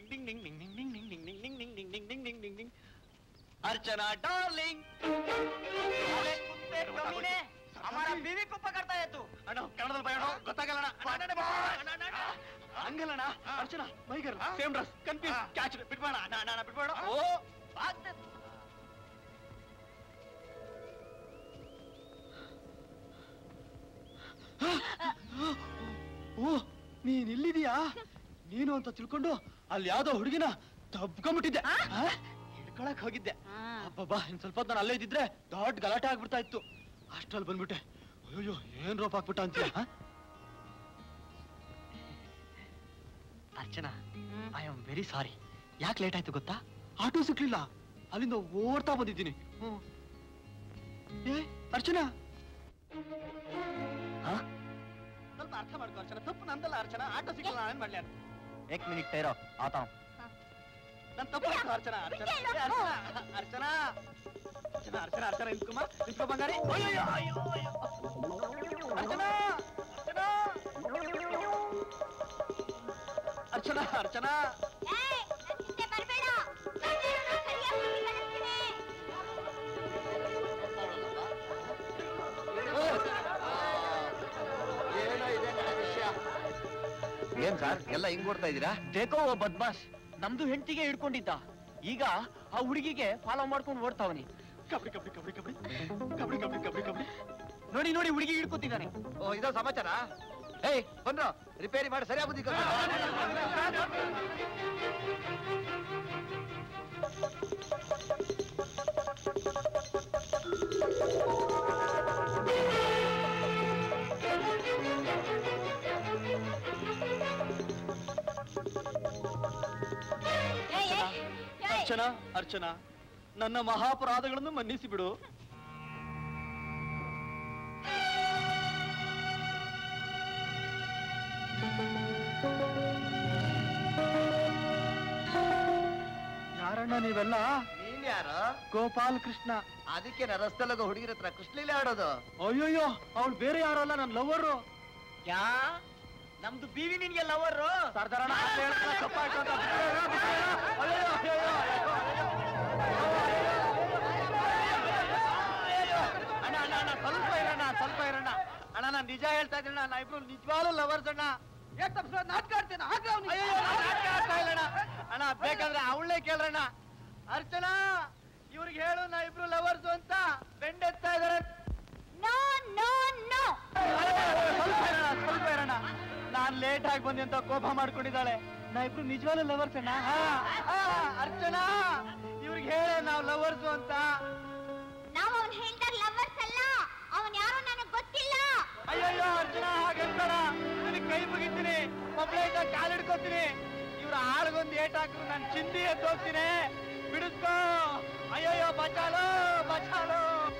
Ding ding ding ding ding ding ding ding ding ding ding ding ding ding ding Archana darling अरे कुत्ते कमीने हमारा बीवी को पकड़ता है तू ಅಣ್ಣ ಕನ್ನಡದಲ್ಲಿ ಬೈ ಅಣ್ಣ ಗೊತ್ತಾಗಲ್ಲ ಹಂಗಲ್ಲಣ್ಣ ಅರ್ಚನಾ ಮೈಗರ್ ಸೇಮ್ ಡ್ರೆಸ್ ಕನ್ಫ್ಯೂಸ್ ಕ್ಯಾಚ್ ಬಿಟ್ಬೇಡ ಅಣ್ಣ ಅಣ್ಣ ಅಣ್ಣ, ಬಿಟ್ಬೇಡ ಓ भाग दे ಓ ನೀನ್ ಇಲ್ಲಿದೀಯಾ ನೀನು ಅಂತ ತಿಳ್ಕೊಂಡು ಅಲ್ಲಿ ಯಾವ್ದೋ ಹುಡುಗಿನ ತಬ್ಕೊಂಡ್ಬಿಟ್ಟಿದ್ದೆ ಆ? ಹಿಡ್ಕೊಳಕ್ ಹೋಗಿದ್ದೆ ಅಬ್ಬಬ್ಬಾ ಇನ್ ಸ್ವಲ್ಪ ಹೊತ್ತು ನಾನು ಅಲ್ಲೇ ಇದ್ದಿದ್ರೆ ದೊಡ್ಡ ಗಲಾಟೆ ಆಗ್ಬಿಡ್ತಾ ಇತ್ತು ಅಷ್ಟ್ರಲ್ಲಿ ಬಂದ್ಬಿಟ್ಟೆ ಅಯ್ಯೋ ಏನ್ ರೋಪ್ ಹಾಕ್ಬಿಟ್ಟ ಅಂತೀಯ ಆ? Archana I am very sorry ಯಾಕೆ ಲೇಟ್ ಆಯ್ತು ಗೊತ್ತಾ ಆಟೋ ಸಿಕ್ಲಿಲ್ಲ ಅಲ್ಲಿಂದ ಓಡ್ತಾ ಬಂದಿದ್ದೀನಿ ಹ್ಮ್. ಏ ಅರ್ಚನಾ ಹಾ? ಸ್ವಲ್ಪ ಅರ್ಥ ಮಾಡ್ಕೋ ಅರ್ಚನಾ ತಪ್ಪು ನಂದಲ್ಲ ಅರ್ಚನಾ ಆಟೋ ಸಿಕ್ಕಿಲ್ಲ ನಾನು ಮಾಡ್ಲಿ ಅಂತ एक मिनट ठहरो आता हूँ ನನ್ ತಪ್ಪು ಆಯ್ತು ಅರ್ಚನಾ ಅರ್ಚನಾ ಏ, ಅರ್ಚನಾ ಅರ್ಚನಾ ಅರ್ಚನಾ ಅರ್ಚನಾ ಅರ್ಚನಾ ನಿಂತ್ಕೊಮ್ಮ ನಿಂತ್ಕೊ ಬಂಗಾರಿ ಅಯ್ಯೋ ಅಯ್ಯೋ ಅಯ್ಯೋ ಅರ್ಚನಾ ಅರ್ಚನಾ ಅರ್ಚನಾ ಅರ್ಚನಾ ಏನೋ ಇದೆ ವಿಷಯ ಏನ್ ಸರ್ ಎಲ್ಲ ಹಿಂಗ್ ಓಡ್ತಾ ಇದೀರಾ ಬೇಕೋ ಓ ಬದ್ಮಾಶ್ ನಮ್ದು ಹೆಂಡತಿಗೆ ಹಿಡ್ಕೊಂಡಿದ್ದ ಈಗ ಆ ಹುಡುಗಿಗೆ ಫಾಲೋ ಮಾಡ್ಕೊಂಡು ಓಡ್ತಾವನಿ ಕಬಡ್ಡಿ ಕಬಡ್ಡಿ ಕಬಡ್ಡಿ ಕಬಡ್ಡಿ ಕಬಡ್ಡಿ ಕಬಡ್ಡಿ ಕಬಡ್ಡಿ ಕಬಡ್ಡಿ ನೋಡಿ ನೋಡಿ ಹುಡುಗಿ ಹಿಡ್ಕೊತಿದ್ದಾನೆ ಓ ಇದೋ ಸಮಾಚಾರ ಏಯ್ ಬಂದ್ರು ರಿಪೇರಿ ಮಾಡಿ ಸರಿಯಾಗಿ ಬುದ್ಧಿ ಕಲ್ಸು. ಅರ್ಚನಾ ಅರ್ಚನಾ ನನ್ನ ಮಹಾಪರಾಧಗಳನ್ನು ಮನ್ನಿಸಿ ಬಿಡು ಯಾರಣ್ಣ ನೀವೆಲ್ಲ ನೀನ್ ಯಾರು ಗೋಪಾಲ್ ಕೃಷ್ಣ ಅದಕ್ಕೆ ನಾ ರಸ್ತೆಲೋಗ ಹುಡುಗಿರ ಹತ್ರ ಕೃಷ್ಣಲೀಲೆ ಆಡೋದು ಅಯ್ಯೋಯ್ಯೋ ಅವಳು ಬೇರೆ ಯಾರಲ್ಲ ನನ್ನ ಲವರು ಯಾ ನಮ್ದು ಬೀವಿ ನಿನ್ಗೆ ಲವರು ಸರ್ದಾರಣ್ಣ ಆಗ್ಲೇ ಹೇಳ್ತಾನೆ, ತಪ್ಪಾಯ್ತು ಅಂತ ಬಿಟ್ಬಿಡು, ಬಿಟ್ಬಿಡು. ಅಯ್ಯಯ್ಯೋ, ಅಯ್ಯಯ್ಯೋ, ಅಯ್ಯಯ್ಯೋ. ಅಣ್ಣ ಅಣ್ಣ ಅಣ್ಣ ಸ್ವಲ್ಪ ಇರೋಣ ಸ್ವಲ್ಪ ಇರೋಣ ಅಣ್ಣ ನಾನು ನಿಜ ಹೇಳ್ತಾ ಇದ್ದೀನಿ ನಾ ಇಬ್ರು ನಿಜವಾಗ್ಲೂ ಲವರ್ಸ್ ಅಣ್ಣ ನಾಟಕ ಆಡ್ತೇನೆ ನಾಟಕ ಆಡ್ತಾ ಇಲ್ಲ ಅಣ್ಣ ಅಣ್ಣ ಬೇಕಾದ್ರೆ ಅವಳೇ ಕೇಳ್ರಣ್ಣ ಅರ್ಚನಾ ಇವ್ರಿಗೆ ಹೇಳು ನಾ ಇಬ್ರು ಲವರ್ಸ್ ಅಂತ ಬೆಂಡೆತ್ತಾ ಇದಾರೆ ನೋ ನೋ ನೋ ಸ್ವಲ್ಪ ಇರೋಣ ಸ್ವಲ್ಪ ಇರೋಣ ನಾನ್ ಲೇಟ್ ಆಗಿ ಬಂದೆ ಅಂತ ಕೋಪ ಮಾಡ್ಕೊಂಡಿದ್ದಾಳೆ ನಾ ಇಬ್ರು ನಿಜವಾಗ್ಲೂ ಲವರ್ಸ್ ಅಣ್ಣ ಆ, ಆ, ಅರ್ಚನಾ ಇವ್ರಿಗೆ ಹೇಳು ನಾವ್ ಲವರ್ಸ್ ಅಂತ ನಾವು ಅವ್ನ್ ಹೇಳ್ದಾಗ ಲವರ್ಸ್ ಅಲ್ಲ ಅವನ್ ಯಾರೋ ನನಗ್ ಗೊತ್ತಿಲ್ಲ ಅಯ್ಯಯ್ಯೋ ಅರ್ಚನಾ ಹಾಗಂತಾರ ನಿನಗೆ ಕೈ ಮುಗಿತೀನಿ ಒಬ್ಳೈತ ಕಾಲ್ ಹಿಡ್ಕೊತೀನಿ ಇವ್ರ ಆಳ್ಗೊಂದು ಏಟ್ ಹಾಕಿದ್ರು ನಾನು ಚಿಂದಿ ಎದ್ದು ಹೋಗ್ತೀನಿ ಬಿಡಿಸ್ಕೋ ಅಯ್ಯಯ್ಯೋ ಬಚಾಲು ಬಚಾಲು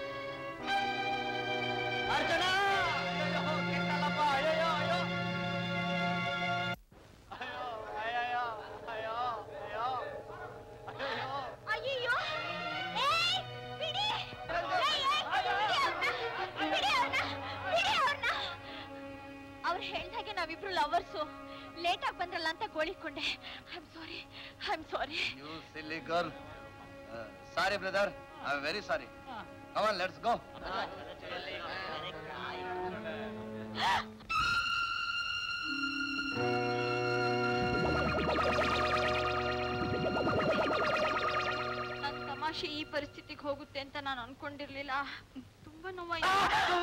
ಅರ್ಚನಾ ಅಯ್ಯಯ್ಯೋ ಕೆಟ್ಟಲ್ಲಪ್ಪ ಅಯ್ಯಯ್ಯೋ ಅಯ್ಯೋ ಅಯ್ಯೋ ಅಯ್ಯಯ್ಯೋ ಅಯ್ಯೋ ಅಯ್ಯೋ ಅಯ್ಯಯ್ಯೋ ಅಯ್ಯೋ ಏಯ್ ಬಿಡಿ ಏಯ್, ಏಯ್, ಬಿಡಿ ಅವ್ರ್ನ, ಬಿಡಿ ಅವ್ರ್ನ, ಬಿಡಿ ಅವ್ರ್ನ. ಅವ್ರು ಹೇಳ್ದಾಗೆ ನಾವಿಬ್ರು ಲವರ್ಸು ಲೇಟ್ ಆಗಿ ಬಂದ್ರಲ್ಲ ಅಂತ ಗೋಳಿಕೊಂಡೆ I am sorry I am sorry you silly girl sorry brother I very sorry come on let's go ನನ್ ತಮಾಷೆ ಈ ಪರಿಸ್ಥಿತಿಗೆ ಹೋಗುತ್ತೆ ಅಂತ ನಾನು ಅನ್ಕೊಂಡಿರ್ಲಿಲ್ಲ ತುಂಬಾ ನೋವಾಯ್ತು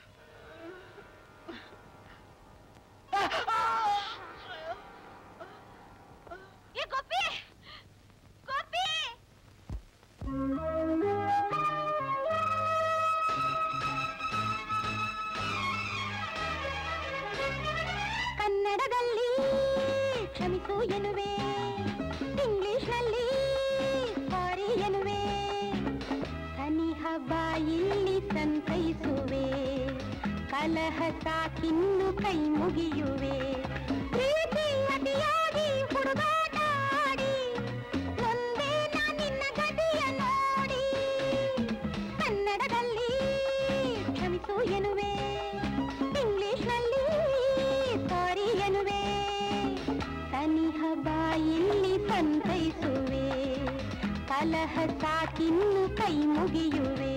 ಏ ಗೋಪಿ ಗೋಪಿ ಕನ್ನಡದಲ್ಲಿ ಕ್ಷಮಿಸು ಎನ್ನುವೆ ಇಂಗ್ಲಿಷ್ನಲ್ಲಿ ಸಾರಿ ಎನ್ನುವೆ ಸನಿಹ ಬಾಯಿಲ್ಲಿ ಸಂತೈಸುವೆ ಕಲಹ ಸಾಕಿನ್ನು ಕೈ ಮುಗಿಯುವೆ ಪ್ರೀತಿ ಅತಿಯಾಗಿ ಹುಡುಗಾಟ ಆಡಿ ನೊಂದೆ ನಾ ನಿನ್ನ ಗತಿಯ ನೋಡಿ ಕನ್ನಡದಲ್ಲಿ ಕ್ಷಮಿಸು ಎನ್ನುವೆ ಇಂಗ್ಲಿಷ್ನಲ್ಲಿ ಸಾರಿ ಎನ್ನುವೆ ಸನಿಹ ಬಾಯಿಲ್ಲಿ ಕಲಹ ಸಾಕಿನ್ನು ಕೈ ಮುಗಿಯುವೆ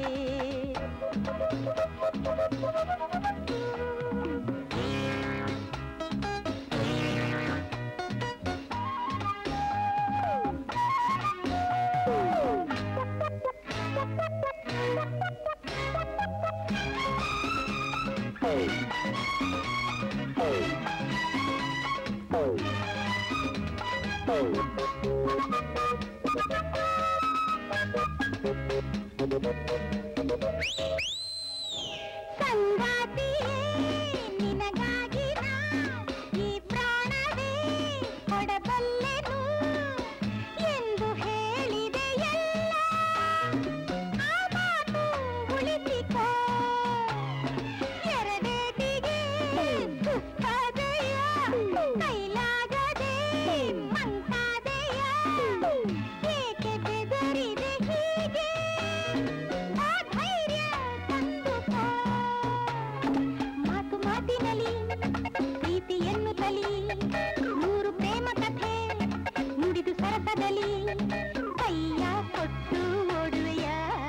ಸಂಗಾತಿಯೇ ನಿನಗಾಗಿ ನಾ ಈ ಪ್ರಾಣವೇ ಕೊಡಬಲ್ಲೆನು ಎಂದು ಹೇಳಿದೆ ಎಲ್ಲ ಆ ಮಾತು ಉಳಿಸಿಕೋ ಎರಡೇಟಿಗೆ ಸುತ್ತಾದೆಯ ಕೈಲಾಗದೆ ಮಂಕಾದೆಯ ಏಕೆ ಬೆದರಿದೆ ಹೀಗೆ ಆ ಧೈರ್ಯ ತಂದುಕೋ ಮಾತು ಮಾತಿನಲಿ ಪ್ರೀತಿ ಎನ್ನುತ್ತಲಿ ನೂರು ಪ್ರೇಮ ಕಥೆ ನುಡಿದು ಸರಸದಲ್ಲಿ ಕೈಯ ಕೊಟ್ಟು ಓಡುವೆಯ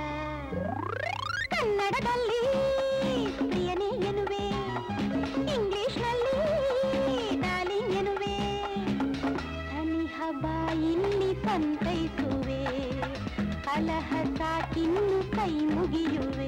ಕನ್ನಡದಲ್ಲಿ ಪ್ರಿಯನೇ ಎನ್ನುವೆ ಇಂಗ್ಲಿಷ್ನಲ್ಲಿ ಡಾರ್ಲಿಂಗ್ ಎನ್ನುವೆ ಸನಿಹ ಬಾಯಿಲ್ಲಿ ಸಂತೈಸುವೆ ಕಲಹ ಸಾಕಿನ್ನು ಕೈ ಮುಗಿಯುವೆ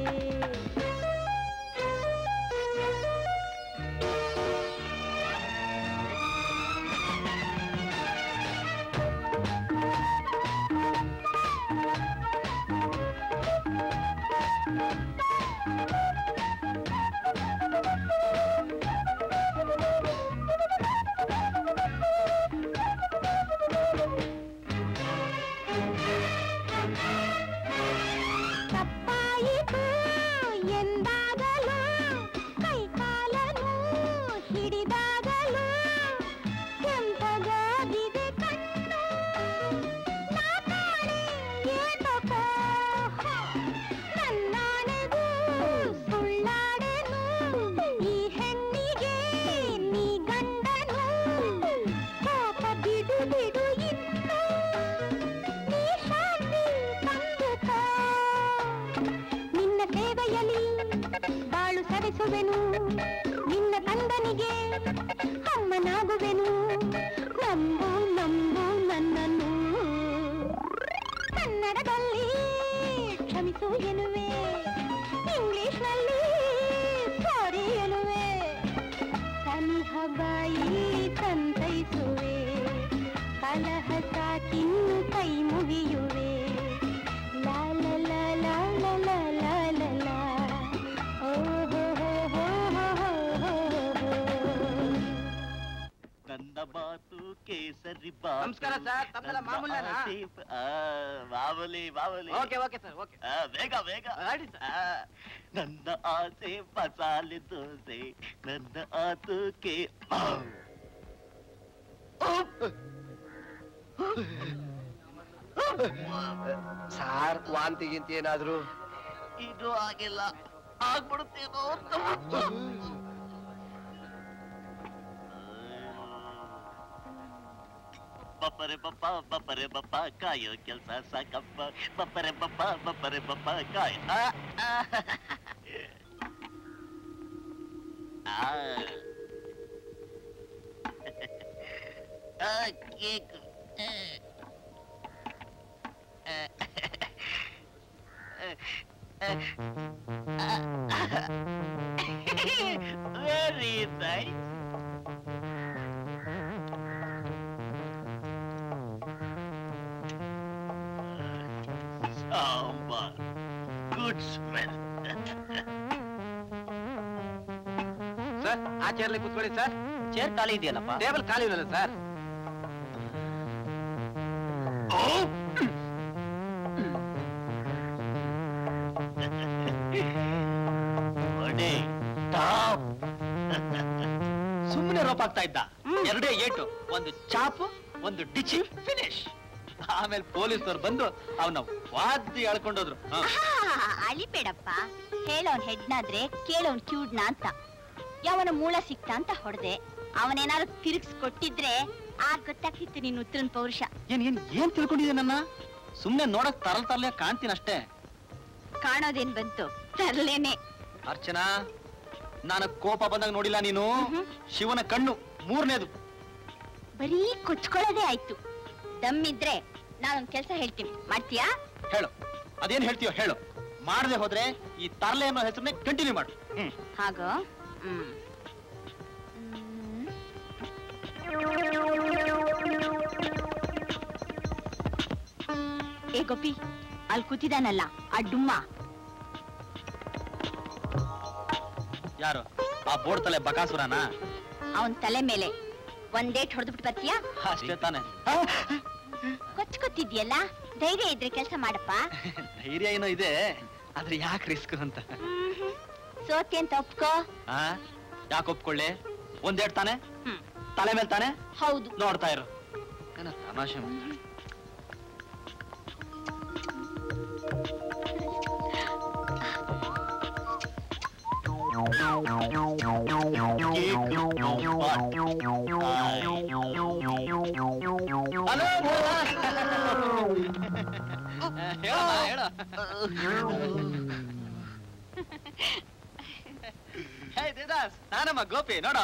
ತಪ್ಪಾಯಿತು ಎಂದಾಗಲೂ ಕೈ ಕಾಲನು ಹಿಡಿದಾಗಲೂ ಕೆಂಪಗಾಗಿದೆ ಕಣ್ಣು ನಾ ಕಾಣೆ ಏತಕೋ ನನ್ನಾಣೆಗೂ ಸುಳ್ಳಾಡೆನು ಈ ಹೆಣ್ಣಿಗೆ ನೀ ಗಂಡನು ಕೋಪ ಬಿಡು ಬಿಡು ಇನ್ನು ನೀ ಶಾಂತಿ ತಂದುಕೋ ನಿನ್ನ ಸೇವೆಯಲ್ಲಿ ಬಾಳು ಸವೆಸುವೆನು ನಿನ್ನ ತಂದನಿಗೆ ಅಮ್ಮನಾಗುವೆನು ನಂಬು ನಂಬು ನನ್ನನ್ನು ಕನ್ನಡದಲ್ಲಿ ಕ್ಷಮಿಸು ಎನ್ನುವೆ ಇಂಗ್ಲಿಷ್ನಲ್ಲಿ ಸಾರಿ ಎನ್ನುವೆ ಸನಿಹ ಬಾಯಿ ಸಂತೈಸುವೆ ಕಲಹ ಸಾಕಿನ್ನು ಕೈ ಮುಗಿಯುವೆ ಲಾ ಲಾ ಲಾ ಲಾ ಲಾ ಲಾ ಲಾ ಲಾ ಲಾ. ಓ ಹೋ ಹೋ ಹೋ ಹೋ ಹೋ ಹೋ ಹೋ. ನನ್ನ ಮಾತು ಕೇಸರಿ ಬಾ ನಮಸ್ಕಾರ ಸರ್, ತಮ್ಮೆಲ್ಲ ಮಾಮೂಲೇನಾ? ಮಾಮೂಲಿ ಮಾಮೂಲಿ ಓಕೆ ಓಕೆ ಸರ್ ಓಕೆ ಆ, ಬೇಗ ಬೇಗ ಆಡಿ ಸರ್. ಆ, ನನ್ನ ಆಸೆ ಮಸಾಲೆ ದೋಸೆ ನನ್ನ ಆತುಕೆ ಆ. ಸಾರ್ ವಾಂತಿ ಗಿಂತಿ ಏನಾದ್ರು ಇದು ಆಗಿಲ್ಲ ಆಗ್ಬಿಡುತ್ತೇನೋ ಅಂತ ಬಪ್ಪರೆ ಬಪ್ಪ ಬಪ್ಪರೆ ಬಪ್ಪ ಕಾಯೋ ಕೆಲ್ಸ ಸಾಕಪ್ಪ ಬಪ್ಪರೆ ಬಪ್ಪ ಬಪ್ಪರೆ ಬಪ್ಪ ಕಾಯ ಆ, ಆ. ಆ. ಆ, ಕೇಕ್ ಆ. Very nice. Sambar. Good smell. Sir ಆ ಚೇರ್ಲಿ ಕೂತ್ಕೊಳ್ಳಿ ಸರ್ ಚೇರ್ ಖಾಲಿ ಇದೆಯಲ್ಲಪ್ಪ ಟೇಬಲ್ ಖಾಲಿ ಇಲ್ಲ ಸರ್ ಹೊಡಿ. ಟಾಪ್. ಸುಮ್ಮನೆ ರೋಪ್ ಆಗ್ತಾ ಇದ್ದ ಎರಡೇ ಏಟು ಒಂದು ಚಾಪು ಒಂದು ಡಿಚಿ ಫಿನಿಶ್ ಆಮೇಲೆ ಪೊಲೀಸ್ನವ್ರು ಬಂದು ಅವನ ವಾದ್ಯ ಎಳ್ಕೊಂಡೋದ್ರು ಹ. ಆಹಾ, ಅಳಿಬೇಡಪ್ಪ ಹೇಳೋನ್ ಹೆಡ್ನಾದ್ರೆ ಕೇಳೋನ್ ಕ್ಯೂಡ್ನ ಅಂತ ಯಾವನ ಮೂಳ ಸಿಕ್ತ ಅಂತ ಹೊಡೆದೆ ಅವನೇನಾದ್ರು ತಿರುಗಿಸ್ ಕೊಟ್ಟಿದ್ರೆ ಆಗ ಗೊತ್ತಾಗ್ತಿತ್ತು ನಿನ್ ಉತ್ತರನ್ ಪೌರುಷ ಏನ್ ಏನ್ ಏನ್ ತಿಳ್ಕೊಂಡಿದ್ದೆ ನನ್ನ ಸುಮ್ನೆ ನೋಡಕ್ ತರಲ್ ತರಲೆ ಕಾಣ್ತೀನಿ ಅಷ್ಟೇ ಕಾಣೋದೇನ್ ಬಂತು ತರ್ಲೇನೆ ಅರ್ಚನಾ ನಾನು ಕೋಪ ಬಂದಾಗ ನೋಡಿಲ್ಲ ನೀನು ಮ್ಹ್ಮ್. ಶಿವನ ಕಣ್ಣು ಮೂರನೇದು ಬರೀ ಕೊಚ್ಕೊಳ್ಳೋದೇ ಆಯ್ತು ದಮ್ಮಿದ್ರೆ ನಾನೊಂದ್ ಕೆಲ್ಸ ಹೇಳ್ತೀನಿ ಮಾಡ್ತೀಯಾ ಹೇಳು ಅದೇನ್ ಹೇಳ್ತೀಯೋ ಹೇಳು ಮಾಡದೆ ಹೋದ್ರೆ ಈ ತರಲೆ ಅನ್ನೋ ಹೆಸರನ್ನೇ ಕಂಟಿನ್ಯೂ ಮಾಡು ಹ್ಮ್ ಹಾಗ ಹ್ಮ್ ಹ್ಮ್. ಏ ಗೋಪಿ ಅಲ್ಲಿ ಕೂತಿದಾನಲ್ಲ ಆ ಡುಮ್ಮ ಯಾರು ಆ ಬೋರ್ಡ್ ತಲೆ ಬಕಾಸುರನಾ ಅವನ್ ತಲೆ ಮೇಲೆ ಒಂದೇಟ್ ಹೊಡೆದ್ಬಿಟ್ಟು ಬರ್ತೀಯಾ ಅಷ್ಟೇ ತಾನೆ ಕೊಚ್ಕೊತಿದ್ಯಲ್ಲ ಧೈರ್ಯ ಇದ್ರೆ ಕೆಲಸ ಮಾಡಪ್ಪ ಧೈರ್ಯ ಏನೋ ಇದೆ ಆದ್ರೆ ಯಾಕೆ ರಿಸ್ಕ್ ಅಂತ ಮ್ಹ್ಮ್. ಸೋತೆ ಅಂತ ಒಪ್ಕೋ ಆ ಯಾಕೆ ಒಪ್ಕೊಳ್ಳಿ ಒಂದೇಟ್ ತಾನೆ ಹ್ಮ್ ತಲೆ ಮೇಲೆ ತಾನೆ ಹೌದು ನೋಡ್ತಾ ಇರು ಏನೋ ತಮಾಷೆ ಮಾಡ್ತಾಳೆ. ಹಲೋ ಹೇಳ ಹೇ ದೇದಾಸ್ ನಾನಮ್ಮ ಗೋಪಿ ನೋಡ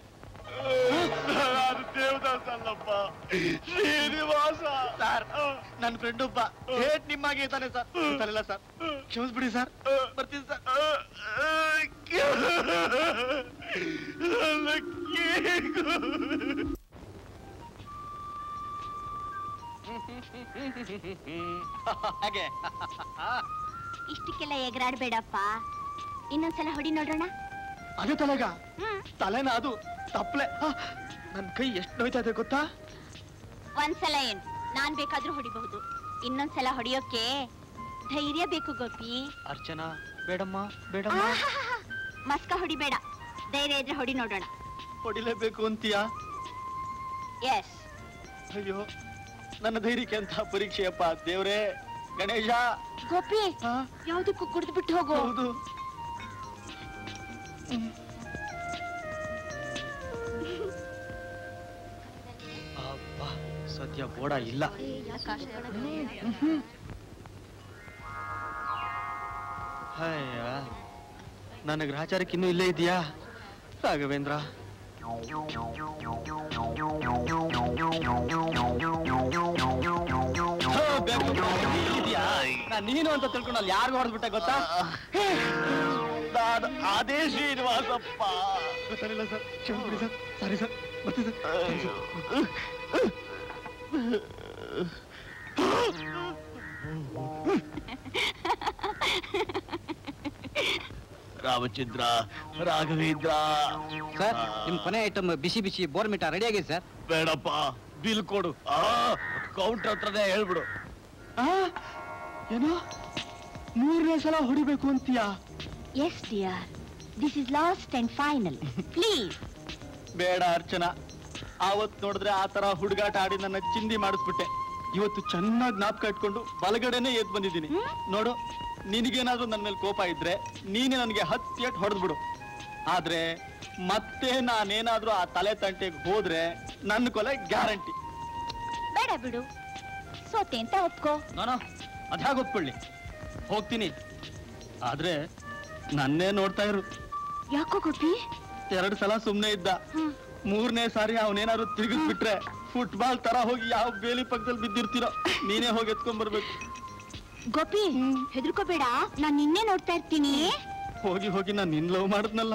ದೇವದಾಸ್ ಅಲ್ಲಪ್ಪ ಶ್ರೀನಿವಾಸ ಸರ್ ನನ್ನ ಫ್ರೆಂಡ್ ಒಬ್ಬ ಹೇಟ್ ನಿಮ್ಮಾಗೆ ಇದ್ದಾನೆ ಸರ್ ಗೊತ್ತಲ್ಲ ಸರ್ ಕ್ಷಮಿಸ್ಬಿಡಿ ಸರ್ ಬರ್ತೀನಿ ಸರ್ ಹಾಗೆ ಇಷ್ಟಕ್ಕೆಲ್ಲ ಎಗರಾಡ್ಬೇಡಪ್ಪ ಇನ್ನೊಂದ್ಸಲ ಹೊಡಿ ನೋಡೋಣ ಅದೇ ತಲೆಗ ಹ್ಮ್ ತಲೆನ ಅದು ತಪ್ಪಲೆ ನನ್ ಕೈ ಎಷ್ಟು ನೋಯ್ತಾ ಇದೆ ಗೊತ್ತಾ ಒಂದ್ಸಲ ಏನ್ ನಾನ್ ಬೇಕಾದ್ರೂ ಹೊಡಿಬಹುದು ಇನ್ನೊಂದ್ಸಲ ಹೊಡಿಯೋಕೆ ಧೈರ್ಯ ಬೇಕು ಗೋಪಿ ಅರ್ಚನಾ ಬೇಡಮ್ಮ ಬೇಡಮ್ಮ ಆಹಾಹಾಹಾ. ಮಸ್ಕ ಹೊಡಿಬೇಡ ಧೈರ್ಯ ಇದ್ರೆ ಹೊಡಿ ನೋಡೋಣ ಹೊಡಿಲೇಬೇಕು ಅಂತೀಯಾ ಎಸ್ ಅಯ್ಯೋ ನನ್ನ ಧೈರ್ಯಕ್ಕೆ ಅಂತ ಪರೀಕ್ಷೆಯಪ್ಪ ದೇವ್ರೇ ಗಣೇಶ ಗೋಪಿ ಹಾ? ಯಾವ್ದಕ್ಕೂ ಕುಡ್ದು ಬಿಟ್ಟು ಹೋಗು ಹೌದು ಅಬ್ಬ ಸದ್ಯ ಬೋಡ ಇಲ್ಲ ಅಯ್ಯ ನನ್ನ ಗ್ರಹಚಾರಕ್ಕೆ ಇನ್ನೂ ಇಲ್ಲೇ ಇದೆಯಾ ರಾಘವೇಂದ್ರ ಹೋ, ಬೇಕು. ಇದ್ಯಾ? ನಾನ್ ನೀನು ಅಂತ ತಿಳ್ಕೊಂಡು ಅಲ್ಲಿ ಯಾರಿಗೂ ಹೊಡೆದ್ಬಿಟ್ಟೆ ಗೊತ್ತಾ ನಾನು ಅದೇ ಶ್ರೀನಿವಾಸಪ್ಪ ಗೊತ್ತಾಗಿಲ್ಲ ಸರ್ ಕ್ಷಮಿಸ್ಬಿಡಿ ಸರ್ ಸಾರಿ ಸರ್ ಬರ್ತೀನಿ ಸರ್ ರಾಮಚಂದ್ರ ರಾಘವೇಂದ್ರ ಸರ್ ನಿಮ್ ಕೊನೆ ಐಟಮ್ ಬಿಸಿ ಬಿಸಿ ಬೋರ್ಮಿಟಾ ರೆಡಿ ಆಗಿದೆ ಸರ್ ಬೇಡಪ್ಪ ಬಿಲ್ ಕೊಡು ಆ ಕೌಂಟರ್ ಹತ್ರನೇ ಹೇಳ್ಬಿಡು ಆ? ಏನೋ ಮೂರನೇ ಸಲ ಹೊಡಿಬೇಕು ಅಂತೀಯಾ yes dear this is last and final please ಬೇಡ ಅರ್ಚನಾ ಆವತ್ ನೋಡಿದ್ರೆ ಆ ತರ ಹುಡುಗಾಟ ಆಡಿ ನನ್ನ ಚಿಂದಿ ಮಾಡಿಸ್ಬಿಟ್ಟೆ ಇವತ್ತು ಚೆನ್ನಾಗಿ ಜ್ಞಾಪಕ ಇಟ್ಕೊಂಡು ಬಲಗಡೆನೆ ಎದ್ ಬಂದಿದ್ದೀನಿ ನೋಡು ನಿನಗೇನಾದ್ರೂ ನನ್ನ ಮೇಲೆ ಕೋಪ ಇದ್ರೆ ನೀನೇ ನನಗೆ ಹತ್ತು ಏಟ್ ಹೊಡೆದ್ಬಿಡು ಆದ್ರೆ ಮತ್ತೆ ನಾನೇನಾದ್ರೂ ಆ ತಲೆ ತಂಟೆಗೆ ಹೋದ್ರೆ ನನ್ನ ಕೊಲೆ ಗ್ಯಾರಂಟಿ ಬೇಡ ಬಿಡು ಸೋತೆ ಅಂತ ಒಪ್ಕೋ ನಾನು ಅದ್ಯಾಗ ಒಪ್ಕೊಳ್ಳಿ ಹೋಗ್ತೀನಿ ಆದ್ರೆ ನನ್ನೇ ನೋಡ್ತಾ ಇರು ಯಾಕೋ ಗೋಪಿ ಎರಡು ಸಲ ಸುಮ್ನೆ ಇದ್ದ ಹ್ಮ್. ಮೂರನೇ ಸಾರಿ ಅವನೇನಾದ್ರು ತಿರುಗಿಸ್ಬಿಟ್ರೆ ಫುಟ್ಬಾಲ್ ತರ ಹೋಗಿ ಯಾವ ಬೇಲಿ ಪಕ್ಕದಲ್ಲಿ ಬಿದ್ದಿರ್ತೀರೋ ನೀನೇ ಹೋಗಿ ಎತ್ಕೊಂಡ್ ಬರ್ಬೇಕು ಗೋಪಿ ಹೆದರ್ಕೋಬೇಡ ನಾನ್ ನಿನ್ನೆ ನೋಡ್ತಾ ಇರ್ತೀನಿ ಹೋಗಿ ಹೋಗಿ ನಾನು ನಿನ್ ಲವ್ ಮಾಡಿದ್ನಲ್ಲ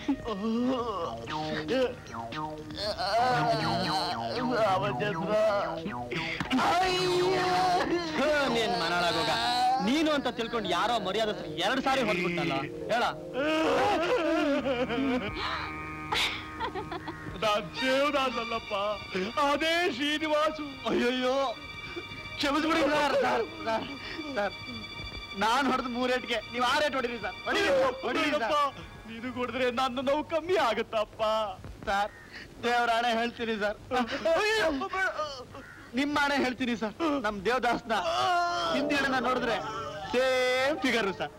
ರಾಮಚಂದ್ರ ಹೇ, ನೀನ್ ಮನಾಳಾಗೋಗ ನೀನು ಅಂತ ತಿಳ್ಕೊಂಡು ಯಾರೋ ಮರ್ಯಾದೆ ಎರಡ್ ಸಾರಿ ಹೊಂದ್ಬಿಟ್ಟಲ್ಲ ಹೇಳ ನಾನ್ ದೇವದಾಸ್ ಅಲ್ಲಪ್ಪ ಅದೇ ಶ್ರೀನಿವಾಸು ಅಯ್ಯಯ್ಯೋ ಕ್ಷಮಿಸ್ಬಿಡಿ ಸರ್ ಸರ್ ಸರ್ ಸರ್ ನಾನ್ ಹೊಡೆದ್ ಮೂರೇಟ್ಗೆ ನೀವು ಆ ರೇಟ್ ಹೊಡಿರಿ ಸರ್ ಹೊಡಿರಿ ಹೊಡಿರಿ ಸರ್. ಬೇಡಪ್ಪ, ನೀನು ಕೊಡಿದ್ರೆ ನನ್ನ ನೋವು ಕಮ್ಮಿ ಆಗುತ್ತಪ್ಪ ಸರ್ ದೇವ್ರ ಹಣೆ ಹೇಳ್ತೀನಿ ಸರ್ ನಿಮ್ಮ ಹಣೆ ಹೇಳ್ತೀನಿ ಸರ್ ನಮ್ ದೇವದಾಸ್ನ ಹಿಂದಿನ ನೋಡಿದ್ರೆ ಸೇಮ್ ಫಿಗರ್ ಸರ್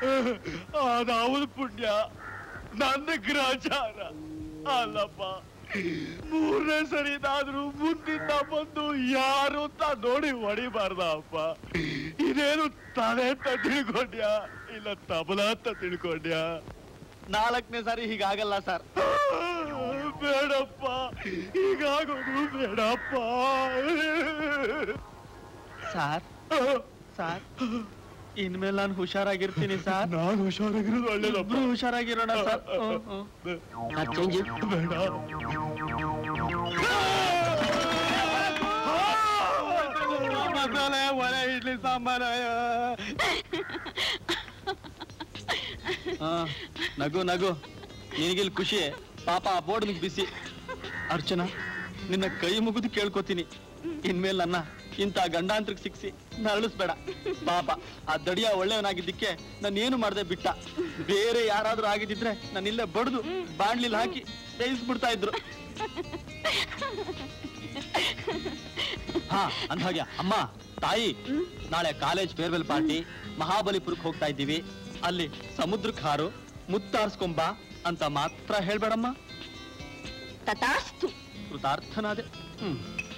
ಅದಾವುದು ಪುಣ್ಯ ನನ್ನ ಗ್ರಹಚಾರ ಅಲ್ಲಪ್ಪ ಮೂರನೇ ಸರಿನಾದ್ರೂ ಮುಂದಿಂದ ಬಂದು ಯಾರು ಅಂತ ನೋಡಿ ಹೊಡಿಬಾರ್ದ ಅಪ್ಪ ಇದೇನು ತಲೆ ಅಂತ ತಿಳ್ಕೊಂಡ್ಯಾ ಇಲ್ಲ ತಬಲ ಅಂತ ತಿಳ್ಕೊಂಡ್ಯಾ ನಾಲ್ಕನೇ ಸಾರಿ ಹೀಗಾಗಲ್ಲ ಸರ್ ಬೇಡಪ್ಪ ಹೀಗಾಗೋದು ಬೇಡಪ್ಪ ಸರ್ ಸರ್ ಇನ್ಮೇಲೆ ನಾನು ಹುಷಾರಾಗಿರ್ತೀನಿ ಸರ್ ನಾನು ಹುಷಾರಾಗಿರೋದು ಒಳ್ಳೇದಪ್ಪ ಇಬ್ರು ಹುಷಾರಾಗಿರೋಣ ಸರ್ ಚೇಂಜ್ ಬೇಡ ಮಸಾಲೆ ಒಲೆ ಇಡ್ಲಿ ಸಾಂಬಾರ ನಗು ನಗು ನಿನಗಿಲ್ ಖುಷಿ ಪಾಪ ಆ ಬೋರ್ಡ್ ಬಿಸಿ ಅರ್ಚನಾ ನಿನ್ನ ಕೈ ಮುಗಿದು ಕೇಳ್ಕೊತೀನಿ ಇನ್ಮೇಲೆ ನನ್ನ ಇಂಥ ಗಂಡಾಂತರಕ್ಕೆ ಸಿಕ್ಸಿ ನರಳಿಸ್ಬೇಡ ಪಾಪ ಆ ದಡಿಯ ಒಳ್ಳೆಯವನಾಗಿದ್ದಕ್ಕೆ ನಾನು ಏನು ಮಾಡ್ದೆ ಬಿಟ್ಟ ಬೇರೆ ಯಾರಾದ್ರೂ ಆಗಿದ್ದಿದ್ರೆ ನಾನು ಇಲ್ಲೇ ಬಡ್ದು ಬಾಣ್ಲಿಲ್ ಹಾಕಿ ಬೇಯಿಸ್ಬಿಡ್ತಾ ಇದ್ರು ಹಾ ಅಂದ್ಹಾಗೆ ಅಮ್ಮ ತಾಯಿ ನಾಳೆ ಕಾಲೇಜ್ ಫೇರ್ವೆಲ್ ಪಾರ್ಟಿ ಮಹಾಬಲಿಪುರಕ್ಕೆ ಹೋಗ್ತಾ ಇದ್ದೀವಿ ಅಲ್ಲಿ ಸಮುದ್ರಕ್ಕೆ ಹಾರು ಮುತ್ತಾರ್ಸ್ಕೊಂಬ ಅಂತ ಮಾತ್ರ ಹೇಳ್ಬೇಡಮ್ಮ ತಥಾಸ್ತು ಕೃತಾರ್ಥನಾದೆ ಹ್ಮ್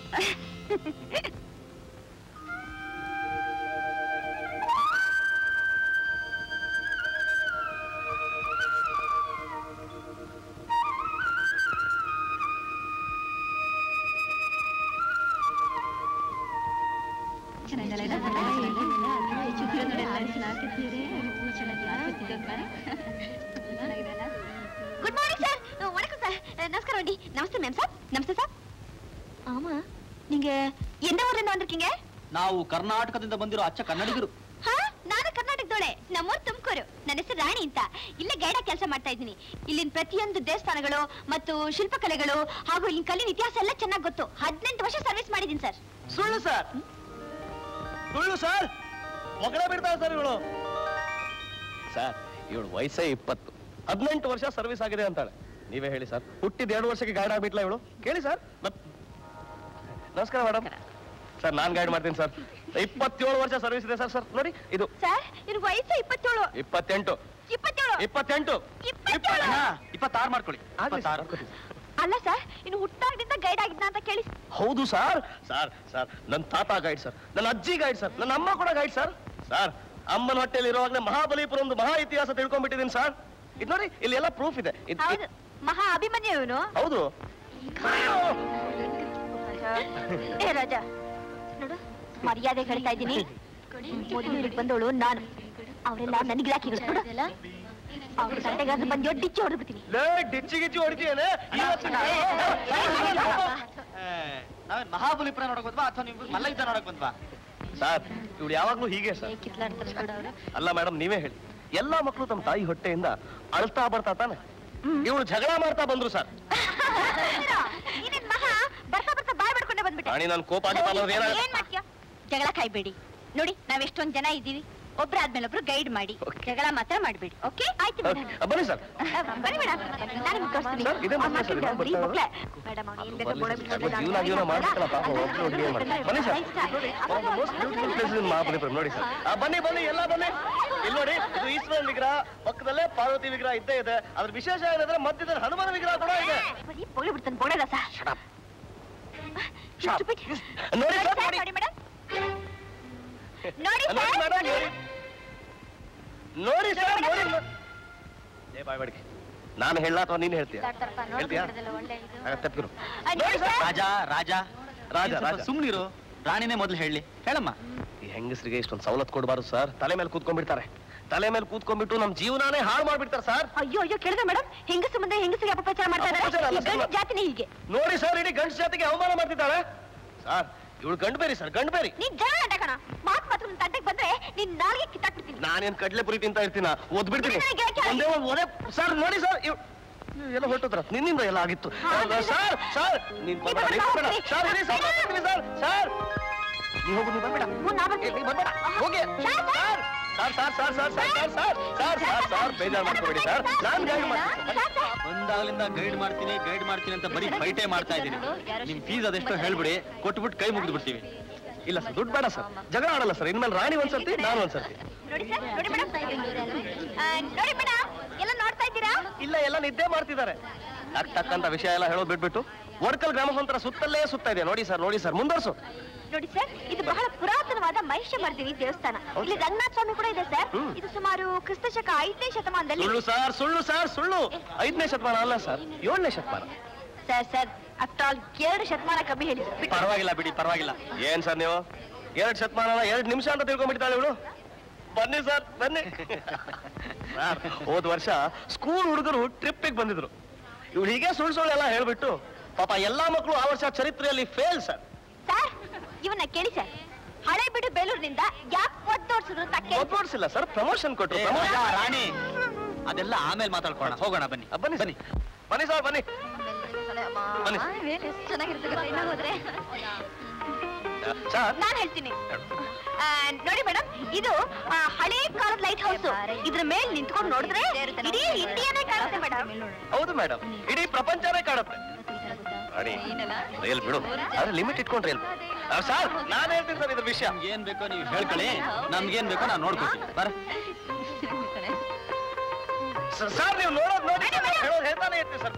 குட் மார்னிங் சார் வணக்கம் சார் நமஸ்காரம் வண்டி நமஸ்தே மேம் சார் நமஸ்தே சார் ஆமா நீங்க எந்த ஊர்ல இருந்து வந்திருக்கீங்க ನಾವು ಕರ್ನಾಟಕದಿಂದ ಬಂದಿರೋ ಅಚ್ಚ ಕನ್ನಡಿಗರು ಹಾ ನಾನು ಕರ್ನಾಟಕದೋಳೆ ನಮ್ಮೂರ್ ತುಮಕೂರು ನನ್ನ ಹೆಸರು ರಾಣಿ ಅಂತ ಇಲ್ಲೇ ಗೈಡ ಕೆಲಸ ಮಾಡ್ತಾ ಇದ್ದೀನಿ ಇಲ್ಲಿನ ಪ್ರತಿಯೊಂದು ದೇವಸ್ಥಾನಗಳು ಮತ್ತು ಶಿಲ್ಪಕಲೆಗಳು ಹಾಗೂ ಇಲ್ಲಿನ ಕಲ್ಲಿನ ಇತಿಹಾಸ ಎಲ್ಲ ಚೆನ್ನಾಗಿ ಗೊತ್ತು ಹದಿನೆಂಟು ವರ್ಷ ಸರ್ವಿಸ್ ಮಾಡಿದ್ದೀನಿ ಸರ್ ಸುಳ್ಳು ಸರ್ ಸುಳ್ಳು ಸರ್ ಮಗಳೇ ಬಿಡ್ತಾಳೆ ಸರ್ ಇವಳು ಸರ್ ಇವಳು ವಯಸ್ಸೇ ಇಪ್ಪತ್ತು ಹದಿನೆಂಟು ವರ್ಷ ಸರ್ವಿಸ್ ಆಗಿದೆ ಅಂತಾಳೆ ನೀವೇ ಹೇಳಿ ಸರ್ ಹುಟ್ಟಿದ ಎರಡು ವರ್ಷಕ್ಕೆ ಗೈಡ್ ಆಗ್ಬಿಟ್ಲ ಇವಳು ಕೇಳಿ ಸರ್ ಮತ್ ನಮಸ್ಕಾರ ಮೇಡಮ್ ಸರ್ ನಾನ್ ಗೈಡ್ ಮಾಡ್ತೀನಿ ಸರ್ ಇಪ್ಪತ್ತೇಳು ವರ್ಷ ಸರ್ವಿಸ್ ಇದೆ ಸರ್ ಸರ್ ನೋಡಿ ಇದು ಸರ್ ಇವ್ರ ವಯಸ್ಸು ಇಪ್ಪತ್ತೇಳು ಇಪ್ಪತ್ತೆಂಟು ಇಪ್ಪತ್ತೇಳು ಇಪ್ಪತ್ತೆಂಟು ಇಪ್ಪತ್ತೇಳು ಇಪ್ಪತ್ತಾರು ಮಾಡ್ಕೊಳ್ಳಿ ಆಗ್ಲಿ ಸರ್, ಇಪ್ಪತ್ತಾರು ಮಾಡ್ಕೊಡಿ. ಅಲ್ಲ ಸರ್ ಇನ್ನು ಹುಟ್ಟಾಗ್ದಿಂದ ಗೈಡ್ ಆಗಿದ್ನ ಅಂತ ಕೇಳಿ ಹೌದು ಸರ್ ಸರ್ ಸರ್ ನನ್ನ ತಾತ ಗೈಡ್ ಸರ್ ನನ್ನ ಅಜ್ಜಿ ಗೈಡ್ ಸರ್ ನನ್ನ ಅಮ್ಮ ಕೂಡ ಗೈಡ್ ಸರ್ ಸರ್ ಅಮ್ಮನ ಹೊಟ್ಟೆಯಲ್ಲಿ ಇರುವಾಗಲೇ ಮಹಾಬಲಿಪುರ ಒಂದು ಮಹಾ ಇತಿಹಾಸ ತಿಳ್ಕೊಂಡ್ಬಿಟ್ಟಿದ್ದೀನಿ ಸರ್ ಇದು ನೋಡಿ ಇಲ್ಲಿ ಎಲ್ಲ ಪ್ರೂಫ್ ಇದೆ ಇದ್- ಇದ್- ಹೌದು ಮಹಾ ಅಭಿಮನ್ಯು ಇವನು ಹೌದು ಏ ರಾಜ ನೋಡು ಮರ್ಯಾದೆ ಹೇಳ್ತಾ ಇದ್ದೀನಿ ಮೊದಲು ಇಲ್ಲಿಗೆ ಬಂದವಳು ನಾನು ಅವರೆಲ್ಲ ನನಗೆ ಗಿರಾಕಿಗಳು ನೋಡು ಅವ್ರ ತಂಟೆಗಾದ್ರು ಬಂದು ಡಿಚ್ಚಿ ಹೊಡ್ಬಿಡ್ತೀನಿ ಲೇ ಡಿಚ್ಚಿ ಗಿಚ್ಚಿ ಹೊಡಿತೀಯೇನೆ ಇವತ್ತು ನಾವೇನ್ ಮಹಾಬಲಿಪುರ ನೋಡಕ್ ಬಂದ್ವಾ ಅಥವಾ ನೀವು ಮಲ್ಲಯುದ್ಧ ನೋಡಕ್ ಬಂದ್ವಾ ಸರ್ ಇವ್ರು ಯಾವಾಗ್ಲೂ ಹೀಗೆ ಸರ್ ಅಲ್ಲ ಮೇಡಮ್ ನೀವೇ ಹೇಳಿ ಎಲ್ಲಾ ಮಕ್ಕಳು ತಮ್ಮ ತಾಯಿ ಹೊಟ್ಟೆಯಿಂದ ಅಳ್ತಾ ಬರ್ತಾ ತಾನೆ ಇವಳು ಜಗಳ ಮಾಡ್ತಾ ಬಂದ್ರು ಸರ್ ನೀನೇನ್ ಮಹಾ ಬರ್ತಾ ಬರ್ತಾ ಬಾಯ್ ಮಾಡ್ಕೊಂಡೆ ಬಂದ್ಬಿಟ್ಟೆ ರಾಣಿ ನನ್ ಕೋಪ ಆಗಿತ್ತು ಅನ್ನೋದು ಏನಾಗ ಏನ್ ಮಾಡ್ತೀಯ ಜಗಳ ಕಾಯ್ಬೇಡಿ ನೋಡಿ ನಾವ್ ಎಷ್ಟೊಂದ್ ಜನ ಇದ್ದೀವಿ ಒಬ್ರಾದ್ಮೇಲೆ ಒಬ್ರು ಗೈಡ್ ಮಾಡಿ ಜಗಳ ಮಾತ್ರ ಮಾಡ್ಬೇಡಿ ಓಕೆ ಆಯ್ತು ಮೇಡಮ್ ಬನ್ನಿ ಸರ್ ಬನ್ನಿ ಮೇಡಮ್ ನಾನು ನಿಮ್ಗೆ ತೋರಿಸ್ತೀನಿ ಸರ್, ಇದೇ ಮಕ್ಳು ಸರ್, ಇದೇ ಮಕ್ಳು. ಮೇಡಮ್ ಅವ್ನು ಏನ್ ಬರ್ಲಿ ಬೇಕಾದ್ರೂ ಗೋಡೆ ಸರ್, ಬಿಟ್ಕೊಂಡು ನಾನು ಜೀವನ ಜೀವನ ಮಾಡ್ಬೇಕಲ್ಲ ಪಾಪ ಅಲ್ಲ, ಒಬ್ರು ಹುಡುಗಿ ಏನ್ ಮಾಡ್ತಾರೆ? ಬನ್ನಿ sir most beautiful place in Mahabalipura ನೋಡಿ ಸರ್ ಆ, ಬನ್ನಿ ಬನ್ನಿ ಎಲ್ಲ ಬನ್ನಿ ಇಲ್ಲಿ ನೋಡಿ ಇದು ಈಶ್ವರನ್ ವಿಗ್ರಹ ಪಕ್ಕದಲ್ಲೇ ಪಾರ್ವತಿ ವಿಗ್ರಹ ಇದ್ದೇ ಇದೆ ಅದ್ರ ವಿಶೇಷ ಏನಂದ್ರೆ ಮಧ್ಯದಲ್ಲಿ ಹನುಮನ ವಿಗ್ರಹ ಕೂಡ ಇದೆ ಬರೀ ಪೊಗಳಿ ಬಿಡ್ತಾನೆ ಬೋಡಲ್ಲ ಸರ್ Shut up. Stupid. ನೋಡಿ ಸರ್ ನೋಡಿ ನೋಡಿ ಮೇಡಮ್ ನೋಡಿ ನೋಡಿ ಸರ್ ಮೇಡಮ್ ನೋಡಿ ನೋಡಿ ಸರ್ ನೋಡಿ ಏ ಬಾಯ್ ಬಾಡಿಗೆ ನಾನು ಹೇಳ ಅಥವಾ ನೀನು ಹೇಳ್ತೀಯ ಹೇಳ್ತೀಯಾ ಹಾಗಾದ್ರೆ ತಪ್ಪಿರು ನೋಡಿ ಸರ್ ರಾಜ ರಾಜ ರಾಜ, ನೀನ್ ಸ್ವಲ್ಪ ರಾಜ. ಸುಮ್ನಿರು ರಾಣಿನೇ ಮೊದಲು ಹೇಳಿ ಹೇಳಮ್ಮ ಈ ಹೆಂಗಸರಿಗೆ ಇಷ್ಟೊಂದು ಸವಲತ್ತು ಕೊಡಬಾರ್ದು ಸರ್ ತಲೆ ಮೇಲೆ ಕೂತ್ಕೊಂಡ್ಬಿಡ್ತಾರೆ ತಲೆ ಮೇಲೆ ಕೂತ್ಕೊಂಡ್ಬಿಟ್ಟು ನಮ್ ಜೀವನಾನೇ ಹಾಳು ಮಾಡ್ಬಿಡ್ತಾರೆ ಸರ್ ಅಯ್ಯೋ ಅಯ್ಯೋ ಕೇಳಿದ್ರೆ ಮೇಡಮ್ ಹೆಂಗಸು ಮುಂದೆ ಹೆಂಗಸಿಗೆ ಅಪಪ್ರಚಾರ ಮಾಡ್ತಾ ಅಪಪ್ರಚಾರ ಅಲ್ಲ, ಇದ್ದಾರೆ ಸರ್. ಜಾತಿನೇ ಹೀಗೆ ನೋಡಿ ಸರ್ ಇಡೀ ಗಂಡು ಜಾತಿಗೆ ಅವಮಾನ ಮಾಡ್ತಿದ್ದಾಳೆ ಸರ್ ಇವಳು ಗಂಡು ಬೇರಿ ಸರ್ ಗಂಡು ಬೇರಿ ನೀನ್ ಜಗಳ ಗಂಟ ಕಣ ಮಾತ್ ಮಾತ್ರ ನಿನ್ ತಂಟೆಗೆ ಬಂದ್ರೆ ನೀನ್ ನಾಲ್ಗೆ ಕಿತ್ತಾಕ್ಬಿಡ್ತೀನಿ ನಾನೇನ್ ಕಡ್ಲೆ ಪುರಿ ತಿಂತ ಇರ್ತೀನ ಓದ್ಬಿಡ್ತೀನಿ ಬಿಡಿ ನನಗೆ ಯಾಕೆ? ಒಂದೇ ಒಂದ್ ಒದೆ ಸರ್ ನೋಡಿ ಸರ್ ಇವ್- ನೀವು ಎಲ್ಲ ಹೊರಟೋದ್ರ ನಿನ್ನಿಂದ ಎಲ್ಲ ಆಗಿತ್ತು ಹಾ, ಸರ್ ಸರ್ ನೀನ್ ನೀವು ಬರ್ಬೇಡ, ನೀನ್ ಬರ್ಬೇಡ, ಬರ್ಬೇಡ. ಸರ್ ಇರಿ ಸರ್ ಬರ್ತೀನಿ ಸರ್ ಸರ್ ನೀವು ಹೋಗು ನೀವು ಬರ್ಬೇಡ ಹ್ಞೂ, ನಾ ಬರ್ತೀನಿ. ಏ, ನೀವ್ ಬರ್ಬೇಡ ಹೋಗಿ sir, sir. Sir sir sir sir sir sir sir sir sir sir ಬೇಜಾರು ಮಾಡ್ಕೋಬೇಡಿ ಸರ್ ನಾನ್ ಗೈಡ್ ಮಾಡ್ತೀನಿ ಸರ್, ಸರ್. ಬಂದಾಗಲಿಂದ ಗೈಡ್ ಮಾಡ್ತೀನಿ ಗೈಡ್ ಮಾಡ್ತೀನಿ ಅಂತ ಬರೀ ಫೈಟೇ ಮಾಡ್ತಾ ಇದ್ದೀನಿ ನಿಮ್ ಫೀಸ್ ಅದೆಷ್ಟೋ ಹೇಳ್ಬಿಡಿ ಕೊಟ್ಬಿಟ್ಟು ಕೈ ಮುಗಿದು ಬಿಡ್ತೀವಿ ಇಲ್ಲ ಸರ್ ದುಡ್ಡು ಬೇಡ ಸರ್ ಜಗಳ ಆಡಲ್ಲ ಸರ್ ಇನ್ಮೇಲೆ ರಾಣಿ ಒಂದ್ಸರ್ತಿ ನಾನು ಒಂದ್ಸರ್ತಿ ನೋಡಿ ಸರ್ ನೋಡಿ ಮೇಡಮ್ ನೋಡಿ ಮೇಡಮ್ ಎಲ್ಲ ನೋಡ್ತಾ ಇದ್ದೀರಾ ಇಲ್ಲ ಎಲ್ಲ ನಿದ್ದೆ ಮಾಡ್ತಿದ್ದಾರೆ ಟಕ್ ಟಕ್ ಅಂತ ವಿಷಯ ಎಲ್ಲ ಹೇಳೋದು ಬಿಟ್ಬಿಟ್ಟು ಒಡ್ಕಲ್ ಗ್ರಾಮಸಂತರ ಸುತ್ತಲ್ಲೇ ಸುತ್ತ ಇದೆ ನೋಡಿ ಸರ್ ನೋಡಿ ಸರ್ ಮುಂದರ್ಸು ನೋಡಿ ಸರ್ ಇದು ಬಹಳ ಪುರಾತನವಾದ ಮಹಿಷ ಮರ್ದಿನಿ ದೇವಸ್ಥಾನ ಇಲ್ಲಿ ರಂಗನಾಥ ಸ್ವಾಮಿ ಕೂಡ ಇದೆ ಸರ್ ಹ್ಮ್. ಇದು ಸುಮಾರು ಕ್ರಿಸ್ತ ಶಕ ಐದನೇ ಶತಮಾನದಲ್ಲಿ ಸುಳ್ಳು ಸರ್ ಸುಳ್ಳು ಸರ್ ಸುಳ್ಳು ಐದನೇ ಶತಮಾನ ಅಲ್ಲ ಸರ್ ಏಳನೇ ಶತಮಾನ ಸರ್ ಸರ್ ಆಫ್ಟರ್ ಆಲ್ ಎರಡು ಶತಮಾನ ಕಮ್ಮಿ ಹೇಳಿದ್ರು ಬಿಟ್ಟು- ಪರವಾಗಿಲ್ಲ ಬಿಡಿ ಪರವಾಗಿಲ್ಲ ಏನ್ ಸರ್ ನೀವು ಎರಡ್ ಶತಮಾನ ಎರಡ್ ನಿಮಿಷ ಅಂತ ತಿಳ್ಕೊಂಡ್ಬಿಟ್ಟಿದ್ದಾಳೆ ಇವಳು ಬನ್ನಿ ಸರ್ ಬನ್ನಿ ಸರ್ ಹೋದ್ ವರ್ಷ ಸ್ಕೂಲ್ ಹುಡುಗರು ಟ್ರಿಪ್ಪಿಗೆ ಬಂದಿದ್ರು ಇವಳು ಹೀಗೆ ಸುಳ್ಳು ಸುಳ್ಳು ಎಲ್ಲ ಹೇಳ್ಬಿಟ್ಟು ಪಾಪ ಎಲ್ಲಾ ಮಕ್ಕಳು ಆ ವರ್ಷ ಚರಿತ್ರೆಯಲ್ಲಿ ಫೇಲ್ ಸರ್ ಸರ್ ಇವನ್ನ ಕೇಳಿ ಸರ್ ಹಳೆ ಬಿಡು ಬೇಲೂರಿನಿಂದ ಯಾಕೆ ಒತ್ತೋಡ್ಸಿದ್ರು ಅಂತ ಕೇಳಿ ಒಪ್ಪಿಸಿಲ್ಲ ಸರ್ ಪ್ರಮೋಷನ್ ಕೊಟ್ರು promotion. ರಾಣಿ ಅದೆಲ್ಲ ಆಮೇಲೆ ಮಾತಾಡ್ಕೋಣ ಹೋಗೋಣ ಬನ್ನಿ ಆ, ಬನ್ನಿ ಬನ್ನಿ ಬನ್ನಿ ಸರ್ ಬನ್ನಿ ಬನ್ನಿ. ಚೆನ್ನಾಗಿರುತ್ತೆ ಗೊತ್ತಾ ಇನ್ನ ಹೋದ್ರೆ ಸರ್ ನಾನ್ ಹೇಳ್ತೀನಿ ಆ, ನೋಡಿ ಮೇಡಮ್ ಇದು ಆ, ಹಳೆ ಕಾಲದ ಲೈಟ್ ಹೌಸ್ ಇದ್ರ ಮೇಲೆ ನಿಂತ್ಕೊಂಡು ನೋಡಿದ್ರೆ ಇಡೀ ಇಂಡಿಯಾನೇ ಕಾಣುತ್ತೆ ಮೇಡಮ್ ಹೌದು ಮೇಡಮ್ ಇಡೀ ಪ್ರಪಂಚನೇ ಕಾಡುತ್ತೆ ರಾಣಿ ರೈಲ್ ಬಿಡು ಆದ್ರೆ ಲಿಮಿಟ್ ಇಟ್ಕೊಂಡ್ರೆ ಎಲ್ ಸರ್ ನಾನು ಹೇಳ್ತೀನಿ ಸರ್ ಇದ್ರ ವಿಷಯ ಏನ್ ಬೇಕೋ ನೀವು ಹೇಳ್ಕೊಳ್ಳಿ ನಮ್ಗೇನ್ ಬೇಕೋ ನಾನು ನೋಡ್ಕೊಳ್ತೀನಿ ಬರ ಸ- ಸರ್ ನೀವು ನೋಡೋದು ನೋಡಿ ಸರ್, ನಾನ್ ಹೇಳೋದು ಹೇಳ್ತಾನೆ ಇರ್ತೀವಿ ಸರ್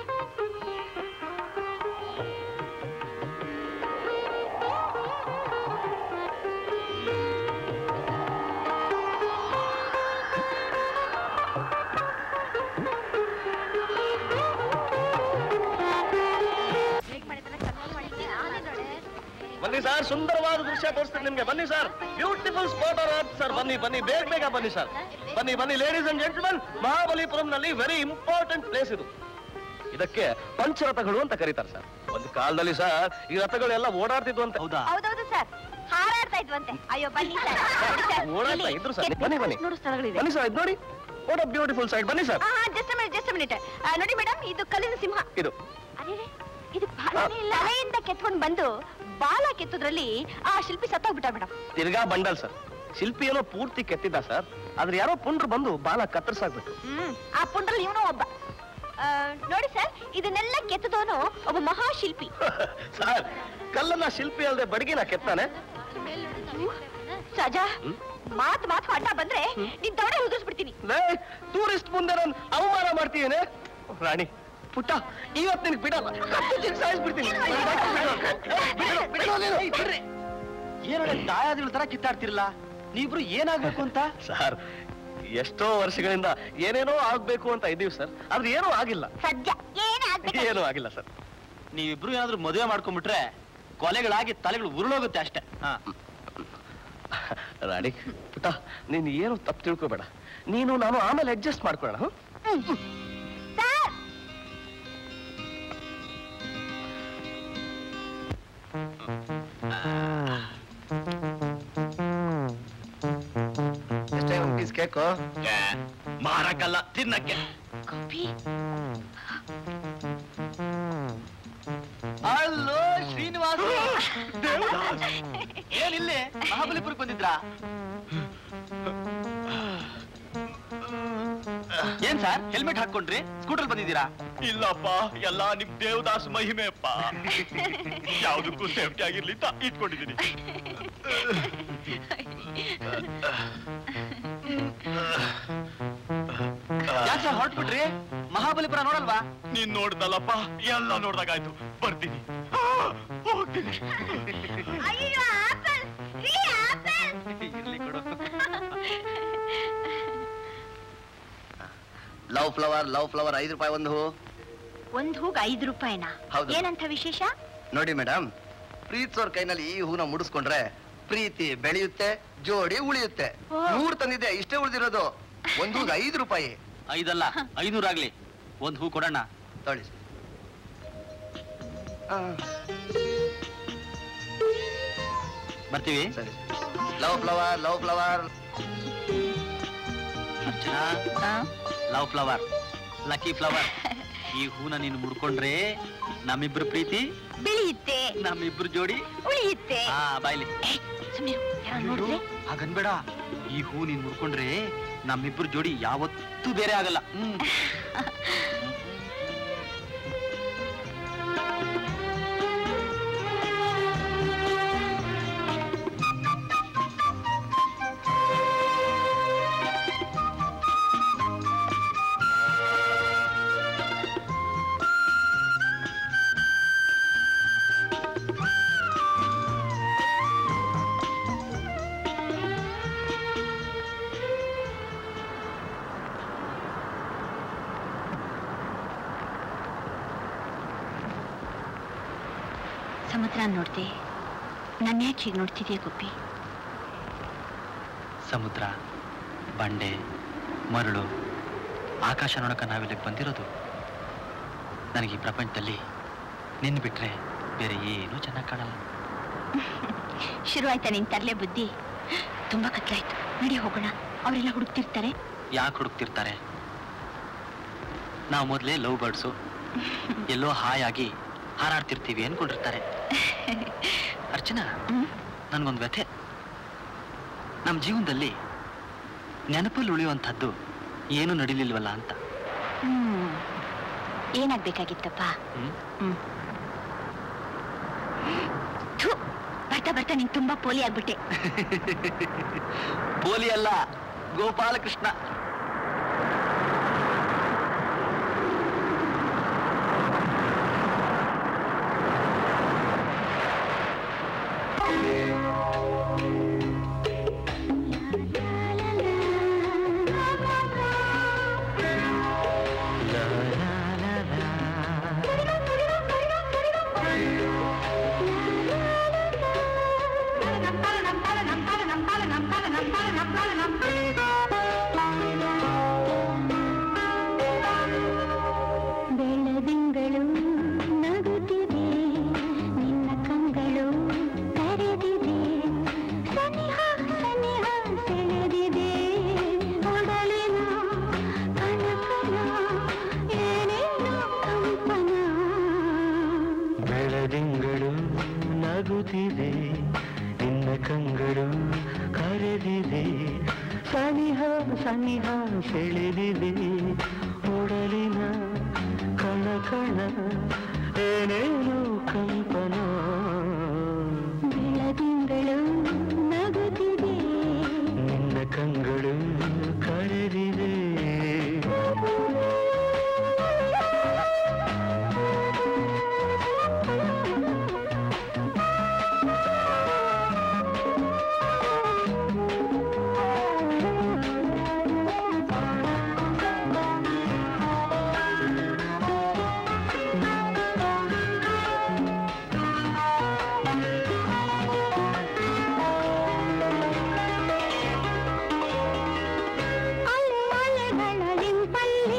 ಬನ್ನಿ ಸರ್ ಸುಂದರವಾದ ದೃಶ್ಯ ತೋರಿಸ್ತೀನಿ ನಿಮ್ಗೆ ಬನ್ನಿ sir beautiful spot are sir ಬನ್ನಿ ಬನ್ನಿ ಬೇಗ ಬೇಗ ಬನ್ನಿ ಸರ್ ಬನ್ನಿ ಬನ್ನಿ ಲೇಡೀಸ್ ಅಂಡ್ ಜೆಂಟಲ್ಮನ್ ಮಹಾಬಲಿಪುರಂನಲ್ಲಿ ವೆರಿ ಇಂಪಾರ್ಟೆಂಟ್ ಪ್ಲೇಸ್ ಇದು ಇದಕ್ಕೆ ಪಂಚರಥಗಳು ಅಂತ ಕರೀತಾರೆ ಸರ್ ಒಂದು ಕಾಲದಲ್ಲಿ ಸರ್ ಈ ರಥಗಳೆಲ್ಲ ಓಡಾಡ್ತಿದ್ವು ಅಂತ ಹೌದಾ ಹೌದೌದು ಸರ್ ಹಾರಾಡ್ತಾ ಇದ್ವಂತೆ ಅಯ್ಯೋ ಬನ್ನಿ ಸರ್ ನೋಡಿ ಸರ್, ಓಡಾಡ್ತಾ ಇಲ್ಲಿ ಇದ್ರು ಸರ್ ಕೆಟ್ಟ ಬನ್ನಿ ಬನ್ನಿ ನೋಡು ಸ್ಥಳಗಳಿದೆ ಬನ್ನಿ ಸರ್ ಇದು ನೋಡಿ ವಾಟ್ ಅ ಬ್ಯೂಟಿಫುಲ್ ಸೈಡ್ ಬನ್ನಿ ಸರ್ ಹಾ ಜಸ್ಟ್ ಮಿನಿಟ್ ಜಸ್ಟ್ ಮಿನಿಟ್ ನೋಡಿ ಮೇಡಮ್ ಇದು ಕಲ್ಲಿನ ಸಿಂಹ ಇದು ಅರೆ ಇದು ಬಾಲನೇ ಇಲ್ಲ ತಲೆಯಿಂದ ಕೆತ್ಕೊಂಡು ಬಂದು ಬಾಲ ಕೆತ್ತೋದ್ರಲ್ಲಿ ಆ ಶಿಲ್ಪಿ ಸತ್ತೋಗ್ಬಿಟ್ಟ ಮೇಡಮ್ ತಿರ್ಗಾ ಬಂಡಲ್ ಸರ್ ಶಿಲ್ಪಿ ಏನೋ ಪೂರ್ತಿ ಕೆತ್ತಿದ್ದ ಸರ್ ಆದ್ರೆ ಯಾರೋ ಪುಂಡ್ರು ಬಂದು ಬಾಲ ಕತ್ತರಿಸಾಕ್ಬಿಟ್ಟು ಹ್ಮ್ ಆ ಪುಂಡ್ರಲ್ಲಿ ಇವನು ಒಬ್ಬ ಆ, ನೋಡಿ ಸರ್ ಇದನ್ನೆಲ್ಲ ಕೆತ್ತದವನು ಒಬ್ಬ ಮಹಾಶಿಲ್ಪಿ ಸರ್ ಕಲ್ಲನ್ನ ಶಿಲ್ಪಿ ಅಲ್ಲದೆ ಬಡಗಿನ ಕೆತ್ತಾನೆ ಸಜಾ ಹ್ಮ್? ಮಾತ್ ಮಾತು ಅಡ್ಡ ಬಂದ್ರೆ ನಿನ್ ತೊಡೆ ಉದುರಿಸ್ಬಿಡ್ತೀನಿ ಟೂರಿಸ್ಟ್ ಮುಂದೆ ನಾನು ಅವಮಾನ ಮಾಡ್ತೀಯೇನೆ ರಾಣಿ ಪುಟ್ಟ ಇವತ್ತು ನಿನಗೆ ಬಿಡಲ್ಲ ಕತ್ತು ತಿರ್ಗಿ ಸಾಯಿಸ್ಬಿಡ್ತೀನಿ ಏನೋ ದಾಯಾದಿಗಳ ತರ ಕಿತ್ತಾಡ್ತಿರಲ್ಲ ನೀವಿಬ್ರು ಏನಾಗ್ಬೇಕು ಅಂತ ಸರ್ ಎಷ್ಟೋ ವರ್ಷಗಳಿಂದ ಏನೇನೋ ಆಗ್ಬೇಕು ಅಂತ ಇದೀವಿ ಸರ್ ಆದ್ರೆ ಏನೂ ಆಗಿಲ್ಲ ಸದ್ಯ ಏನೇ ಆಗ್ಬೇಕು ಏನೂ ಆಗಿಲ್ಲ ಸರ್ ನೀವಿಬ್ರು ಏನಾದ್ರೂ ಮದುವೆ ಮಾಡ್ಕೊಂಡ್ಬಿಟ್ರೆ ಕೊಲೆಗಳಾಗಿ ತಲೆಗಳು ಉರುಳೋಗುತ್ತೆ ಅಷ್ಟೇ ಹಾ ರಾಣಿ ಪುಟ್ಟ ನೀನು ಏನು ತಪ್ಪು ತಿಳ್ಕೊಬೇಡ ನೀನು ನಾನು ಆಮೇಲೆ ಅಡ್ಜಸ್ಟ್ ಮಾಡ್ಕೊಳ್ಳೋಣ ಹ್ಮ್? ಸರ್ ಎಷ್ಟೇ ಒಂದು ಪೀಸ್ ಕೇಕು ಮಾರಕ್ಕಲ್ಲ ತಿನ್ನಕ್ಕೆ ಕಾಫಿ ಹಲೋ ಶ್ರೀನಿವಾಸ ಏನಿಲ್ಲಿ ಮಹಾಬಲಿಪುರಕ್ಕೆ ಬಂದಿದ್ರಾ ಏನ್ ಸರ್ ಹೆಲ್ಮೆಟ್ ಹಾಕೊಂಡ್ರಿ ಸ್ಕೂಟರ್ ಬಂದಿದ್ದೀರಾ ಇಲ್ಲಪ್ಪ ಎಲ್ಲ ನಿಮ್ ದೇವದಾಸ್ ಮಹಿಮೆ ಅಪ್ಪ ಯಾವ್ದಕ್ಕೂ ಸೇಫ್ಟಿ ಆಗಿರ್ಲಿ ಅಂತ ಇಟ್ಕೊಂಡಿದ್ದೀನಿ ಯಾಕೆ ಸರ್ ಹೊರಟ್ಬಿಟ್ರಿ ಮಹಾಬಲಿಪುರ ನೋಡಲ್ವಾ ನೀನ್ ನೋಡ್ದಲ್ಲಪ್ಪ ಎಲ್ಲ ನೋಡ್ದಾಗಾಯ್ತು ಬರ್ತೀನಿ ಆ, ಹೋಗ್ತೀನಿ ಅಯ್ಯೋ ಆಪಲ್ ಫ್ರೀ ಆಪಲ್ ಇರ್ಲಿ ಕೊಡು ಲವ್ ಫ್ಲವರ್ ಲವ್ ಫ್ಲವರ್ ಐದು ರೂಪಾಯಿ ಒಂದು ಹೂ ಒಂದ್ ಹೂಗ್ ಐದು ರೂಪಾಯಿನ ಹೌದು. ಏನಂತ ವಿಶೇಷ ನೋಡಿ ಮೇಡಮ್ ಪ್ರೀತಿಸೋರ್ ಕೈನಲ್ಲಿ ಈ ಹೂನ ಮುಡಿಸ್ಕೊಂಡ್ರೆ ಪ್ರೀತಿ ಬೆಳೆಯುತ್ತೆ ಜೋಡಿ ಉಳಿಯುತ್ತೆ ಓ. ನೂರ್ ತಂದಿದೆ ಇಷ್ಟೇ ಉಳಿದಿರೋದು ಒಂದು ಹೂಗ್ ಐದು ರೂಪಾಯಿ ಐದಲ್ಲ ಐನೂರಾಗ್ಲಿ ಒಂದ್ ಹೂ ಕೊಡೋಣ ತೊಳಿ ಆ, ಬರ್ತೀವಿ ಸರಿ love flower love flower Archana love flower lucky flower ಈ ಹೂನ ನೀನು ಮುಡ್ಕೊಂಡ್ರೆ ನಮ್ಮಿಬ್ರು ಪ್ರೀತಿ ಬೆಳೆಯುತ್ತೆ ನಮ್ಮಿಬ್ರು ಜೋಡಿ ಉಳಿಯುತ್ತೆ ಆ ಬಾಯ್ಲಿ ಸುಮ್ಮನೆ ಯಾರೋ ನೋಡಿದ್ರೆ ಹಾಗನ್ಬೇಡ ಈ ಹೂ ನೀನ್ ಮುಡ್ಕೊಂಡ್ರೆ ನಮ್ಮಿಬ್ರು ಜೋಡಿ ಯಾವತ್ತೂ ಬೇರೆ ಆಗಲ್ಲ ಹ್ಮ್ ಸಮುದ್ರ ನೋಡ್ದೆ ನನ್ನ ಯಾಕೆ ಹೀಗೆ ನೋಡ್ತಿದ್ಯಾ ಗುಬ್ಬಿ ಸಮುದ್ರ ಬಂಡೆ ಮರಳು ಆಕಾಶ ನೋಡಕ ನಾವಿಲ್ಲಿಗೆ ಬಂದಿರೋದು ನನಗೆ ಈ ಪ್ರಪಂಚದಲ್ಲಿ ನಿನ್ನ ಬಿಟ್ರೆ ಬೇರೆ ಏನೂ ಚೆನ್ನಾಗಿ ಕಾಣಲ್ಲ ಶುರುವಾಯ್ತಾ ನಿನ್ ತರ್ಲೆ ಬುದ್ಧಿ ತುಂಬಾ ಕತ್ಲಾಯ್ತು ನಡಿ ಹೋಗೋಣ ಅವರೆಲ್ಲ ಹುಡುಕ್ತಿರ್ತಾರೆ ಯಾಕೆ ಹುಡುಕ್ತಿರ್ತಾರೆ ನಾವು ಮೊದಲೇ ಲವ್ ಬರ್ಡ್ಸು ಎಲ್ಲೋ ಹಾಯಾಗಿ ಹಾರಾಡ್ತಿರ್ತೀವಿ ಅನ್ಕೊಂಡಿರ್ತಾರೆ ಅರ್ಚನಾ ಹ್ಮ್? ನನಗೊಂದು ವ್ಯಥೆ ನಮ್ಮ ಜೀವನದಲ್ಲಿ ನೆನಪಲ್ಲಿ ಉಳಿಯುವಂಥದ್ದು ಏನು ನಡಿಲಿಲ್ವಲ್ಲ ಅಂತ ಹ್ಮ್ ಏನಾಗ್ಬೇಕಾಗಿತ್ತಪ್ಪ ಹ್ಮ್? ಹ್ಮ್ ಥು, ಬರ್ತಾ ಬರ್ತಾ ನೀನ್ ತುಂಬಾ ಪೋಲಿ ಆಗ್ಬಿಟ್ಟೆ ಪೋಲಿ ಅಲ್ಲ ಗೋಪಾಲಕೃಷ್ಣ ಬೆಳದಿಂಗಳು ನಗುತ್ತಿದೆ ನಿನ್ನ ಕಂಗಳು ಕರೆದಿದೆ ಸನಿಹ ಸನಿಹ ಸೆಳೆದಿದೆ ಒಡಲಿನ ಕನಕನ ಏನೇನೋ ಕಂಪನ ಬೆಳದಿಂಗಳು ನಗುತ್ತಿದೆ ನಿನ್ನ ಕಂಗಳು ಕರೆದಿದೆ ಸನಿಹ ಸನಿಹ ಸೆಳೆದಿದೆ ಒಡಲಿನ ಕಣ ಕಣ ಏನೇನು ಕಂಪನ ಬೆಳದಿಂಗಳು ನಗುತ್ತಿದೆ ನಿನ್ನ ಕಂಗಳು ಕರೆದಿದೆ ಅಲೆ ಅಲೆಗಳ ಇಂಪಲ್ಲಿ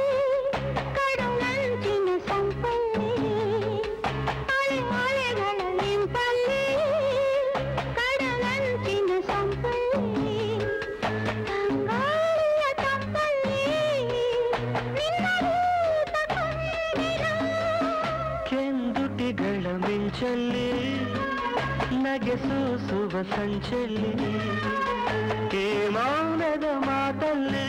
ಕಡುನಂಚಿನ ಸಂಪಲ್ಲಿ ಅಲೆ ಅಲೆಗಳ ಇಂಪಲ್ಲಿ ಕಡಲಂಚಿನ ಸಂಪಲ್ಲಿ ತಂಗಾಳಿಯ ತಂಪಲ್ಲಿ ನಿನ್ನ ರೂಪ ಕಂಡಿನ ಕೆಂದುಟಿಗಳ ಮಿಂಚಲ್ಲಿ ನಗೆ ಸೂಸುವ ಸಂಚಲ್ಲಿ ಈ ಮೌನದ ಮಾತಲ್ಲಿ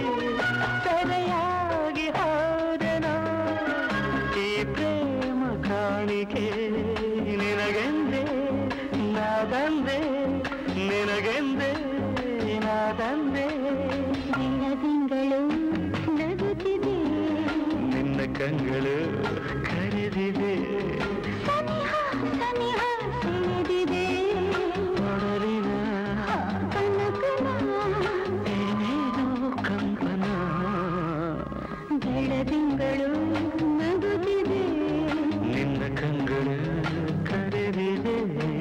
ಸೆರೆಯಾಗಿ ಹೋದೆನ ಈ ಪ್ರೇಮ ಕಾಣಿಕೆ ನಿನಗೆಂದೆ ನಾದಂದೆ ನಿನಗೆಂದೆ ನಾದಂದೆ ಬೆಳದಿಂಗಳು ನಗುತ್ತಿದೆ ನಿನ್ನ ಕಂಗಳು ಕರೆದಿದೆ ಸನಿಹ ಸನಿಹ ಸೆಳೆದಿದೆ ಒಡಲಿನ ಕನಕನ ಏನೇನೋ ಕಂಪನ ಬೆಳದಿಂಗಳು ನಗುತ್ತಿದೆ ನಿನ್ನ ಕಂಗಳು ಕರೆದಿದೆ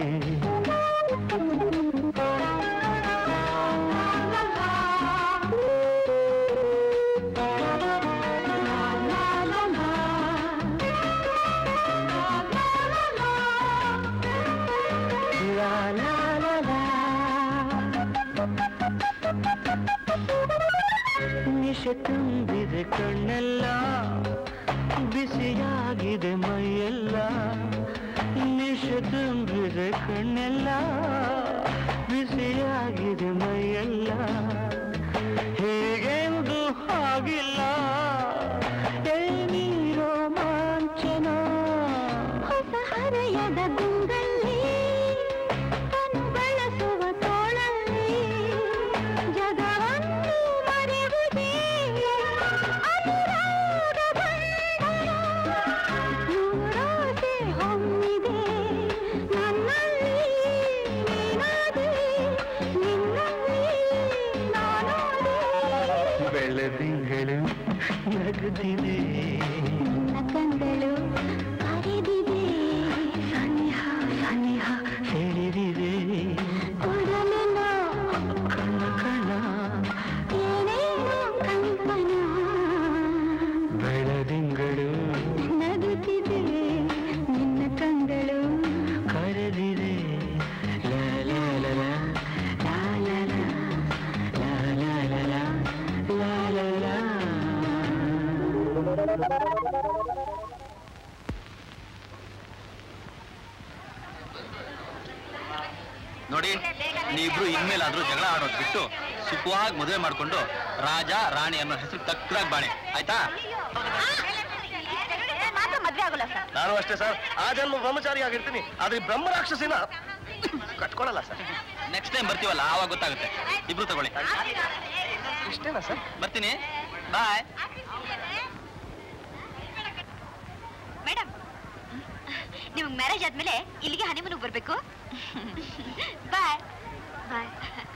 ಲಾ ಲಾ ಲಾ ಲಾ. ನಿಶೆ ತುಂಬಿದೆ ಕಣ್ಣೆಲ್ಲ ಬಿಸಿಯಾಗಿದೆ ಮೈಯೆಲ್ಲ ನಿಶೆ ತುಂಬಿದೆ ಕಣ್ಣೆಲ್ಲ ಬಿಸಿಯಾಗಿದೆ ಮೈಯೆಲ್ಲ ಹೇಗೆಂದು ಆಗಿಲ್ಲ ಏನಿರೋ ಮಾಂಚನ ಹೊಸ ಹರೆಯದ ಗುಂಗಲ್ಲಿ ತನು ಬಳಸುವ ತೋಳಲ್ಲಿ ಜಗವನ್ನು ಮರೆಯುವುದೇ ಅನುರಾಗ ಬಂಧನ. ನೂರಾಸೆ ಹೊಮ್ಮಿದೆ ನನ್ನಲ್ಲಿ ನೀನಾದೆ ನಿನ್ನಲ್ಲಿ ನಾನಾದೆ ಬೆಳದಿಂಗಳು ನಗುತ್ತಿದೆ ನಿನ್ನ ಕಂಗಳು ಕರೆದಿದೆ ಸನಿಹ ನೋಡಿ ನೀವಿಬ್ರು ಇನ್ಮೇಲಾದ್ರೂ ಜಗಳ ಆಡೋದು ಬಿಟ್ಟು ಸುಖವಾಗಿ ಮದುವೆ ಮಾಡ್ಕೊಂಡು ರಾಜ ರಾಣಿ ಅನ್ನೋ ಹೆಸರು ತಕ್ಕದಾಗಿ ಬಾಣೆ ಆಯ್ತಾ ಮಾತ್ರ ಮದ್ವೆ ಆಗೋಲ್ಲ ಸರ್ ನಾನು ಅಷ್ಟೇ ಸರ್ ಆ ಜನ್ಮ ಬ್ರಹ್ಮಚಾರಿ ಆಗಿರ್ತೀನಿ ಆದ್ರೆ ಈ ಬ್ರಹ್ಮ ರಾಕ್ಷಸಿನ ಕಟ್ಕೊಳಲ್ಲ ಸರ್ ನೆಕ್ಸ್ಟ್ ಟೈಮ್ ಬರ್ತೀವಲ್ಲ ಆವಾಗ ಗೊತ್ತಾಗುತ್ತೆ ಇಬ್ರು ತಗೊಳ್ಳಿ ಇಷ್ಟೇನಾ ಸರ್ ಬರ್ತೀನಿ ಬಾಯ್ ಮೇಡಮ್ ನಿಮ್ಗೆ ಮ್ಯಾರೇಜ್ ಆದ್ಮೇಲೆ ಇಲ್ಲಿಗೆ ಹನಿಮೂನಿಗೆ ಬರ್ಬೇಕು ಬಾಯ್ ಬಾಯ್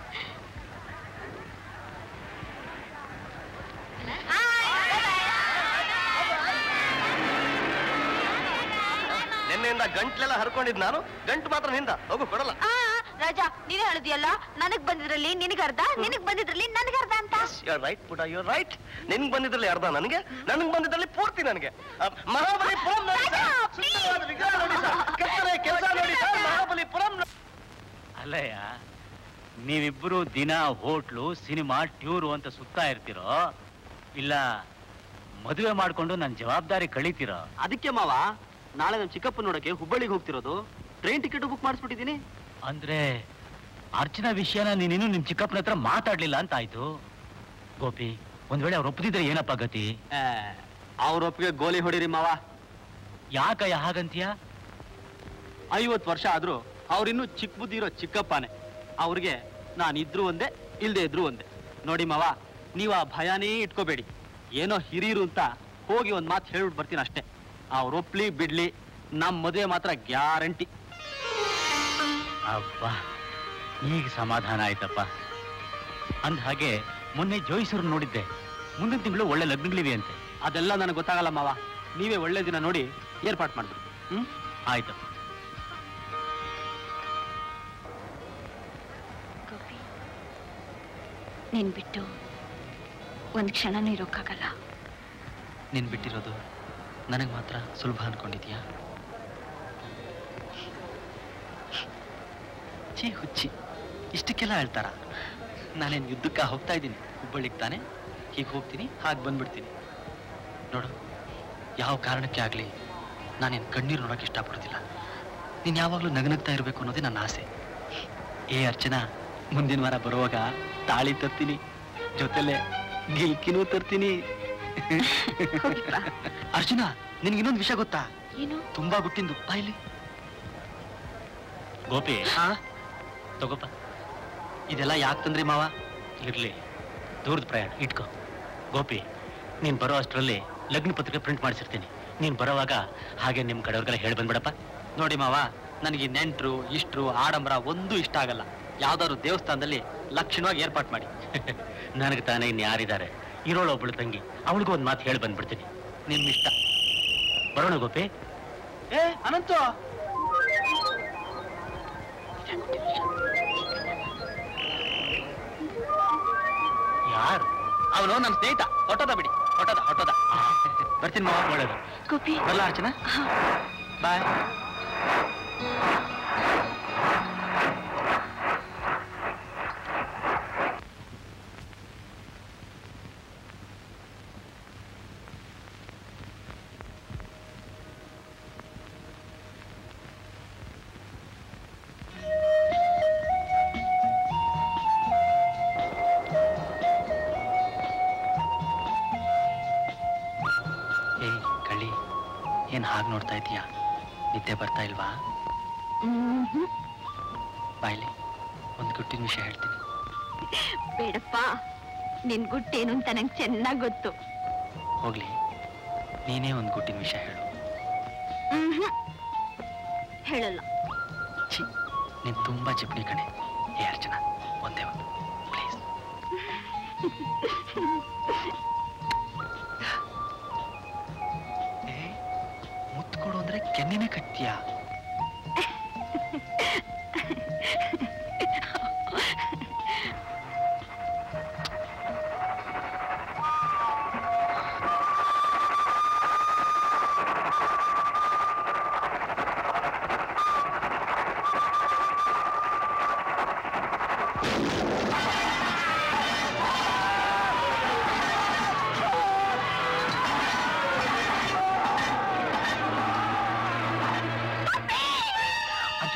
ನಿನ್ನೆಯಿಂದ ಗಂಟ್ಲೆಲ್ಲ ಹರ್ಕೊಂಡಿದ್ ನಾನು ಗಂಟು ಮಾತ್ರ ನಿಂದ ಹೋಗು ಕೊಡಲ್ಲ ರಾಜಾ ನೀನೇ ಹೇಳಿದ್ಯಲ್ಲ ನನಗ್ ಬಂದಿದ್ರಲ್ಲಿ ನಿನಗ್ ಅರ್ಧ ನಿನಗ್ ಬಂದಿದ್ರಲ್ಲಿ ನನಗ್ ಅರ್ಧ ಅಂತ ಯುವರ್ ರೈಟ್ ಪುಟ ಯುವರ್ ರೈಟ್ ನಿನ್ಗೆ ಬಂದಿದ್ರಲ್ಲಿ ಅರ್ಧ ನನಗೆ ನನಗೆ ಬಂದಿದ್ರಲ್ಲಿ ಪೂರ್ತಿ ನನಗೆ ಅಹ್, ಮಹಾಬಲಿಪುರಂ ನೋಡಿ ಸರ್. ಸುಂದರವಾದ ವಿಗ್ರಹ ನೋಡಿ ಸರ್ ಕೆತ್ತನೆ ಕೆಲಸ ನೋಡಿ ಸರ್ ಮಹಾಬಲಿಪುರಂ ನೋಡಿ. ಅಲ್ಲಯ್ಯ ನೀವಿಬ್ಬರು ದಿನ ಹೋಟ್ಲು ಸಿನಿಮಾ ಟ್ಯೂರು ಅಂತ ಸುತ್ತಾ ಇರ್ತೀರೋ ಇಲ್ಲ ಮದುವೆ ಮಾಡ್ಕೊಂಡು ನನ್ನ ಜವಾಬ್ದಾರಿ ಕಳೀತೀರೋ ಅದಕ್ಕೆ ಮಾವ ನಾಳೆ ನಮ್ಮ ಚಿಕ್ಕಪ್ಪ ನೋಡಕ್ಕೆ ಹುಬ್ಬಳ್ಳಿಗೆ ಹೋಗ್ತಿರೋದು ಟ್ರೈನ್ ಟಿಕೆಟ್ ಬುಕ್ ಮಾಡಿಸ್ಬಿಟ್ಟಿದ್ದೀನಿ ಅಂದ್ರೆ ಅರ್ಚನಾ ವಿಷಯನ ನೀನಿನ್ನು ನಿಮ್ ಚಿಕ್ಕಪ್ಪನ ಹತ್ರ ಮಾತಾಡ್ಲಿಲ್ಲ ಅಂತ ಆಯ್ತು ಗೋಪಿ ಒಂದ್ ವೇಳೆ ಅವ್ರು ಒಪ್ಪದಿದ್ರೆ ಏನಪ್ಪ ಗತಿ ಅವ್ರ ಒಪ್ಪಿಗೆ ಗೋಲಿ ಹೊಡಿರಿ ಮಾವ ಯಾಕಯ್ಯ ಹಾಗಂತೀಯ ಐವತ್ತು ವರ್ಷ ಆದ್ರೂ ಅವ್ರಿನ್ನೂ ಚಿಕ್ಕ ಬುದ್ಧಿ ಇರೋ ಚಿಕ್ಕಪ್ಪನೇ ಅವ್ರಿಗೆ ನಾನು ಇದ್ರು ಒಂದೇ ಇಲ್ದೇ ಇದ್ರು ಒಂದೇ ನೋಡಿ ಮಾವ ನೀವು ಆ ಭಯನೇ ಇಟ್ಕೋಬೇಡಿ ಏನೋ ಹಿರಿಯರು ಅಂತ ಹೋಗಿ ಒಂದ್ ಮಾತು ಹೇಳ್ಬಿಟ್ಟು ಬರ್ತೀನಿ ಅಷ್ಟೇ ಅವ್ರು ಒಪ್ಲಿ ಬಿಡ್ಲಿ ನಮ್ಮ ಮದುವೆ ಮಾತ್ರ ಗ್ಯಾರಂಟಿ ಅಬ್ಬ ಈಗ ಸಮಾಧಾನ ಆಯ್ತಪ್ಪ ಅಂದ ಹಾಗೆ ಮೊನ್ನೆ ಜೋಯಿಸರು ನೋಡಿದ್ದೆ ಮುಂದಿನ ತಿಂಗಳು ಒಳ್ಳೆ ಲಗ್ನಗಳಿವೆ ಅಂತೆ ಅದೆಲ್ಲ ನನಗೆ ಗೊತ್ತಾಗಲ್ಲ ಮಾವ ನೀವೇ ಒಳ್ಳೆ ದಿನ ನೋಡಿ ಏರ್ಪಾಟ್ ಮಾಡ್ಬಿಡಿ ಹ್ಮ್ ಆಯ್ತಪ್ಪ ಗೋಪಿ ನೀನ್ ಬಿಟ್ಟು ಒಂದ್ ಕ್ಷಣನೂ ಇರೋಕ್ಕಾಗಲ್ಲ ನೀನ್ ಬಿಟ್ಟಿರೋದು ನನಗೆ ಮಾತ್ರ ಸುಲಭ ಅನ್ಕೊಂಡಿದ್ಯಾ ಛೀ ಹುಚ್ಚಿ ಇಷ್ಟಕ್ಕೆಲ್ಲ ಹೇಳ್ತಾರ ನಾನೇನು ಯುದ್ಧಕ್ಕೆ ಹೋಗ್ತಾ ಇದ್ದೀನಿ ಹುಬ್ಬಳ್ಳಿಗೆ ತಾನೆ ಹೀಗೆ ಹೋಗ್ತೀನಿ ಹಾಗೆ ಬಂದ್ಬಿಡ್ತೀನಿ ನೋಡು ಯಾವ ಕಾರಣಕ್ಕೆ ಆಗಲಿ ನಾನೇನು ಕಣ್ಣೀರು ನೋಡೋಕೆ ಇಷ್ಟಪಡೋದಿಲ್ಲ ನೀನು ಯಾವಾಗಲೂ ನಗನಗ್ತಾ ಇರಬೇಕು ಅನ್ನೋದೇ ನನ್ನ ಆಸೆ ಏ ಅರ್ಚನಾ ಮುಂದಿನ ವಾರ ಬರುವಾಗ ತಾಳಿ ತರ್ತೀನಿ ಜೊತೆಲೆ ಗಿಲ್ಕಿನೂ ತರ್ತೀನಿ ಅರ್ಜುನ ನಿನ್ಗೆ ಇನ್ನೊಂದು ವಿಷಯ ಗೊತ್ತಾ ಏನು ತುಂಬಾ ಗುಟ್ಟಿಂದು ಬಾಯ್ಲಿ ಗೋಪಿ ಹಾ ತಗೋಪ್ಪ ಇದೆಲ್ಲ ಯಾಕೆ ತಂದ್ರಿ ಮಾವ ಇರ್ಲಿ ದೂರದ ಪ್ರಯಾಣ ಇಟ್ಕೋ ಗೋಪಿ ನೀನ್ ಬರೋ ಅಷ್ಟರಲ್ಲಿ ಲಗ್ನ ಪತ್ರಿಕೆ ಪ್ರಿಂಟ್ ಮಾಡಿಸಿರ್ತೀನಿ ನೀನ್ ಬರೋವಾಗ ಹಾಗೆ ನಿಮ್ ಕಡೆಯವ್ರಿಗೆಲ್ಲ ಹೇಳಿ ಬಂದ್ಬಿಡಪ್ಪ ನೋಡಿ ಮಾವ ನನಗೆ ನೆಂಟ್ರು ಇಷ್ಟ್ರು ಆಡಂಬರ ಒಂದೂ ಇಷ್ಟ ಆಗಲ್ಲ ಯಾವ್ದಾದ್ರು ದೇವಸ್ಥಾನದಲ್ಲಿ ಲಕ್ಷಣವಾಗಿ ಏರ್ಪಾಟ್ ಮಾಡಿ ನನಗೆ ತಾನೇ ಇನ್ ಯಾರಿದ್ದಾರೆ ಇರೋಳು ಒಬ್ಳು ತಂಗಿ ಅವಳಿಗೂ ಒಂದ್ ಮಾತು ಹೇಳಿ ಬಂದ್ಬಿಡ್ತೀನಿ ನಿಮ್ ಇಷ್ಟ ಬರೋಣ ಗೋಪಿ ಏ ಅನಂತು ಯಾರು ಅವನು ನನ್ನ ಸ್ನೇಹಿತ ಹೊಟ್ಟದ ಬಿಡಿ ಹೊಟ್ಟದ ಹೊಟ್ಟದ ಬರ್ತೀನಿ ಮಾವ ಒಳ್ಳೇದು ಗೋಪಿ ಬರ್ಲಾ ಅರ್ಚನಾ ಬಾಯ್ ಏಯ್ ಕಳ್ಳಿ ಏನ್ ಹಾಗೆ ನೋಡ್ತಾ ಇದೀಯಾ ನಿದ್ದೆ ಬರ್ತಾ ಇಲ್ವಾ ಬಾಯ್ಲಿ ಒಂದು ಗುಟ್ಟಿನ ವಿಷಯ ಹೇಳ್ತೀನಿ ಬೇಡಪ್ಪ ನಿನ್ ಗುಟ್ಟೇನು ಅಂತ ನಂಗೆ ಚೆನ್ನಾಗ್ ಗೊತ್ತು ಹೋಗ್ಲಿ ನೀನೇ ಒಂದು ಗುಟ್ಟಿನ ವಿಷಯ ಹೇಳು ಮ್ಹ್ಮ್. ಹೇಳಲ್ಲ ಛೀ ನೀನ್ ತುಂಬಾ ಚಿಪ್ನಿ ಕಣೆ ಏ ಅರ್ಚನಾ ಒಂದೇ ಒಂದು ಪ್ಲೀಸ್ ಏ ಮುತ್ತು ಕೊಡು ಅಂದ್ರೆ ಕೆನ್ನೆನೆ ಕಟ್ತೀಯಾ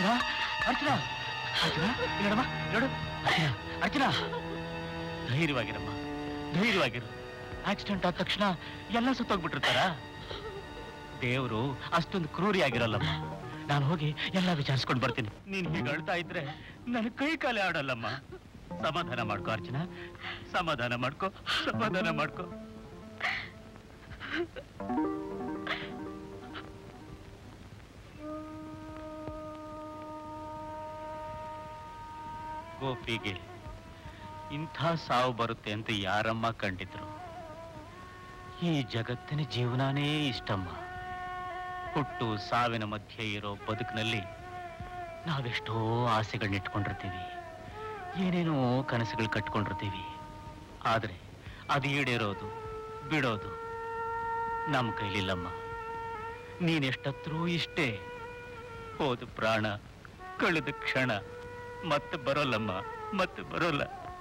ಅರ್ಚನಾ ಅರ್ಚನಾ ಅರ್ಚನಾ ನೋಡಮ್ಮ ನೋಡು ಅರ್ಚನಾ ಅರ್ಚನಾ ಧೈರ್ಯವಾಗಿರಮ್ಮ ಧೈರ್ಯವಾಗಿರು ಆಕ್ಸಿಡೆಂಟ್ ಆದ ತಕ್ಷಣ ಎಲ್ಲ ಸುತ್ತೋಗ್ಬಿಟ್ಟಿರ್ತಾರ ದೇವರು ಅಷ್ಟೊಂದು ಕ್ರೂರಿಯಾಗಿರಲ್ಲಮ್ಮ ನಾನು ಹೋಗಿ ಎಲ್ಲ ವಿಚಾರಿಸ್ಕೊಂಡು ಬರ್ತೀನಿ ನೀನ್ ಹೀಗೆ ಅಳ್ತಾ ಇದ್ರೆ ನನ್ನ ಕೈ ಕಾಲೇ ಆಡಲ್ಲಮ್ಮ ಸಮಾಧಾನ ಮಾಡ್ಕೋ ಅರ್ಚನಾ ಸಮಾಧಾನ ಮಾಡ್ಕೋ ಸಮಾಧಾನ ಮಾಡ್ಕೋ ಗೋಪಿಗೆ ಇಂಥ ಸಾವು ಬರುತ್ತೆ ಅಂತ ಯಾರಮ್ಮ ಕಂಡಿದ್ರು ಈ ಜಗತ್ತಿನ ಜೀವನಾನೇ ಇಷ್ಟಮ್ಮ ಹುಟ್ಟು ಸಾವಿನ ಮಧ್ಯೆ ಇರೋ ಬದುಕಿನಲ್ಲಿ ನಾವೆಷ್ಟೋ ಆಸೆಗಳನ್ನ ಇಟ್ಕೊಂಡಿರ್ತೀವಿ ಏನೇನೋ ಕನಸುಗಳು ಕಟ್ಕೊಂಡಿರ್ತೀವಿ ಆದ್ರೆ ಅದು ಈಡೇರೋದು ಬಿಡೋದು ನಮ್ಮ ಕೈಲಿಲ್ಲಮ್ಮ ನೀನೆಷ್ಟತ್ರೂ ಇಷ್ಟೇ ಹೋದ ಪ್ರಾಣ ಕಳೆದ ಕ್ಷಣ ಮತ್ತೆ ಬರೋಲ್ಲಮ್ಮ ಮತ್ತೆ ಬರೋಲ್ಲ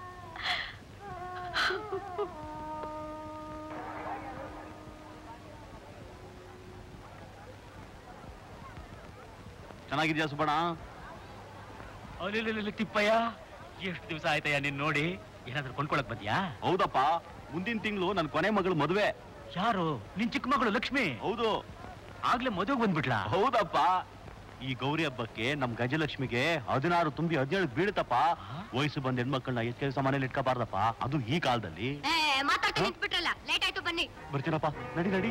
ಚೆನ್ನಾಗಿದ್ಯಾ ಸುಬ್ಬಣ್ಣ ಅಲ್ಲಿ ತಿಪ್ಪಯ್ಯ ಎಷ್ಟು ದಿವಸ ಆಯ್ತಯ್ಯ ನೀನ್ ನೋಡಿ ಏನಾದ್ರೂ ಕೊಂಡ್ಕೊಳಕ್ ಬಂದ್ಯಾ ಹೌದಪ್ಪ ಮುಂದಿನ ತಿಂಗಳು ನನ್ನ ಕೊನೆ ಮಗಳು ಮದುವೆ ಯಾರು ನಿನ್ ಚಿಕ್ಕ ಮಗಳು ಲಕ್ಷ್ಮಿ ಹೌದು ಆಗ್ಲೇ ಮದುವೆಗೆ ಬಂದ್ಬಿಟ್ಲಾ ಹೌದಪ್ಪ ಈ ಗೌರಿ ಹಬ್ಬಕ್ಕೆ ನಮ್ ಗಜಲಕ್ಷ್ಮಿಗೆ ಹದಿನಾರು ತುಂಬಿ ಹದಿನೇಳು ಬೀಳುತ್ತಪ್ಪ ವಯಸ್ಸು ಬಂದ ಹೆಣ್ಮಕ್ಳನ್ನ ಎಷ್ಟ್ ಕೆಲಸ ಮನೇಲಿ ಇಟ್ಕೋಬಾರ್ದಪ್ಪ ಅದು ಈ ಕಾಲದಲ್ಲಿ ಮಾತಾಡ್ತೀನಿ ನಿಂತ್ಬಿಟ್ರಲ್ಲ ಲೇಟ್ ಆಯ್ತು ಬನ್ನಿ ಬರ್ತೀನಪ್ಪ ನಡಿ ನಡಿ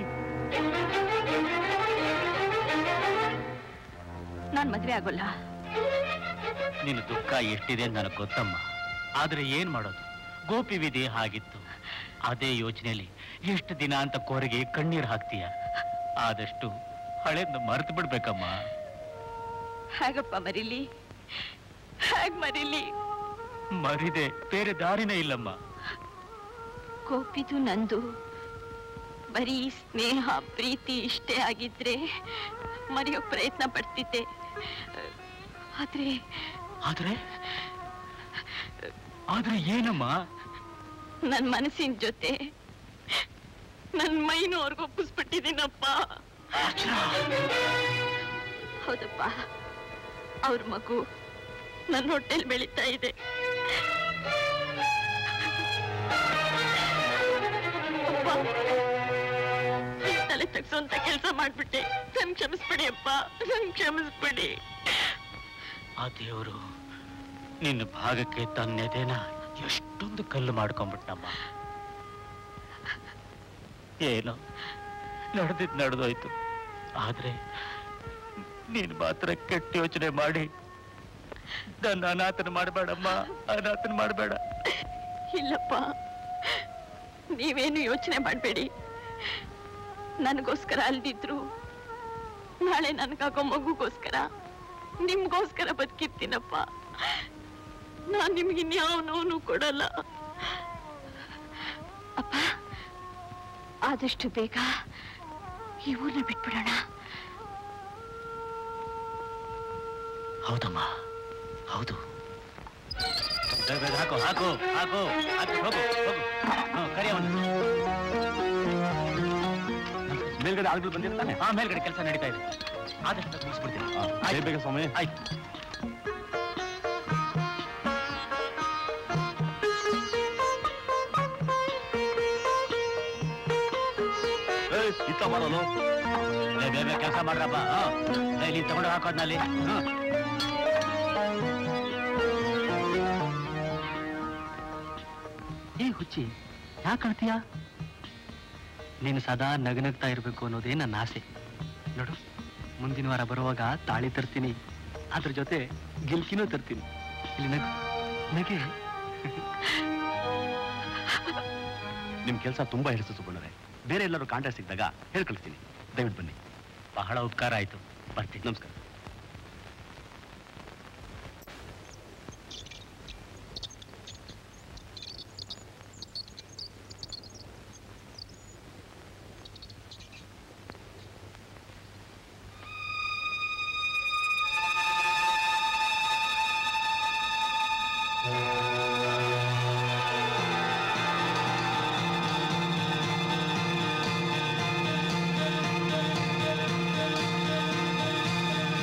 ನಾನ್ ಮದ್ವೆ ಆಗೋಲ್ಲ ನಿನ್ನ ದುಃಖ ಎಷ್ಟಿದೆ ಅಂತ ನನಗೆ ಗೊತ್ತಮ್ಮ ಆದ್ರೆ ಏನ್ ಮಾಡೋದು ಗೋಪಿ ವಿಧಿ ಹಾಗಿತ್ತು ಅದೇ ಯೋಚನೆಯಲ್ಲಿ ಎಷ್ಟು ದಿನ ಅಂತ ಕೊರಗೆ ಕಣ್ಣೀರ್ ಹಾಕ್ತೀಯ ಆದಷ್ಟು ಹಳೇದ್ ಮರೆತು ಬಿಡ್ಬೇಕಮ್ಮ ಹೇಗಪ್ಪ ಮರಿಲಿ ಹೇಗ್ ಮರಿಲಿ ಮರಿದೆ ಬೇರೆ ದಾರಿನೇ ಇಲ್ಲಮ್ಮ ಕೋಪಿದು ನಂದು ಬರೀ ಸ್ನೇಹ ಪ್ರೀತಿ ಇಷ್ಟೇ ಆಗಿದ್ರೆ ಮರೆಯೋ ಪ್ರಯತ್ನ ಪಡ್ತಿದ್ದೆ ಆದ್ರೆ ಆದ್ರೆ ಆದ್ರೆ ಏನಮ್ಮ ನನ್ ಮನಸ್ಸಿನ ಜೊತೆ ನನ್ ಮೈನು ಅವ್ರಿಗೆ ಒಪ್ಪಿಸ್ಬಿಟ್ಟಿದ್ದೀನಪ್ಪ ಹೌದಪ್ಪ ಅವ್ರ ಮಗು ನನ್ನ ಹೊಟ್ಟೆಲ್ ಬೆಳೀತಾ ಇದೆ ಅಪ್ಪ, ಈ ತಲೆ ತಗ್ಸೋಂತ ಕೆಲಸ ಮಾಡ್ಬಿಟ್ಟೆ ನನ್ ಕ್ಷಮಿಸ್ಬಿಡಿ ಅಪ್ಪ ನನ್ ಕ್ಷಮಿಸ್ಬಿಡಿ ಆ ದೇವರು ನಿನ್ನ ಭಾಗಕ್ಕೆ ತನ್ನೆದೇನ ಎಷ್ಟೊಂದು ಕಲ್ಲು ಮಾಡ್ಕೊಂಡ್ಬಿಟ್ಟಮ್ಮ ಏನೋ ನಡೆದಿದ್ ನಡೆದೋಯ್ತು ಆದ್ರೆ ನೀನು ಮಾತ್ರ ಕೆಟ್ಟ ಯೋಚನೆ ಮಾಡಿ ನನ್ನ ಅನಾಥನ ಮಾಡಬೇಡಮ್ಮ ಅನಾಥನ ಮಾಡಬೇಡ ಇಲ್ಲಪ್ಪ ನೀವೇನು ಯೋಚನೆ ಮಾಡಬೇಡಿ ನನಗೋಸ್ಕರ ಅಲ್ದಿದ್ರು ನಾಳೆ ನನ್ಗಾಗೋ ಮಗುಗೋಸ್ಕರ ನಿಮ್ಗೋಸ್ಕರ ಬದುಕಿರ್ತೀನಪ್ಪ ನಾನ್ ನಿಮ್ಗೆ ಇನ್ಯಾವ ನೋವು ಕೊಡಲ್ಲ ಅಪ್ಪ ಆದಷ್ಟು ಬೇಗ ಈ ಊರ್ನ ಬಿಟ್ಬಿಡೋಣ ಹೌದಮ್ಮ ಹೌದು ಬೇಗ ಬೇಗ ಹಾಕು ಹಾಕು ಹಾಕು ಹಾಕು ಹೋಗು ಹೋಗು ಹ್ಮ್, ಕರಿ ಅವನ್ನ ಮೇಲ್ಗಡೆ ಆಳ್ಗಳು ಬಂದಿರ್ತಾನೆ ಆ ಮೇಲ್ಗಡೆ ಕೆಲಸ ನಡೀತಾ ಇದೆ ಆದಷ್ಟು ಬೇಗ ಮುಗಿಸ್ಬಿಡ್ತೀನಿ ಬೇಗ ಬೇಗ ಸ್ವಾಮಿ ಆಯ್ತು ಏಯ್, ಇತ್ತ ಬರೋನು ಲೇ, ಬೇಗ ಬೇಗ ಕೆಲಸ ಮಾಡ್ರಪ್ಪ ಹಾ. ಲೇ, ಇಲ್ಲಿ ತಗೊಂಡು ಹಾಕೋದ್ನಲ್ಲಿ ಹ್ಮ್ ಏ ಹುಚ್ಚಿ ಯಾಕೆ ಅಳ್ತೀಯ ನೀನು ಸದಾ ನಗನಗ್ತಾ ಇರಬೇಕು ಅನ್ನೋದೇ ನನ್ನ ಆಸೆ ನೋಡು ಮುಂದಿನ ವಾರ ಬರುವಾಗ ತಾಳಿ ತರ್ತೀನಿ ಅದ್ರ ಜೊತೆ ಗಿಲ್ಕಿನೂ ತರ್ತೀನಿ ಇಲ್ಲಿ ನಗು ನಗೆ ನಿಮ್ ಕೆಲಸ ತುಂಬಾ ಹಿಡಿಸು ಸುಬ್ಬಣ್ಣರೇ ಬೇರೆ ಎಲ್ಲರೂ ಕಾಂಟ್ಯಾಕ್ಟ್ ಸಿಕ್ಕಿದಾಗ ಹೇಳ್ ಕಳಿಸ್ತೀನಿ ದಯವಿಟ್ಟು ಬನ್ನಿ ಬಹಳ ಉಪಕಾರ ಆಯ್ತು ಬರ್ತೀನಿ ನಮಸ್ಕಾರ ಆ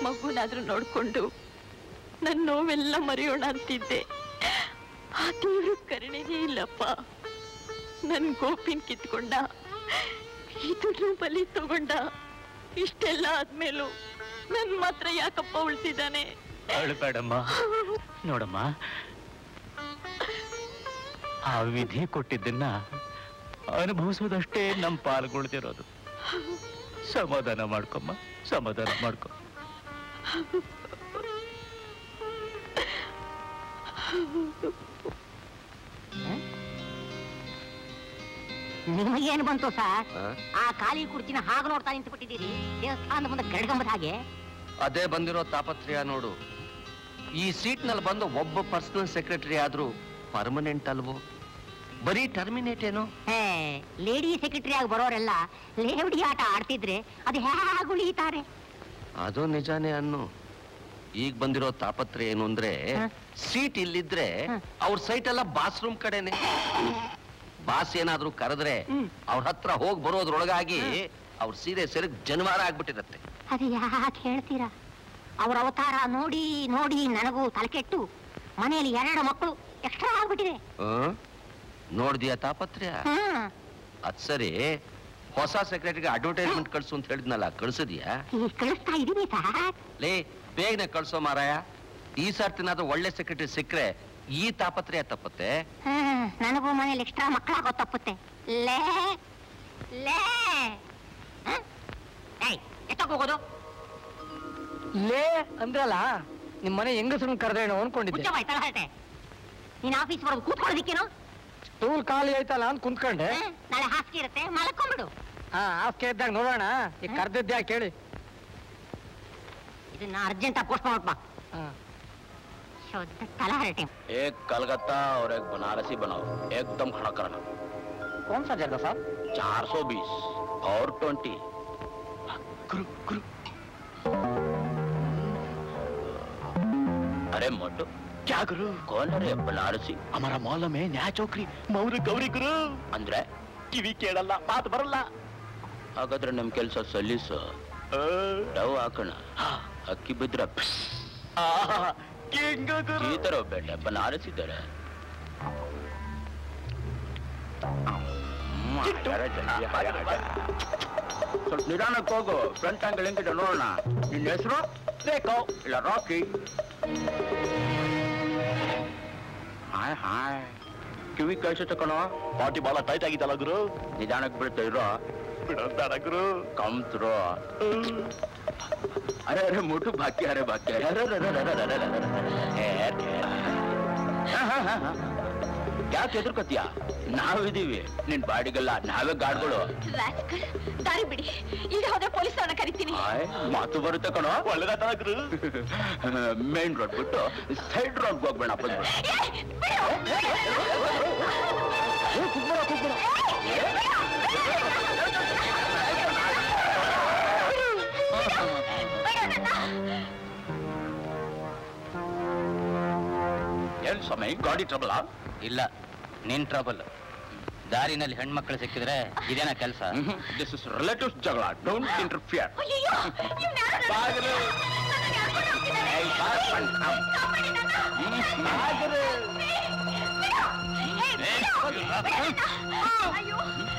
ಮಗುನಾದ್ರೂ ನೋಡ್ಕೊಂಡು ನನ್ನ ನೋವೆಲ್ಲ ಮರೆಯೋಣ ಅಂತಿದ್ದೆ ಆ ದೇವ್ರ ಕರುಣೆನೇ ಇಲ್ಲಪ್ಪ ನನ್ ಗೋಪಿನ್ ಕಿತ್ಕೊಂಡ ಇದನ್ನು ಬಲಿ ತಗೊಂಡ ಇಷ್ಟೆಲ್ಲ ಆದ್ಮೇಲೂ ನನ್ ಮಾತ್ರ ಯಾಕಪ್ಪ ಉಳ್ಸಿದಾನೆ ಅಳ್ಬೇಡಮ್ಮ ನೋಡಮ್ಮ ಆ ವಿಧಿ ಕೊಟ್ಟಿದ್ದನ್ನ ಅನುಭವಿಸೋದಷ್ಟೇ ನಮ್ಮ ಪಾಲ್ಗೊಳ್ದಿರೋದು ಸಮಾಧಾನ ಮಾಡ್ಕೊಮ್ಮ ಸಮಾಧಾನ ಮಾಡ್ಕೊ ನಿಮಗೇನು ಬಂತು ಸರ್ ಆ? ಆ ಖಾಲಿ ಕುರ್ಚಿನ ಹಾಗೆ ನೋಡ್ತಾ ನಿಂತು ಬಿಟ್ಟಿದ್ದೀರಿ ದೇವಸ್ಥಾನದ ಮುಂದೆ ಗಡ್ಗಂಬದ ಹಾಗೆ ಅದೇ ಬಂದಿರೋ ತಾಪತ್ರೆಯ ನೋಡು ಈ ಸೀಟ್ ನಲ್ಲಿ ಬಂದು ಒಬ್ಬ ಪರ್ಸನಲ್ ಸೆಕ್ರೆಟರಿ ಆದ್ರೂ ಪರ್ಮನೆಂಟ್ ಅಲ್ವೋ ಬರೀ ಟರ್ಮಿನೇಟ್ ಏನೋ ಹೇ ಲೇಡಿ ಸೆಕ್ರೆಟರಿ ಆಗಿ ಬರೋರೆಲ್ಲ ಲೇವಡಿ ಆಟ ಆಡ್ತಿದ್ರೆ ಅದು ಹೇಗೆ ಉಳಿತಾರೆ ಅದು ನಿಜಾನೇ ಅನ್ನು ಈಗ ಬಂದಿರೋ ತಾಪತ್ರೆ ಏನು ಅಂದ್ರೆ ಹ? ಸೀಟ್ ಇಲ್ಲಿದ್ರೆ ಅವ್ರ ಸೈಟ್ ಎಲ್ಲ ಬಾತ್ರೂಮ್ ಕಡೆನೆ ಬಾಸ್ ಏನಾದ್ರೂ ಕರೆದ್ರೆ ಅವ್ರ ಹತ್ರ ಹೋಗಿ ಬರೋದ್ರೊಳಗಾಗಿ ಅವ್ರ ಸೀರೆ ಸೆರಗ್ ಜನವಾರ ಆಗ್ಬಿಟ್ಟಿರತ್ತೆ ಅದು ಯಾಕೆ ಹೇಳ್ತೀರಾ ಅವ್ರ ಅವತಾರ ನೋಡಿ ನೋಡಿ ನನಗೂ ತಲೆಕೆಟ್ಟು ಮನೆಯಲ್ಲಿ ಎರಡು ಮಕ್ಕಳು ಎಕ್ಸ್ಟ್ರಾ ಆಗ್ಬಿಟ್ಟಿದೆ ಆ? ನೋಡ್ದ್ಯಾ ತಾಪತ್ರ್ಯ ಹ್ಮ್ ಅದ್ ಸರಿ ಹೊಸ ಸೆಕ್ರೆಟರಿಗೆ ಅಡ್ವರ್ಟೈಸ್ಮೆಂಟ್ ಕಳ್ಸು ಅಂತ ಹೇಳಿದ್ನಲ್ಲ ಕಳ್ಸಿದ್ಯಾ ಈಗ ಕಳಿಸ್ತಾ ಇದೀನಿ ಸರ್ ಲೇ ಬೇಗನೆ ಕಳ್ಸೋ ಮಾರಾಯ ಈ ಸರ್ತಿನಾದ್ರೂ ಒಳ್ಳೆ ಸೆಕ್ರೆಟರಿ ಸಿಕ್ಕ್ರೆ ಈ ತಾಪತ್ರೆಯ ತಪ್ಪತ್ತೆ ಹ್ಮ್ ನನಗೂ ಮನೇಲಿ ಎಕ್ಸ್ಟ್ರಾ ಮಕ್ಕಳಾಗೋ ತಪ್ಪುತ್ತೆ ಲೇ ಲೇ ಹ? ಏಯ್ ಎಷ್ಟಕ್ಕೆ ಹೋಗೋದು ಲೇ ಅಂದ್ರಲ್ಲ ನಿಮ್ ಮನೆ ಹೆಂಗಸರನ್ನ ಕರೆದೇನೋ ಅನ್ಕೊಂಡಿದ್ದೆ ಮುಚ್ಚಬಾಯ್ ತಲಹಟೆ ನೀನ್ ಆಫೀಸ್ ಬರೋದು ಕೂತ್ಕೊಳ್ಳೋದಿಕ್ಕೇನು ಸ್ಟೂಲ್ ಖಾಲಿ ಆಯ್ತಲ್ಲ ಅಂತ ಕುಂತ್ಕೊಂಡೆ ಹ? ನಾಳೆ ಹಾಸಿಗೆ ಇರುತ್ತೆ ಮಲ್ಕೊಂಬಿಡು ಹಾ ಹಾಸಿಗೆ ಇದ್ದಾಗ ನೋಡೋಣ ಈಗ ಕರ್ದಿದ್ಯಾ ಕೇಳಿ ಇದನ್ನ ಅರ್ಜೆಂಟ್ ಪೋಸ್ಟ್ ಮಾಡ್ಬಾ ಹಾ ಶುದ್ಧ ತಲಹರಟೆ एक कलकत्ता और एक बनारसी बनाओ एकदम खड़ा करना कौन सा जगह साहब 420 और 20 ಗುರು ಗುರು अरे मोटू ಕ್ಯಾ ಗುರು कौन है रे बनारसी ಅಮರ ಮಾಲ ಮೇ ನ್ಯಾ ಚೌಕ್ರಿ ಮೌರ ಗೌರಿ ಗುರು ಅಂದ್ರೆ ಕಿವಿ ಕೇಳಲ್ಲ ಮಾತು ಬರಲ್ಲ ಹಾಗಾದ್ರೆ ನಮ್ ಕೆಲ್ಸ ಸಲೀಸು ಡವ್ ಹಾಕೋಣ ಅಕ್ಕಿ ಬಿದ್ರ ಪ್ಸ್. ಕೆಂಗ ಗುರು ಈ ತರ ಬೇಡ ಬನಾರಸ್ ಇದ್ದಾರೆ ಸ್ವಲ್ಪ ನಿಧಾನಕ್ಕೆ ಹೋಗು ಫ್ರಂಟ್ ಆಂಗಲ್ ಹೆಂಗಿದೆ ನೋಡೋಣ ನಿನ್ನ ಹೆಸರು ಬೇಕೋ ಇಲ್ಲ ರಾಕಿ ಹಾಯ್ ಹಾಯ್ ಕಿವಿ ಕೇಳಿಸುತ್ತೆ ಕಣೋ ಪಾಟಿ ಬಾಲ ಟೈಟ್ ಆಗಿದ್ದಲ್ಲ ಗುರು ನಿಧಾನಕ್ಕೆ ಬೀಳ್ತಾ ಇರೋ ಬಿಡೋದಾರ ಗುರು ಕಮ್ತ್ರೋ ಅರೆ ಅರೆ ಮುಟು ಬಾಕಿ ಅರೆ ಬಾಕಿ ಅರೆ ಅರೆ ಅರೆ ಅರೆ ಅರೆ ಅರೆ ಅರೆ. ಏ, ಏ. ಹಾ, ಹಾ, ಹಾ, ಹಾ. ಯಾಕೆ ಹೆದರ್ಕೋತೀಯ ನಾವಿದೀವಿ ನಿನ್ ಬಾಡಿಗೆಲ್ಲ ನಾವೇ ಗಾಡ್ಗಳು ರಾಸ್ಕಲ್, ದಾರಿ ಬಿಡಿ ಇಲ್ಲಿ ಹೋದ್ರೆ ಪೊಲೀಸ್ ಅವ್ರನ್ನ ಕರಿತೀನಿ ಆಯ್, ಮಾತು ಬರುತ್ತೆ ಕಣೋ ಒಳ್ಳೆದಾತಲ್ಲ ಗುರು ಮೇನ್ ರೋಡ್ ಬಿಟ್ಟು ಸೈಡ್ ರೋಡ್ ಹೋಗ್ಬೇಡ ಬಂದ್ಬಿಡು ಏನ್ ಸಮಯ ಗಾಡಿ ಟ್ರಬಲ್ ಇಲ್ಲ ನಿನ್ ಟ್ರಬಲ್ ದಾರಿನಲ್ಲಿ ಹೆಣ್ಮಕ್ಳು ಸಿಕ್ಕಿದ್ರೆ ಇದೇನ ಕೆಲಸ ದಿಸ್ ಇಸ್ ರಿಲೇಟಿವ್ಸ್ ಜಗಳ ಡೋಂಟ್ ಇಂಟರ್ಫಿಯರ್ ಅಯ್ಯಯ್ಯೋ, ಇವ್ನ್ ಯಾರು ನನ್ನ- ಬಾಗಿಲು. ನನ್ನನ್ನ ಎಳ್ಕೊಂಡು ಹೋಗ್ತಿದ್ದಾರೆ. ಏಯ್, ಬಾಸ್ ಬನ್, ಕಮ್. ಕಾಪಾಡಿ ನನ್ನ. ಬಾಗಿಲು. ಏಯ್, ಬಿಡು. ಬಿಡು ನನ್ನ. ಅಯ್ಯೋ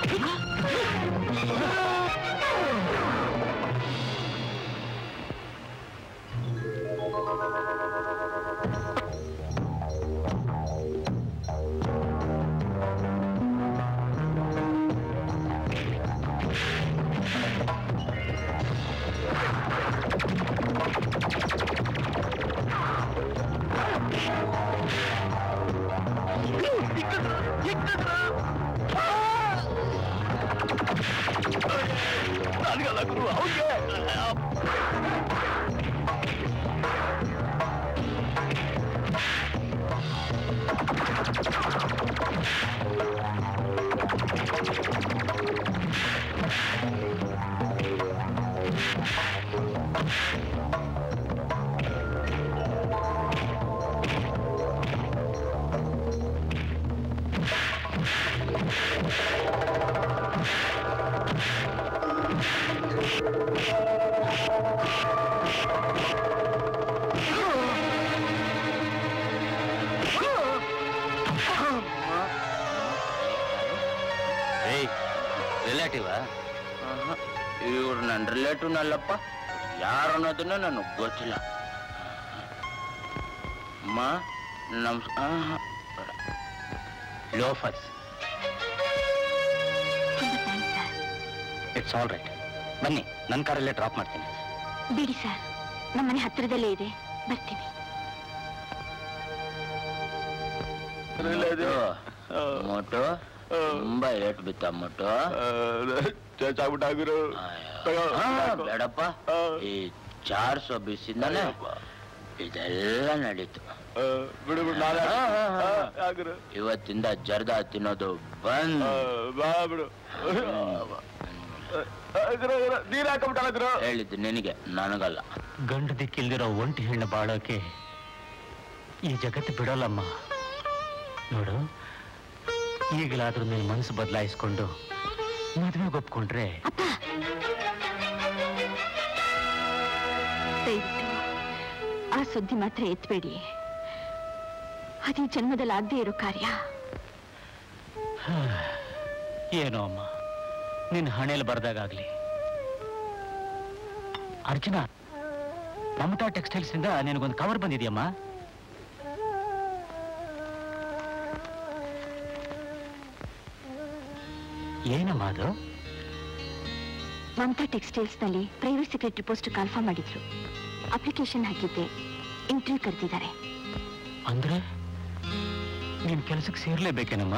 ನನಗಲ್ಲ ಗುರು ಅವ್ರಿಗೆ ಅಯ್ಯೋ ರಿಲೇಟಿವಾ ಇವ್ರು ನನ್ನ ರಿಲೇಟಿವ್ನಲ್ಲಪ್ಪ ಯಾರು ಅನ್ನೋದನ್ನ ನನಗೆ ಗೊತ್ತಿಲ್ಲ ಅಮ್ಮ ನಮ್ ಲೋಫರ್ಸ್ ಇಟ್ಸ್ ಆಲ್ ರೈಟ್ ಬನ್ನಿ ನನ್ನ ಕಾರಲ್ಲೇ ಡ್ರಾಪ್ ಮಾಡ್ತೀನಿ ಬಿಡಿ ಸರ್ ನಮ್ಮನೆ ಹತ್ತಿರದಲ್ಲೇ ಇದೆ ಬರ್ತೀನಿ ಮೊಟ್ಟು ತುಂಬಾ ಏಟ್ ಬಿತ್ತ ಮೊಟ್ಟು ಚಾಚಾಗ್ಬಿಟ್ಟಾಗಿರು ಆ, ಬೇಡಪ್ಪ ಈ ಚಾರ್ ಸೊ ಬಿಸಿಂದಲೇ ಇದೆಲ್ಲ ನಡೀತು ಬಿಡು ಬಿಡು ನಾಳೆ ಆ, ಆ, ಆ. ಆಗಿರು ಇವತ್ತಿಂದ ಜರ್ದ ತಿನ್ನೋದು ಬಂದ್ ಬಾ ಬಿಡು ನೀರ್ ಹಾಕೊಂಬಿಟ್ಟಾಗಿರು ಹೇಳಿದ್ದು ನಿನಗೆ ನನಗಲ್ಲ ಗಂಡು ದಿಕ್ಕಿಲ್ದಿರೋ ಒಂಟಿ ಹೆಣ್ಣು ಬಾಳೋಕೆ ಈ ಜಗತ್ತು ಬಿಡೋಲ್ಲಮ್ಮ ನೋಡು ಈಗಲಾದ್ರೂ ನಿನ್ನ ಮನಸ್ಸು ಬದಲಾಯಿಸ್ಕೊಂಡು ಮದುವೆಗೆ ಒಪ್ಕೊಂಡ್ರೆ ದಯವಿಟ್ಟು ಆ ಸುದ್ದಿ ಮಾತ್ರ ಎತ್ಬೇಡಿ ಅದು ಈ ಜನ್ಮದಲ್ಲಿ ಆಗದೆ ಇರೋ ಕಾರ್ಯ ಏನೋ ಅಮ್ಮ ನಿನ್ನ ಹಣೆಯಲ್ಲಿ ಬರ್ದಾಗ್ಲಿ ಅರ್ಚನಾ ಮಮತಾ ಟೆಕ್ಸ್ಟೈಲ್ಸ್ ಇಂದ ನಿನಗೊಂದು ಕವರ್ ಬಂದಿದೆಯಮ್ಮ ಏನಮ್ಮ ಅದು ಮಮತಾ ಟೆಕ್ಸ್ಟೈಲ್ಸ್ ನಲ್ಲಿ ಪ್ರೈವೇಟ್ ಸೆಕ್ರೆಟರಿ ಪೋಸ್ಟ್ ಕನ್ಫರ್ಮ್ ಮಾಡಿದ್ರು ಅಪ್ಲಿಕೇಶನ್ ಹಾಕಿದ್ದೆ ಇಂಟರ್ವ್ಯೂ ಕರೆದಿದ್ದಾರೆ ಅಂದ್ರೆ ನೀನ್ ಕೆಲಸಕ್ಕೆ ಸೇರ್ಲೇಬೇಕೇನಮ್ಮ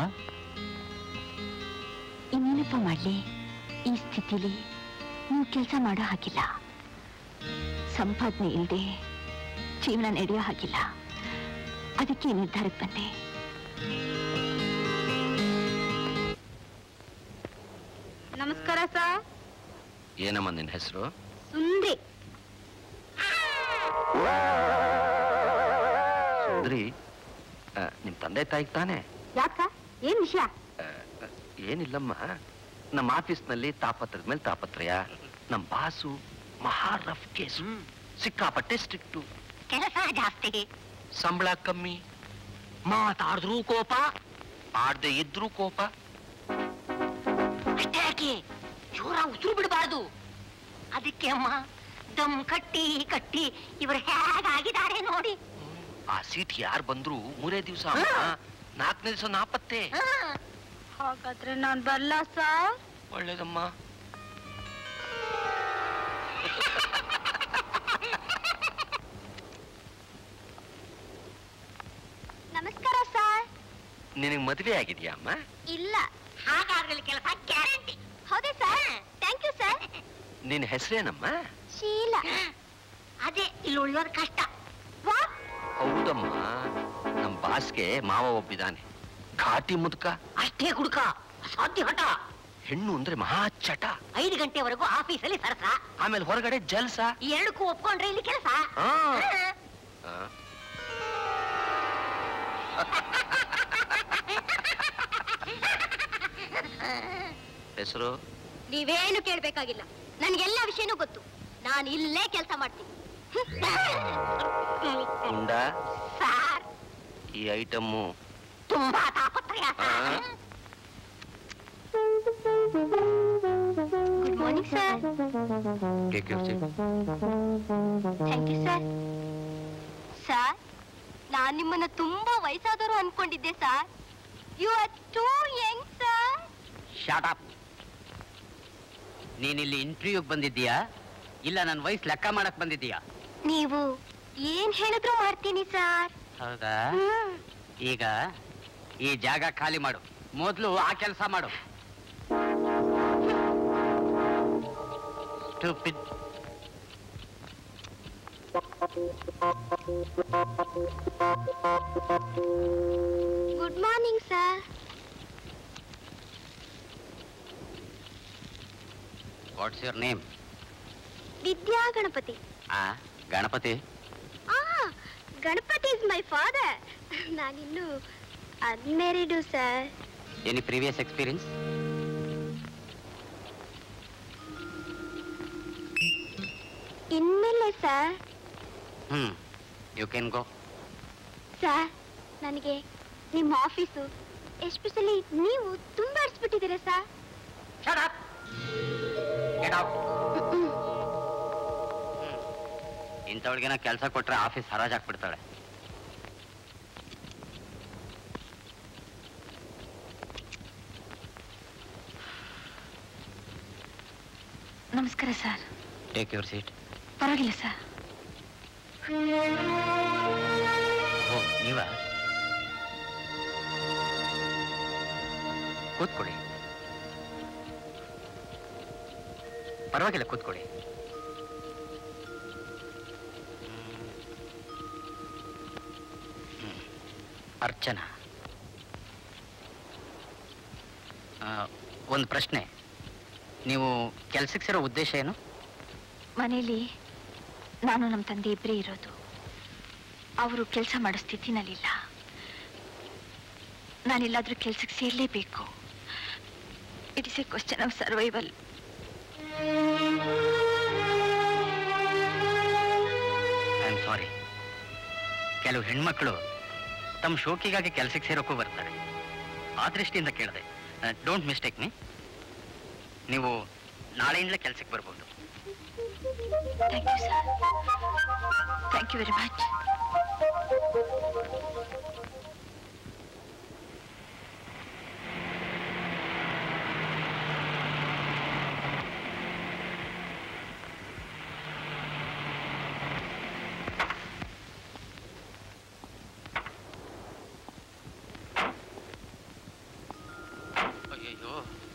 ಇನ್ನೇನಪ್ಪ ಮಾಡ್ಲಿ ಈ ಸ್ಥಿತಿಲಿ ನೀವು ಕೆಲಸ ಮಾಡೋ ಹಾಗಿಲ್ಲ ಸಂಪಾದನೆ ಇಲ್ಲದೆ ಜೀವನ ನಡೆಯೋ ಹಾಗಿಲ್ಲ ಅದಕ್ಕೆ ಈ ನಿರ್ಧಾರಕ್ಕೆ ಬಂದೆ ನಮಸ್ಕಾರ ಸರ್ ಏನಮ್ಮ ನಿನ್ನ ಹೆಸರು ಸುಂದ್ರಿ ಸುಂದ್ರಿ ಆ, ನಿಮ್ ತಂದೆ ತಾಯಿಗೆ ತಾನೆ ಯಾಕ ಏನ್ ವಿಷಯ ಏನಿಲ್ಲಮ್ಮ ನಮ್ಮ ಆಫೀಸ್ನಲ್ಲಿ ತಾಪತ್ರದ ಮೇಲೆ ತಾಪತ್ರಯ ನಮ್ಮ ಬಾಸು ಮಹಾ ರಫ್ ಕೇಸು ಸಿಕ್ಕಾಪಟ್ಟೆ ಸ್ಟ್ರಿಕ್ಟು ಕೆಲಸ ಜಾಸ್ತಿ ಸಂಬಳ ಕಮ್ಮಿ ಮಾತಾಡಿದ್ರೂ ಕೋಪ ಆಡ್ದೆ ಇದ್ರೂ ಕೋಪ ಅಷ್ಟೇ ಯಾಕೆ ಜೋರ ಉಸಿರು ಬಿಡಬಾರ್ದು ಅದಕ್ಕೆ ಅಮ್ಮ ದಮ್ ಕಟ್ಟಿ ಕಟ್ಟಿ ಇವರು ಹೇಗಾಗಿದ್ದಾರೆ ನೋಡಿ ಆ ಸೀಟ್ ಯಾರು ಬಂದ್ರು ಮೂರೇ ದಿವಸ ನಾಲ್ಕನೇ ದಿವಸ ನಾಪತ್ತೆ ಹಾಗಾದ್ರೆ ನಾನ್ ಬರ್ಲಾ ಸರ್ ಒಳ್ಳೇದಮ್ಮ ನಮಸ್ಕಾರ ಸರ್ ನಿನಗೆ ಮದುವೆ ಆಗಿದ್ಯಾ ಅಮ್ಮ ಇಲ್ಲ ಹಾಗಾದ್ರೆ ಕೆಲಸ ಗ್ಯಾರಂಟಿ ಹೌದೇ ಸರ್ ಥ್ಯಾಂಕ್ ಯು ಸರ್ ನಿನ್ನ ಹೆಸರೇನಮ್ಮ ಶೀಲಾ ಅದೇ ಇಲ್ಲಿ ಉಳಿಯೋದು ಕಷ್ಟ ಹೌದಮ್ಮ ನಮ್ಮ ಬಾಸ್ಗೆ ಮಾವ ಒಬ್ಬಿದಾನೆ ಘಾಟಿ ಮುದುಕ ಅಷ್ಟೇ ಹುಡುಕ ಅಸಾಧ್ಯ ಹಠ ಹೆಣ್ಣು ಅಂದ್ರೆ ಮಹಾ ಚಟ ಐದು ಗಂಟೆವರೆಗೂ ಆಫೀಸಲ್ಲಿ ಸರಸ ಆಮೇಲೆ ಹೊರಗಡೆ ಜಲ್ಸ ಈ ಎರಡಕ್ಕೂ ಒಪ್ಕೊಂಡ್ರೆ ಇಲ್ಲಿ ಕೆಲಸ ಆ. ಆ. ಹೆಸರು ನೀವೇನು ಕೇಳ್ಬೇಕಾಗಿಲ್ಲ ನನ್ಗೆಲ್ಲ ವಿಷಯನೂ ಗೊತ್ತು ನಾನು ಇಲ್ಲೇ ಕೆಲಸ ಮಾಡ್ತೀನಿ ಉಂಡ ಸಾರ್ ಈ ಐಟಮ್ಮು ತುಂಬಾ ತಾಪತ್ರಯ ಆ? Good morning sir Take your seat. Thank you sir sir ನಾನ್ ನಿಮ್ಮನ್ನ ತುಂಬಾ ವಯಸ್ಸಾದವರು ಅನ್ಕೊಂಡಿದ್ದೆ sir you are too young sir shut up ನೀನಿಲ್ಲಿ ಇಂಟರ್ವ್ಯೂಗೆ ಬಂದಿದ್ದೀಯಾ ಇಲ್ಲ ನನ್ನ ವಯಸ್ಸು ಲೆಕ್ಕ ಮಾಡಕ್ ಬಂದಿದ್ದೀಯಾ ನೀವು ಏನ್ ಹೇಳಿದ್ರು ಮಾಡ್ತೀನಿ ಸರ್ ಹೌದಾ ಈಗ ಈ ಜಾಗ ಖಾಲಿ ಮಾಡು ಮೊದಲು ಆ ಕೆಲಸ ಮಾಡು Stupid. Good morning sir what's your name Vidya Ganapati ಆ ಗಣಪತಿ ಆ ಗಣಪತಿ ಇಸ್ ಮೈ ಫಾದರ್ ನಾನಿನ್ನು unmarried sir any previous experience ಇನ್ಮೇಲೆ sir hmm you can go sir ನನಗೆ ನಿಮ್ಮ ಆಫೀಸು ಎಸ್ಪೆಷಲಿ ನೀವು ತುಂಬಾ ಅರ್ಸ್ಬಿಟ್ಟಿದ್ದೀರಾ ಸರ್ Get out. ಇಂಥವಳಿಗೇನ ಕೆಲಸ ಕೊಟ್ರೆ ಆಫೀಸ್ ಹರಾಜಾಕ್ಬಿಡ್ತಾಳೆ ನಮಸ್ಕಾರ ಸರ್ ಟೇಕ್ ಯುವರ್ ಸೀಟ್ ಪರವಾಗಿಲ್ಲ ಸರ್ ಓ ನೀವ ಕೂತ್ಕೊಳ್ಳಿ ಪರವಾಗಿಲ್ಲ ಕೂತ್ಕೊಳ್ಳಿ ಹ್ಮ್. ಅರ್ಚನಾ ಒಂದು ಪ್ರಶ್ನೆ ನೀವು ಕೆಲ್ಸಕ್ಕೆ ಸೇರೋ ಉದ್ದೇಶ ಏನು ಮನೇಲಿ ನಾನು ನಮ್ಮ ತಂದೆ ಇಬ್ಬರೇ ಇರೋದು ಅವರು ಕೆಲಸ ಮಾಡೋ ಸ್ಥಿತಿನಲ್ಲಿಲ್ಲ ನಾನೆಲ್ಲಾದ್ರೂ ಕೆಲ್ಸಕ್ಕೆ ಸೇರ್ಲೇಬೇಕು it is a question of survival I am sorry ಕೆಲವು ಹೆಣ್ಮಕ್ಳು ತಮ್ಮ ಶೋಕಿಗಾಗಿ ಕೆಲಸಕ್ಕೆ ಸೇರೋಕ್ಕೂ ಬರ್ತಾರೆ ಆ ದೃಷ್ಟಿಯಿಂದ ಕೇಳಿದೆ ಡೋಂಟ್ ಮಿಸ್ಟೇಕ್ ಮೀ ನೀವು ನಾಳೆಯಿಂದಲೇ ಕೆಲಸಕ್ಕೆ ಬರ್ಬೋದು thank you sir thank you very much ಅಯ್ಯೋ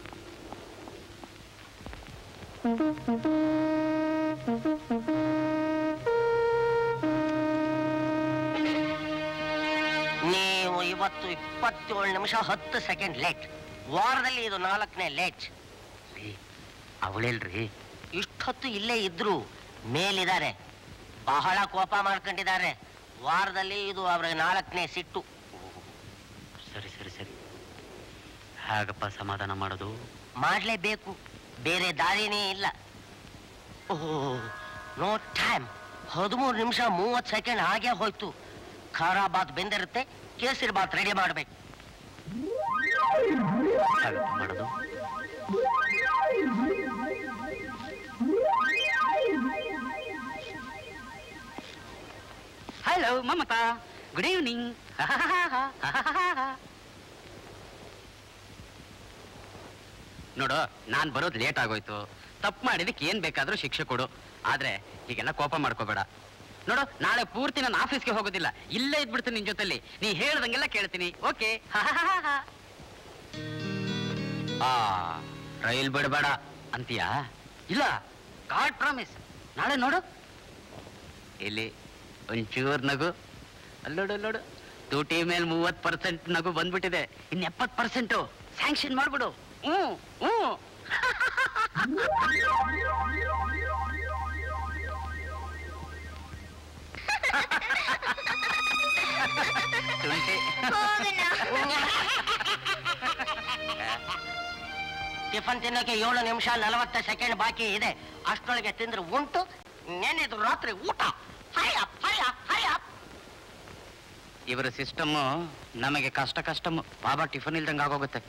ನೀವು ಇವತ್ತು ಇಪ್ಪತ್ತೇಳು ನಿಮಿಷ ಹತ್ತು ಸೆಕೆಂಡ್ ಲೇಟ್ ವಾರದಲ್ಲಿ ಇದು ನಾಲ್ಕನೇ ಲೇಟ್ ಅವಳೆಲ್ರಿ ಇಷ್ಟೊತ್ತು ಇಲ್ಲೇ ಇದ್ರು ಮೇಲಿದ್ದಾರೆ ಬಹಳ ಕೋಪ ಮಾಡ್ಕೊಂಡಿದ್ದಾರೆ ವಾರದಲ್ಲಿ ಇದು ಅವ್ರಿಗೆ ನಾಲ್ಕನೇ ಸಿಟ್ಟು ಸರಿ ಸರಿ ಸರಿ ಹೇಗಪ್ಪ ಸಮಾಧಾನ ಮಾಡೋದು ಮಾಡಲೇಬೇಕು ಬೇರೆ ದಾರಿನೇ ಇಲ್ಲ ಓಹ್ ನೋ ಟೈಮ್ ಹದಿಮೂರು ನಿಮಿಷ ಮೂವತ್ತು ಸೆಕೆಂಡ್ ಹಾಗೆ ಹೋಯ್ತು ಖಾರ ಬಾತ್ ಬೆಂದಿರುತ್ತೆ ಕೇಸರಿ ಬಾತ್ ರೆಡಿ ಮಾಡ್ಬೇಕು ಹೇಗಪ್ಪ ಮಾಡೋದು ಹಲೋ ಮಮತಾ ಗುಡ್ ಈವ್ನಿಂಗ್ ನೋಡು ನಾನ್ ಬರೋದು ಲೇಟ್ ಆಗೋಯ್ತು ತಪ್ಪು ಮಾಡಿದಕ್ಕೆ ಏನ್ ಬೇಕಾದ್ರೂ ಶಿಕ್ಷೆ ಕೊಡು ಆದ್ರೆ ಹೀಗೆಲ್ಲ ಕೋಪ ಮಾಡ್ಕೋಬೇಡ ನೋಡು ನಾಳೆ ಪೂರ್ತಿ ನಾನು ಆಫೀಸ್ಗೆ ಹೋಗೋದಿಲ್ಲ ಇಲ್ಲೇ ಇದ್ಬಿಡ್ತೀನಿ ನಿನ್ ಜೊತೆಲಿ ನೀ ಹೇಳ್ದಂಗೆಲ್ಲ ಕೇಳ್ತೀನಿ ಓಕೆ ಆ ರೈಲ್ ಬಿಡಬೇಡ ಅಂತೀಯಾ ಇಲ್ಲ ಗಾಡ್ ಪ್ರಾಮಿಸ್ ನಾಳೆ ನೋಡು ಇಲ್ಲಿ ಒಂಚೂರ್ ನಗು ಅಲ್ಲೋಡು ಅಲ್ಲೋಡು ತೂಟಿ ಮೇಲೆ ಮೂವತ್ ಪರ್ಸೆಂಟ್ ನಗು ಬಂದ್ಬಿಟ್ಟಿದೆ ಇನ್ ಎಪ್ಪತ್ ಪರ್ಸೆಂಟು ಸ್ಯಾಂಕ್ಷನ್ ಮಾಡ್ಬಿಡು ಹ್ಞೂ ಹ್ಞೂ ಟಿಫನ್ ತಿನ್ನೋಕೆ ಏಳು ನಿಮಿಷ ನಲವತ್ತು ಸೆಕೆಂಡ್ ಬಾಕಿ ಇದೆ ಅಷ್ಟರೊಳಗೆ ತಿಂದ್ರೆ ಉಂಟು ನೆನೆದು ರಾತ್ರಿ ಊಟ ಹೈ ಅಪ್ ಹೈ ಅಪ್ ಹೈ ಅಪ್ ಇವರ ಸಿಸ್ಟಮ್ಮು ನಮಗೆ ಕಷ್ಟ ಕಷ್ಟಮು ಬಾಬಾ ಟಿಫನ್ ಇಲ್ದಂಗೆ ಆಗೋಗುತ್ತೆ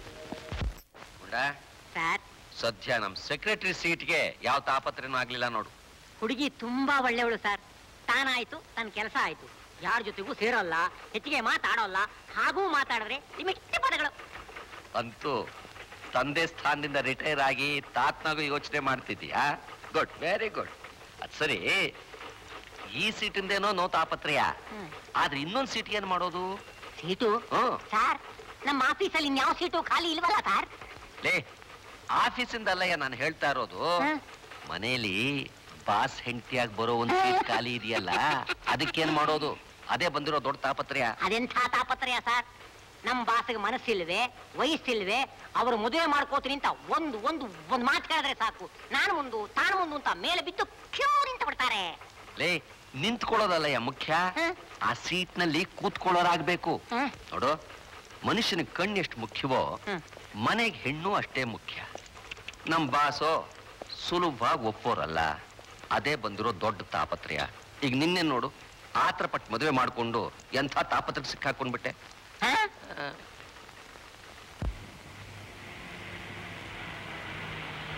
ಸರ್ ಸದ್ಯ ನಮ್ ಸೆಕ್ರೆಟರಿ ಸೀಟ್ಗೆ ಯಾವ ತಾಪತ್ರೆನೂ ಆಗ್ಲಿಲ್ಲ ನೋಡು ಹುಡುಗಿ ತುಂಬಾ ಒಳ್ಳೆಯವಳು ಸರ್ ತಾನಾಯ್ತು ತನ್ನ ಕೆಲಸ ಆಯ್ತು ಯಾರ ಜೊತೆಗೂ ಸೇರೋಲ್ಲ ಹೆಚ್ಚಿಗೆ ಮಾತಾಡೋಲ್ಲ ಹಾಗೂ ಮಾತಾಡಿದ್ರೆ ಲಿಮಿಟ್ ಪದಗಳು ಅಂತೂ ತಂದೆ ಸ್ಥಾನದಿಂದ ರಿಟೈರ್ ಆಗಿ ತಾತ್ನಾಗೂ ಯೋಚನೆ ಮಾಡ್ತಿದ್ಯಾ ಗುಡ್ ವೆರಿ ಗುಡ್ ಅದ್ ಸರಿ ಈ ಸೀಟಿಂದೇನೋ ನೋ ತಾಪತ್ರಯ ಆದ್ರೆ ಇನ್ನೊಂದ್ ಸೀಟ್ ಏನ್ ಮಾಡೋದು ಸೀಟು ಹ್ಮ್ ಸರ್ ನಮ್ಮ ಆಫೀಸಲ್ಲಿ ಇನ್ಯಾವ ಸೀಟು ಖಾಲಿ ಇಲ್ವಲ್ಲ ಸರ್ ಲೇ ಆಫೀಸಿಂದಲ್ಲಯ್ಯ ನಾನು ಹೇಳ್ತಾ ಇರೋದು ಮನೇಲಿ ಬಾಸ್ ಹೆಂಡತಿಯಾಗಿ ಬರೋ ಒಂದ್ ಸೀಟ್ ಖಾಲಿ ಇದೆಯಲ್ಲ ಅದಕ್ಕೇನ್ ಮಾಡೋದು ಅದೇ ಬಂದಿರೋ ದೊಡ್ಡ ತಾಪತ್ರಯ ಅದೆಂಥ ತಾಪತ್ರಯ ಸರ್ ನಮ್ಮ ಬಾಸಿಗೆ ಮನಸ್ಸಿಲ್ವೇ ವಯಸ್ಸಿಲ್ವೇ ಅವರು ಮದುವೆ ಮಾಡ್ಕೋತೀನಿ ಅಂತ ಒಂದು ಒಂದು ಒಂದು ಮಾತು ಹೇಳಿದ್ರೆ ಸಾಕು ನಾನು ಮುಂದು ತಾನು ಮುಂದು ಅಂತ ಮೇಲೆ ಬಿದ್ದು ಕ್ಯೂ ನಿಂತು ಬಿಡ್ತಾರೆ ಲೇ ನಿಂತ್ಕೊಳ್ಳೋದಲ್ಲಯ್ಯ ಮುಖ್ಯ ಆ ಸೀಟ್ ನಲ್ಲಿ ಕೂತ್ಕೊಳ್ಳೋರಾಗ್ಬೇಕು ನೋಡು ಮನುಷ್ಯನ ಕಣ್ಣು ಎಷ್ಟು ಮುಖ್ಯವೋ ಮನೆಗೆ ಹೆಣ್ಣು ಅಷ್ಟೇ ಮುಖ್ಯ ನಮ್ ಬಾಸೋ ಸುಲಭವಾಗಿ ಒಪ್ಪೋರಲ್ಲ ಅದೇ ಬಂದಿರೋ ದೊಡ್ಡ ತಾಪತ್ರಯ ಈಗ ನಿನ್ನೆ ನೋಡು ಆತರ ಪಟ್ಟು ಮದುವೆ ಮಾಡ್ಕೊಂಡು ಎಂಥ ತಾಪತ್ರಕ್ಕೆ ಸಿಕ್ಕಾಕೊಂಡ್ಬಿಟ್ಟೆ ಆ.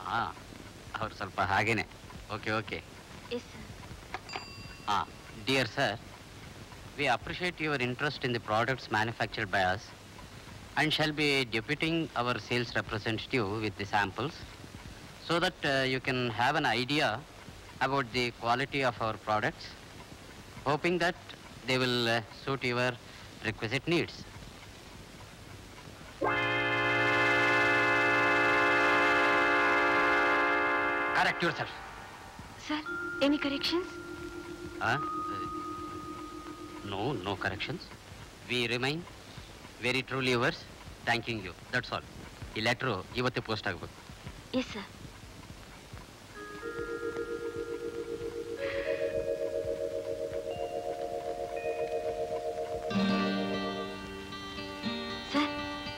ಹಾ ಅವ್ರು ಸ್ವಲ್ಪ ಹಾಗೇನೆ okay okay yes Ah, dear sir, we appreciate your interest in the products manufactured by us and shall be deputing our sales representative with the samples so that uh, you can have an idea about the quality of our products, hoping that they will uh, suit your requisite needs. Correct yourself. Sir any corrections Huh? No, no corrections. We remain very truly yours, thanking you. That's all. ಈ letter ಇವತ್ತೇ post ಆಗಬೇಕು yes sir sir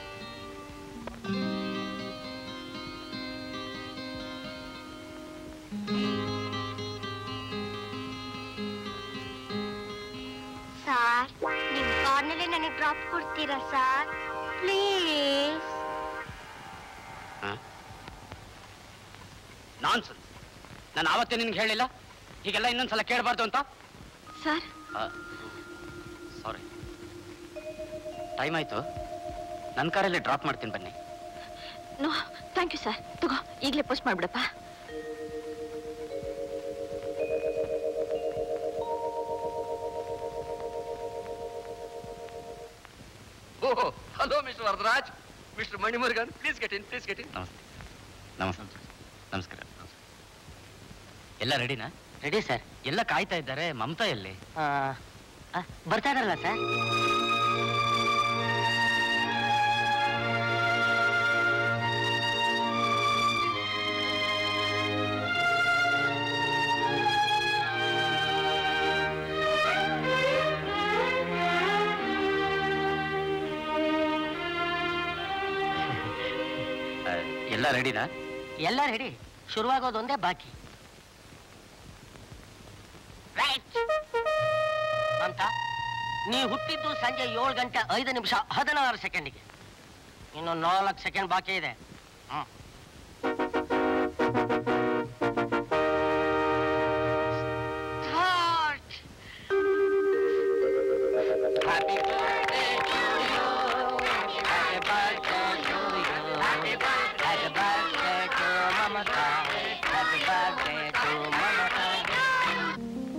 sir ನಿಮ್ ಕಾರ್ನಲ್ಲಿ ನನಗೆ drop ಕೊಡ್ತೀರಾ sir please nonsense ನಾನು ಆವತ್ತೇ ನಿನ್ಗೆ ಹೇಳಿಲ್ಲ ಹೀಗೆಲ್ಲ ಇನ್ನೊಂದ್ಸಲ ಕೇಳಬಾರ್ದು ಅಂತ ಸರ್ ಸಾರಿ ಟೈಮ್ ಆಯ್ತು ನನ್ನ ಕಾರಲ್ಲಿ ಡ್ರಾಪ್ ಮಾಡ್ತೀನಿ ಬನ್ನಿ ನೋ ಥ್ಯಾಂಕ್ ಯು ಸರ್ ತಗೋ ಈಗಲೇ ಪೋಸ್ಟ್ ಮಾಡ್ಬಿಡಪ್ಪ ಓಹೋ hello mister Varadaraj mister Manimurugan please get in please get in ನಮಸ್ತೆ ನಮಸ್ತೆ ನಮಸ್ಕಾರ ಎಲ್ಲ ರೆಡಿನಾ ರೆಡಿ ಸರ್ ಎಲ್ಲ ಕಾಯ್ತಾ ಇದ್ದಾರೆ ಮಮತಾ ಎಲ್ಲಿ ಬರ್ತಾ ಇದಾರಲ್ಲ ಸರ್ ಆ, ಎಲ್ಲ ರೆಡಿನಾ ಎಲ್ಲ ರೆಡಿ ಶುರುವಾಗೋದೊಂದೇ ಬಾಕಿ ರೈಟ್ ಅಂತ ನೀವು ಹುಟ್ಟಿದ್ದು ಸಂಜೆ ಏಳು ಗಂಟೆ ಐದು ನಿಮಿಷ ಹದಿನಾರು ಸೆಕೆಂಡಿಗೆ ಇನ್ನು ನಾಲ್ಕು ಸೆಕೆಂಡ್ ಬಾಕಿ ಇದೆ ಹ್ಮ್. Start. Happy birthday to you. Happy birthday to you. Happy birthday. Happy birthday to Mamata. Happy birthday to Mamata.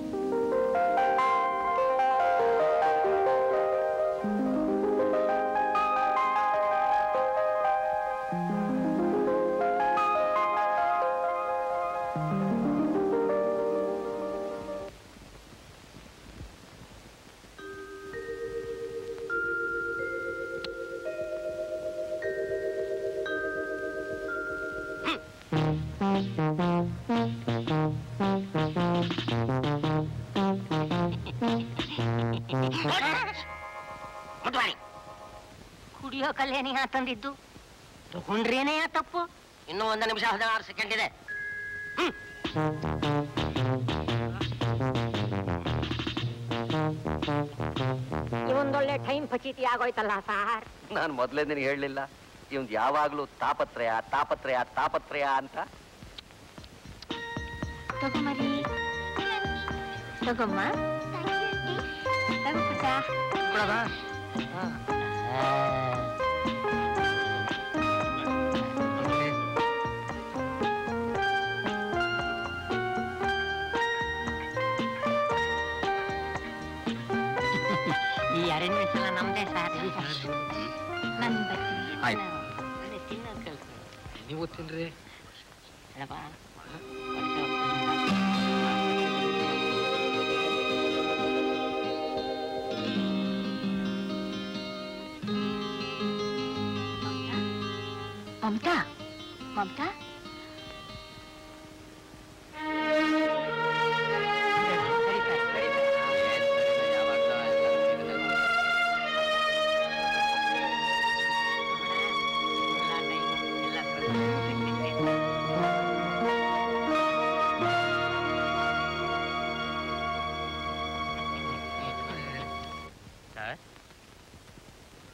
ಮುಟ್ವಾಡಿ ಕುಡಿಯೋ ಕಲ್ಲೇನೇ ತಂದಿದ್ದು ತಗೊಂಡ್ರೇನೇ ತಪ್ಪು ಇನ್ನೂ ಒಂದು ನಿಮಿಷ ಹದಿನಾರು ಸೆಕೆಂಡ್ ಇದೆ ಹ್ಮ್. ಇವೊಂದೊಳ್ಳೆ ಟೈಮ್ ಪಚೀತಿ ಆಗೋಯ್ತಲ್ಲ ಸಾರ್ ನಾನು ಮೊದಲೇ ನಿನಗೆ ಹೇಳಲಿಲ್ಲ ಇವಂದು ಯಾವಾಗಲೂ ತಾಪತ್ರಯ ತಾಪತ್ರಯ ತಾಪತ್ರಯ ಅಂತ ತಗೊಂಬರಿ ತಗೊಮ್ಮ ತಗೋ ಪುಟ್ಟ ಈ ಅರೇಂಜ್ಮೆಂಟ್ಸ್ ಎಲ್ಲ ನಮ್ದೇ ಸರ್ ನಾನು ಬರ್ತೀನಿ ಆಯ್ತು ತಿನ್ನೋದ್ ಕಲ್ಸು ನೀವು ತಿನ್ರಿ ಹೇಳಪ್ಪ ಮಮತಾ ಮಮತಾ ಸರ್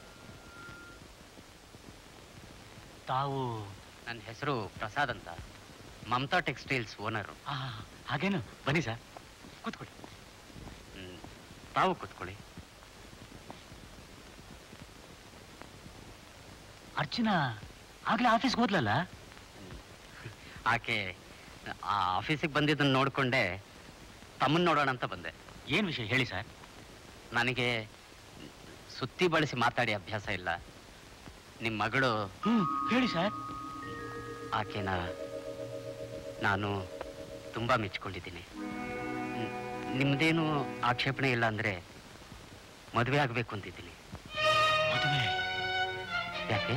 ತಾವು ನನ್ನ ಹೆಸರು ಪ್ರಸಾದ್ ಅಂತ ಮಮತಾ ಟೆಕ್ಸ್ಟೈಲ್ಸ್ ಓನರು ಹಾಗೇನು ಬನ್ನಿ ಸರ್ ಕೂತ್ಕೊಳ್ಳಿ ತಾವು ಕೂತ್ಕೊಳ್ಳಿ ಅರ್ಚನಾ ಆಗ್ಲೇ ಆಫೀಸ್ಗೆ ಹೋದ್ಲಲ್ಲ ಆಕೆ ಆ ಆಫೀಸಿಗೆ ಬಂದಿದ್ದನ್ನು ನೋಡಿಕೊಂಡೆ ತಮ್ಮನ್ನ ನೋಡೋಣ ಅಂತ ಬಂದೆ ಏನು ವಿಷಯ ಹೇಳಿ ಸರ್ ನನಗೆ ಸುತ್ತಿ ಬಳಸಿ ಮಾತಾಡಿ ಅಭ್ಯಾಸ ಇಲ್ಲ ನಿಮ್ಮ ಮಗಳು ಹ್ಮ್ ಹೇಳಿ ಸರ್ ಆಕೆನ ನಾನು ತುಂಬಾ ಮೆಚ್ಕೊಂಡಿದ್ದೀನಿ ನ್- ನಿಮ್ದೇನು ಆಕ್ಷೇಪಣೆ ಇಲ್ಲ ಅಂದ್ರೆ ಮದುವೆ ಆಗ್ಬೇಕು ಅಂತಿದ್ದೀನಿ ಮದುವೆ ಯಾಕೆ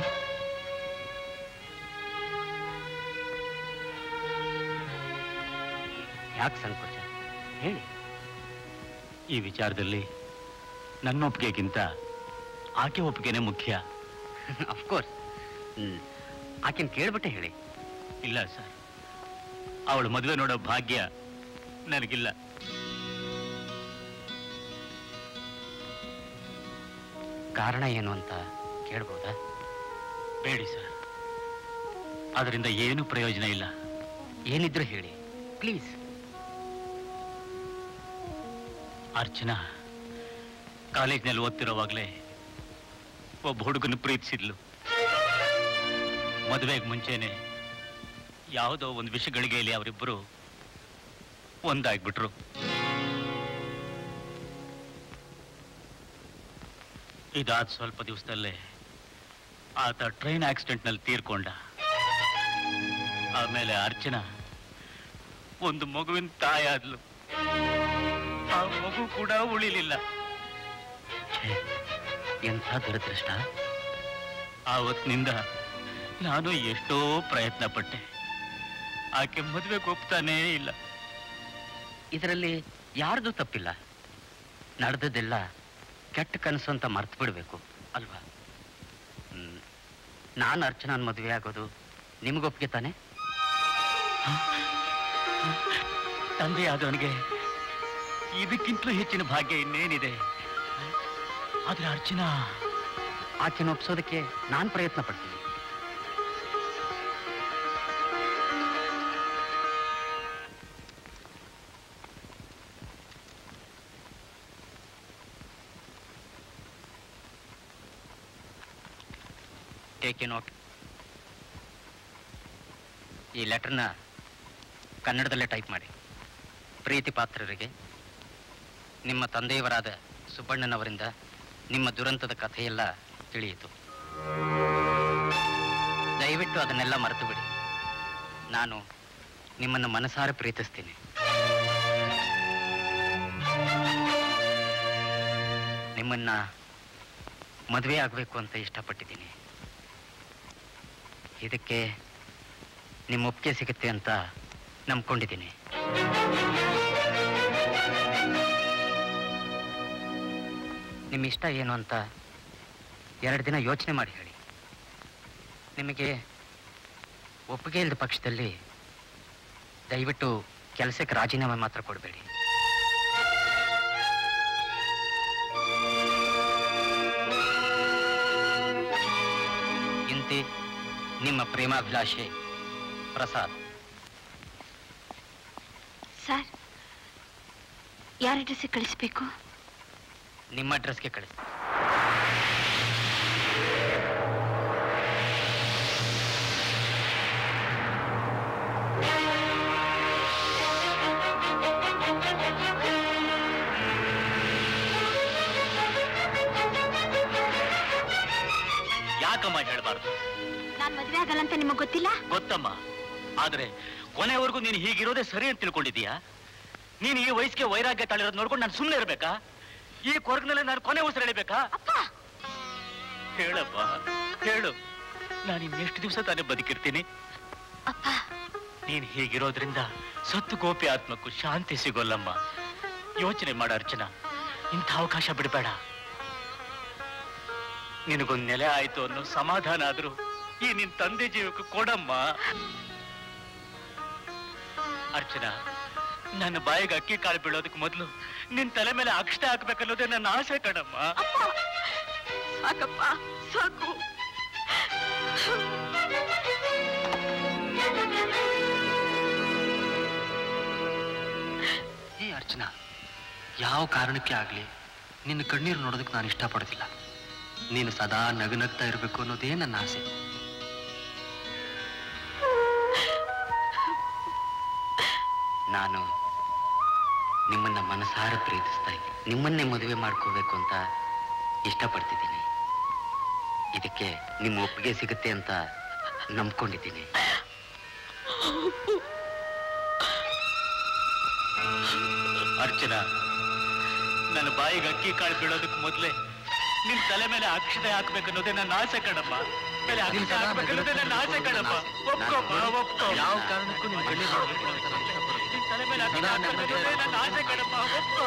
ಯಾಕೆ ಸಂಕೋಚ ಹೇಳಿ ಈ ವಿಚಾರದಲ್ಲಿ ನನ್ನ ಒಪ್ಪಿಗೆಗಿಂತ ಆಕೆ ಒಪ್ಪಿಗೆನೆ ಮುಖ್ಯ ಅಫ್ಕೋರ್ಸ್ ಆಕೆನ ಕೇಳ್ಬಿಟ್ಟೆ ಹೇಳಿ ಇಲ್ಲ ಸರ್ ಅವಳು ಮದುವೆ ನೋಡೋ ಭಾಗ್ಯ ನನಗಿಲ್ಲ ಕಾರಣ ಏನು ಅಂತ ಕೇಳ್ಬೋದಾ ಬೇಡಿ ಸರ್ ಅದರಿಂದ ಏನು ಪ್ರಯೋಜನ ಇಲ್ಲ ಏನಿದ್ರು ಹೇಳಿ ಪ್ಲೀಸ್ ಅರ್ಚನಾ ಕಾಲೇಜ್ನಲ್ಲಿ ಓದ್ತಿರೋವಾಗ್ಲೇ ಒಬ್ಬ ಹುಡುಗನ ಪ್ರೀತಿಸಿದ್ಲು ಮದುವೆಗೆ ಮುಂಚೆನೆ ಯಾವುದೋ ಒಂದು ವಿಷಗಳಿಗೆಯಲ್ಲಿ ಅವರಿಬ್ಬರು ಒಂದಾಗ್ಬಿಟ್ರು ಇದಾದ ಸ್ವಲ್ಪ ದಿವಸದಲ್ಲೇ ಆತ ಟ್ರೈನ್ ಆಕ್ಸಿಡೆಂಟ್ನಲ್ಲಿ ತೀರ್ಕೊಂಡ ಆಮೇಲೆ ಅರ್ಚನಾ ಒಂದು ಮಗುವಿನ ತಾಯಾದ್ಲು ಆ ಮಗು ಕೂಡ ಉಳಿಲಿಲ್ಲ ಎಂಥ ದುರದೃಷ್ಟ ಆವತ್ತಿನಿಂದ ನಾನು ಎಷ್ಟೋ ಪ್ರಯತ್ನ ಪಟ್ಟೆ ಆಕೆ ಮದುವೆಗೆ ಒಪ್ತಾನೇ ಇಲ್ಲ ಇದರಲ್ಲಿ ಯಾರ್ದು ತಪ್ಪಿಲ್ಲ ನಡೆದದ್ದೆಲ್ಲ ಕೆಟ್ಟ ಕನಸು ಅಂತ ಮರ್ತು ಬಿಡ್ಬೇಕು ಅಲ್ವಾ ಹ್ಮ್. ನಾನು ಅರ್ಚನಾನ್ ಮದುವೆ ಆಗೋದು ನಿಮಗೊಪ್ಪಿಗೆ ತಾನೆ ತಂದೆ ಆದವನಿಗೆ ಇದಕ್ಕಿಂತಲೂ ಹೆಚ್ಚಿನ ಭಾಗ್ಯ ಇನ್ನೇನಿದೆ ಆದ್ರೆ ಅರ್ಚನಾ ಆಕೆನ ಒಪ್ಸೋದಕ್ಕೆ ನಾನು ಪ್ರಯತ್ನ ಪಡ್ತೀನಿ ಟೇಕ್ ಎ ನೋಟ್ ಈ ಲೆಟರ್ನ ಕನ್ನಡದಲ್ಲೇ ಟೈಪ್ ಮಾಡಿ ಪ್ರೀತಿ ಪಾತ್ರರಿಗೆ ನಿಮ್ಮ ತಂದೆಯವರಾದ ಸುಬ್ಬಣ್ಣನವರಿಂದ ನಿಮ್ಮ ದುರಂತದ ಕಥೆಯೆಲ್ಲ ತಿಳಿಯಿತು ದಯವಿಟ್ಟು ಅದನ್ನೆಲ್ಲ ಮರೆತು ಬಿಡಿ ನಾನು ನಿಮ್ಮನ್ನು ಮನಸಾರೆ ಪ್ರೀತಿಸ್ತೀನಿ ನಿಮ್ಮನ್ನ ಮದುವೆ ಆಗಬೇಕು ಅಂತ ಇಷ್ಟಪಟ್ಟಿದ್ದೀನಿ ಇದಕ್ಕೆ ನಿಮ್ಮ ಒಪ್ಪಿಗೆ ಸಿಗುತ್ತೆ ಅಂತ ನಂಬ್ಕೊಂಡಿದ್ದೀನಿ ನಿಮ್ಮ ಇಷ್ಟ ಏನು ಅಂತ ಎರಡು ದಿನ ಯೋಚನೆ ಮಾಡಿ ಹೇಳಿ ನಿಮಗೆ ಒಪ್ಪಿಗೆ ಇಲ್ಲದ ಪಕ್ಷದಲ್ಲಿ ದಯವಿಟ್ಟು ಕೆಲಸಕ್ಕೆ ರಾಜೀನಾಮೆ ಮಾತ್ರ ಕೊಡಬೇಡಿ ಇಂತಿ ನಿಮ್ಮ ಪ್ರೇಮಾಭಿಲಾಷೆ ಪ್ರಸಾದ್ ಸರ್ ಯಾರ ಅಡ್ರೆಸ್ಸಿಗೆ ಕಳಿಸ್ಬೇಕು ನಿಮ್ಮ ಅಡ್ರೆಸ್ಗೆ ಕಳಿಸಿ ಯಾಕಮ್ಮ ಹೇಳಬಾರ್ದು ನಾನ್ ಮದ್ವೆ ಆಗಲ್ಲ ಅಂತ ನಿಮಗ್ ಗೊತ್ತಿಲ್ಲ ಗೊತ್ತಮ್ಮ ಆದ್ರೆ ಕೊನೆವರೆಗೂ ನೀನು ಹೀಗಿರೋದೇ ಸರಿ ಅಂತ ತಿಳ್ಕೊಂಡಿದೀಯಾ ನೀನು ಈ ವಯಸ್ಸಿಗೆ ವೈರಾಗ್ಯ ತಾಳಿರೋದು ನೋಡ್ಕೊಂಡು ನಾನು ಸುಮ್ಮನೆ ಇರ್ಬೇಕಾ ಈ ಕೊರಗಿನಲ್ಲಿ ನಾನು ಕೊನೆ ಉಸಿರು ಎಳಿಬೇಕಾ ಹೇಳಪ್ಪ ಹೇಳು ನಾನು ಇನ್ನೆಷ್ಟು ದಿವಸ ತಾನೇ ಬದುಕಿರ್ತೀನಿ ನೀನ್ ಹೀಗಿರೋದ್ರಿಂದ ಸತ್ತು ಗೋಪಿ ಆತ್ಮಕ್ಕೂ ಶಾಂತಿ ಸಿಗೋಲ್ಲಮ್ಮ ಯೋಚನೆ ಮಾಡ ಅರ್ಚನಾ ಇಂಥ ಅವಕಾಶ ಬಿಡಬೇಡ ನಿನಗೊಂದ್ ನೆಲೆ ಆಯ್ತು ಅನ್ನೋ ಸಮಾಧಾನ ಆದ್ರೂ ಈ ನಿನ್ ತಂದೆ ಜೀವಕ್ಕೆ ಕೊಡಮ್ಮ ಅರ್ಚನಾ ನನ್ನ ಬಾಯಿಗೆ ಅಕ್ಕಿ ಕಾಳು ಬೀಳೋದಕ್ಕೆ ಮೊದಲು ನಿನ್ ತಲೆ ಮೇಲೆ ಅಕ್ಷತೆ ಹಾಕ್ಬೇಕನ್ನೋದೇ ನನ್ನ ಆಸೆ ಕಣಮ್ಮ ಸಾಕಪ್ಪ ಸಾಕು ಅರ್ಚನಾ ಯಾವ ಕಾರಣಕ್ಕೆ ಆಗ್ಲಿ ನಿನ್ನ ಕಣ್ಣೀರು ನೋಡೋದಕ್ಕೆ ನಾನು ಇಷ್ಟಪಡೋದಿಲ್ಲ ನೀನು ಸದಾ ನಗುನಗ್ತಾ ಇರಬೇಕು ಅನ್ನೋದೇ ನನ್ನ ಆಸೆ ನಾನು ನಿಮ್ಮನ್ನ ಮನಸಾರ ಪ್ರೀತಿಸ್ತಾ ಇದ್ದೀನಿ ನಿಮ್ಮನ್ನೇ ಮದುವೆ ಮಾಡ್ಕೋಬೇಕು ಅಂತ ಇಷ್ಟಪಡ್ತಿದ್ದೀನಿ ಇದಕ್ಕೆ ನಿಮ್ಮ ಒಪ್ಪಿಗೆ ಸಿಗುತ್ತೆ ಅಂತ ನಂಬ್ಕೊಂಡಿದ್ದೀನಿ ಅರ್ಚನಾ ನನ್ನ ಬಾಯಿಗೆ ಅಕ್ಕಿ ಕಾಳು ಬೀಳೋದಕ್ಕೆ ಮೊದಲೇ ನಿನ್ ತಲೆ ಮೇಲೆ ಅಕ್ಷತೆ ಹಾಕ್ಬೇಕನ್ನೋದೇ ನನ್ನ ಆಸೆ ಕಣಮ್ಮ ಮೇಲೆ ಅಕ್ಷತೆ ಹಾಕ್ಬೇಕನ್ನೋದೇ ನನ್ನ ಆಸೆ ಕಣಮ್ಮ ಒಪ್ಕೊಮ್ಮ ಒಪ್ಕೊ ಯಾವ ಕಾರಣಕ್ಕೂ ನಿನ್ ಕಣ್ಣೀರು ನೋಡ್ಬೇಕು ಅಂತ ನಾನು ಇಷ್ಟಪಡೋದಿಲ್ಲ. ನಿನ್ ತಲೆ ಮೇಲೆ ಅಕ್ಷತೆ ಹಾಕ್ಬೇಕನ್ನೋದೇ ನನ್ನ ಆಸೆ ಕಣಮ್ಮ ಒಪ್ಕೊ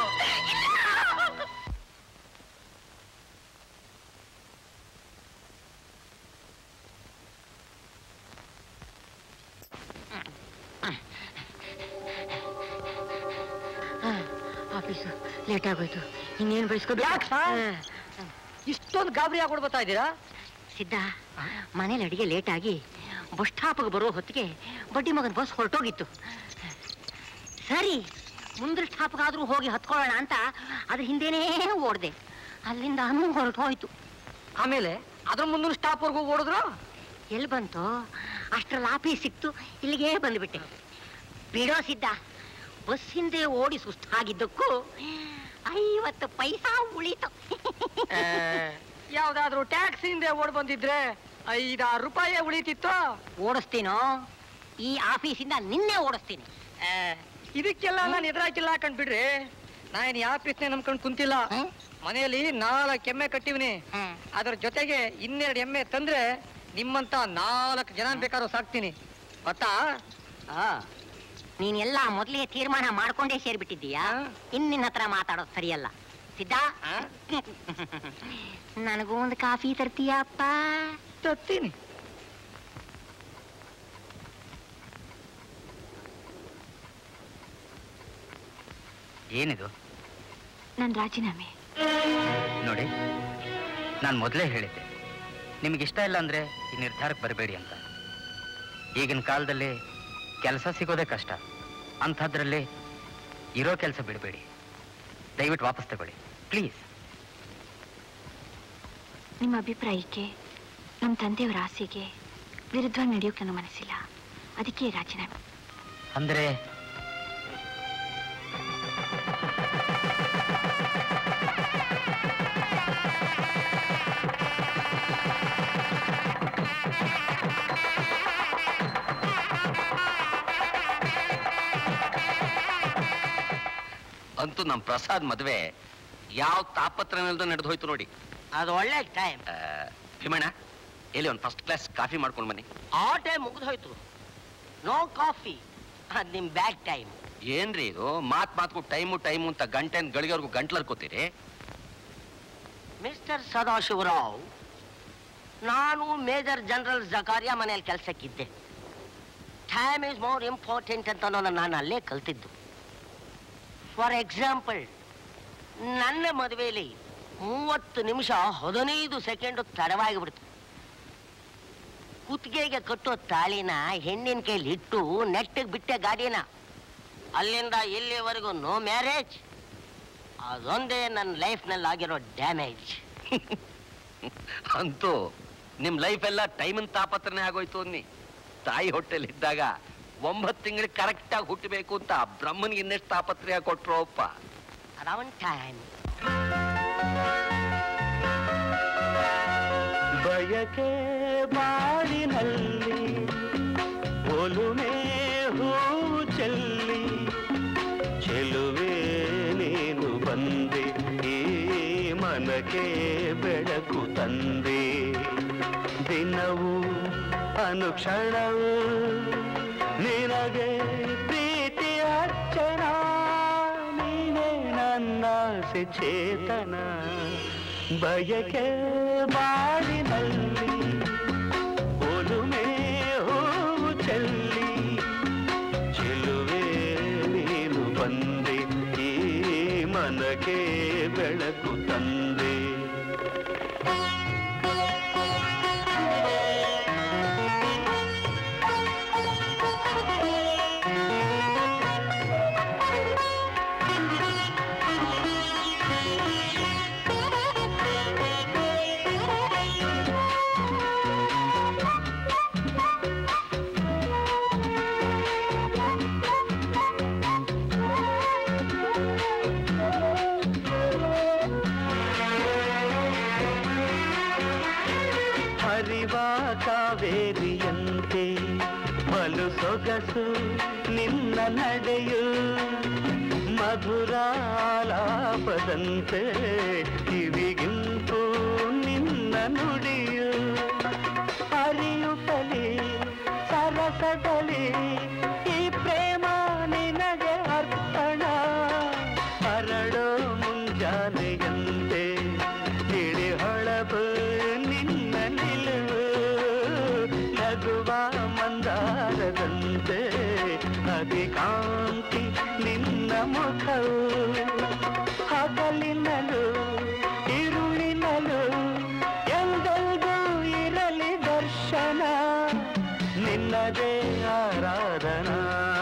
ಆಫೀಸು ಲೇಟ್ ಆಗೋಯ್ತು ಇನ್ನೇನು ಬಯಸ್ಕೋ ಇಷ್ಟೊಂದು ಗಾಬರಿ ಆಗಿ ಬರ್ತಾ ಇದ್ದೀರಾ ಸಿದ್ಧ ಮನೇಲಿ ಅಡಿಗೆ ಲೇಟ್ ಆಗಿ ಬಸ್ ಸ್ಟಾಪ್ಗೆ ಬರೋ ಹೊತ್ತಿಗೆ ಬಡ್ಡಿ ಮಗನ ಬಸ್ ಹೊರಟೋಗಿತ್ತು ಸರಿ ಮುಂದಿನ ಸ್ಟಾಪ್ಗಾದ್ರೂ ಹೋಗಿ ಹತ್ಕೊಳ್ಳೋಣ ಅಂತ ಅದ್ರ ಹಿಂದೆನೇ ಓಡ್ದೆ ಅಲ್ಲಿಂದ ಅನು ಹೊರಟು ಹೋಯ್ತು ಆಮೇಲೆ ಅದ್ರ ಮುಂದಿನ ಸ್ಟಾಪ್ ವರ್ಗೂ ಓಡಿದ್ರು ಎಲ್ಲಿ ಬಂತು ಅಷ್ಟ್ರಲ್ಲಿ ಆಫೀಸ್ ಸಿಕ್ತು ಇಲ್ಲಿಗೆ ಬಂದ್ಬಿಟ್ಟೆ ಬಿಡೋ ಸಿದ್ಧ ಬಸ್ ಹಿಂದೆ ಓಡಿ ಸುಸ್ತಾಗಿದ್ದಕ್ಕೂ ಐವತ್ತು ಪೈಸಾ ಉಳಿತು ಯಾವ್ದಾದ್ರು ಟ್ಯಾಕ್ಸ್ ಹಿಂದೆ ಓಡ್ ಬಂದಿದ್ರೆ ಐದಾರು ರೂಪಾಯಿ ಉಳಿತಿತ್ತು ಓಡಿಸ್ತೀನೋ ಈ ಆಫೀಸಿಂದ ನಿನ್ನೆ ಓಡಿಸ್ತೀನಿ ಇದಕ್ಕೆಲ್ಲ ನಾನು ಎದುರಾಕಿಲ್ಲ ಕಂಡ್ಬಿಡ್ರಿ ನಾನು ಈ ಆಫೀಸ್ನೇ ನಂಬ್ಕೊಂಡ್ ಕುಂತಿಲ್ಲ ಮನೆಯಲ್ಲಿ ನಾಲ್ಕು ಎಮ್ಮೆ ಕಟ್ಟಿವ್ನಿ ಅದ್ರ ಜೊತೆಗೆ ಇನ್ನೆರಡು ಎಮ್ಮೆ ತಂದ್ರೆ ನಿಮ್ಮಂತ ನಾಲ್ಕು ಜನ ಬೇಕಾದ್ರೂ ಸಾಕ್ತೀನಿ ಗೊತ್ತಾ ನೀನೆಲ್ಲ ಮೊದಲೇ ತೀರ್ಮಾನ ಮಾಡ್ಕೊಂಡೇ ಸೇರ್ಬಿಟ್ಟಿದ್ದೀಯಾ ಇನ್ ನಿನ್ನ ಹತ್ರ ಮಾತಾಡೋದು ಸರಿಯಲ್ಲ ಸಿದ್ಧ ನನಗೂ ಒಂದು ಕಾಫಿ ತರ್ತೀಯಪ್ಪ ತರ್ತೀನಿ ಏನಿದು ನನ್ನ ರಾಜೀನಾಮೆ ನೋಡಿ ನಾನು ಮೊದಲೇ ಹೇಳಿದ್ದೆ ನಿಮಗೆ ಇಷ್ಟ ಇಲ್ಲ ಅಂದ್ರೆ ಈ ನಿರ್ಧಾರಕ್ಕೆ ಬರಬೇಡಿ ಅಂತ ಈಗಿನ ಕಾಲದಲ್ಲಿ ಕೆಲಸ ಸಿಗೋದೇ ಕಷ್ಟ ಅಂಥದ್ರಲ್ಲಿ ಇರೋ ಕೆಲಸ ಬಿಡಬೇಡಿ ದಯವಿಟ್ಟು ವಾಪಸ್ ತಗೊಳ್ಳಿ ಪ್ಲೀಸ್ ನಿಮ್ಮ ಅಭಿಪ್ರಾಯಕ್ಕೆ ನಮ್ಮ ತಂದೆಯವರ ಆಸೆಗೆ ವಿರುದ್ಧವಾಗಿ ನಡೆಯೋಕೆ ನನ್ನ ಮನಸ್ಸಿಲ್ಲ ಅದಕ್ಕೆ ರಾಜೀನಾಮೆ ಅಂದ್ರೆ ಅಂತೂ ನಮ್ಮ ಪ್ರಸಾದ್ ಮದುವೆ ಯಾವ ತಾಪತ್ರನಲ್ದ ನಡೆದು ಹೋಯ್ತು ನೋಡಿ ಅದು ಒಳ್ಳೆ ಟೈಮ್ ಭೀಮಣ್ಣ ಎಲ್ಲಿ ಒಂದು ಫಸ್ಟ್ ಕ್ಲಾಸ್ ಕಾಫಿ ಮಾಡ್ಕೊಂಡು ಬನ್ನಿ ಆ ಟೈಮ್ ಮುಗಿದು ಹೋಯ್ತು ನೋ ಕಾಫಿ ಅದು ನಿಮ್ ಬ್ಯಾಡ್ ಟೈಮ್ ಏನ್ರಿ ಇದು ಮಾತ್ ಮಾತ್ಕು ಟೈಮು ಟೈಮು ಅಂತ ಗಂಟೆ ಗಳಿಗೆವರೆಗೂ ಗಂಟ್ಲರ್ಕೋತೀರಿ ಮಿಸ್ಟರ್ ಸದಾಶಿವರಾವ್ ನಾನು ಮೇಜರ್ ಜನರಲ್ ಜಕಾರಿಯಾ ಮನೆಯಲ್ಲಿ ಕೆಲಸಕ್ಕಿದ್ದೆ ಟೈಮ್ ಈಸ್ ಮೋರ್ ಇಂಪಾರ್ಟೆಂಟ್ ಅಂತ ನಾನು ಅಲ್ಲೇ ಕಲ್ತಿದ್ದು ಫಾರ್ ಎಕ್ಸಾಂಪಲ್ ನನ್ನ ಮದುವೆಯಲ್ಲಿ ಮೂವತ್ತು ನಿಮಿಷ ಹದಿನೈದು ಸೆಕೆಂಡ್ ತಡವಾಗಿಬಿಡ್ತು ಕುತ್ತಿಗೆಗೆ ಕಟ್ಟೋ ತಾಳಿನ ಹೆಣ್ಣಿನ ಕೈಲಿ ಇಟ್ಟು ನೆಟ್ಟಿಗೆ ಬಿಟ್ಟೆ ಗಾಡಿನ ಅಲ್ಲಿಂದ ಇಲ್ಲಿವರೆಗೂ ನೋ ಮ್ಯಾರೇಜ್ ಅದೊಂದೇ ನನ್ನ ಲೈಫ್ನಲ್ಲಿ ಆಗಿರೋ ಡ್ಯಾಮೇಜ್ ಅಂತೂ ನಿಮ್ ಲೈಫ್ ಎಲ್ಲ ಟೈಮಿನ ತಾಪತ್ರನೇ ಆಗೋಯ್ತು ಅನ್ನಿ ತಾಯಿ ಹೊಟ್ಟೆಲಿ ಇದ್ದಾಗ ಒಂಬತ್ತು ತಿಂಗಳಿಗೆ ಕರೆಕ್ಟ್ ಆಗಿ ಹುಟ್ಟಬೇಕು ಅಂತ ಬ್ರಹ್ಮನಿಗೆ ಇನ್ನೆಷ್ಟು ತಾಪತ್ರೆಯ ಕೊಟ್ರು ಅಪ್ಪ ಅರೌಂಡ್ ಟೈಮ್ ಬಯಕೆ ಬಾಳಿನಲ್ಲಿ ಒಲುಮೆ ಹೂವು ಚೆಲ್ಲಿ ಚೆಲುವೆ ನೀನು ಬಂದೆ ಈ ಮನಕ್ಕೆ ಬೆಳಕು ತಂದೆ ದಿನವೂ ಅನುಕ್ಷಣವು ನಿನಗೆ ಪ್ರೀತಿ ಅರ್ಚನ ನೀನೇ ನನ್ನಾಸೆ ಚೇತನ ಬಯಕೆ ಬಾಳಿನಲ್ಲಿ ಒಲುಮೆ ಹೂವು ಚೆಲ್ಲಿ ಚೆಲುವೆ ನೀನು ಬಂದೆ ಈ ಮನಕ್ಕೆ ಬೆಳಕು ತಂದೆ ಬಲು ಸೊಗಸು ನಿನ್ನ ನಡೆಯು ಮಧುರಾಲಾಪದಂತೆ ಕಿವಿಗಿಂಪು ನಿನ್ನ ನುಡಿಯು ಅರಿಯುತ್ತಲೇ ಸರಸದಲ್ಲಿ ಈ ಪ್ರೇಮ ನಿನಗೆ ಅರ್ಪಣ ಅರಳೋ ಮುಂಜಾನೆಯಂತೆ ಇಳಿ ಹೊಳಪು ನಿನ್ನ ನಿಲುವು ನಗುವ ಮಂದಾರದಂತೆ ಅಧಿಕಾಂತಿ ನಿನ್ನ ಮುಖವು ಹಗಲಿನಲು ಇರುಳಿನಲು ಎಂದೆಂದೂ ಇರಲಿ ದರ್ಶನ ನಿನ್ನದೇ ಆರಾಧನಾ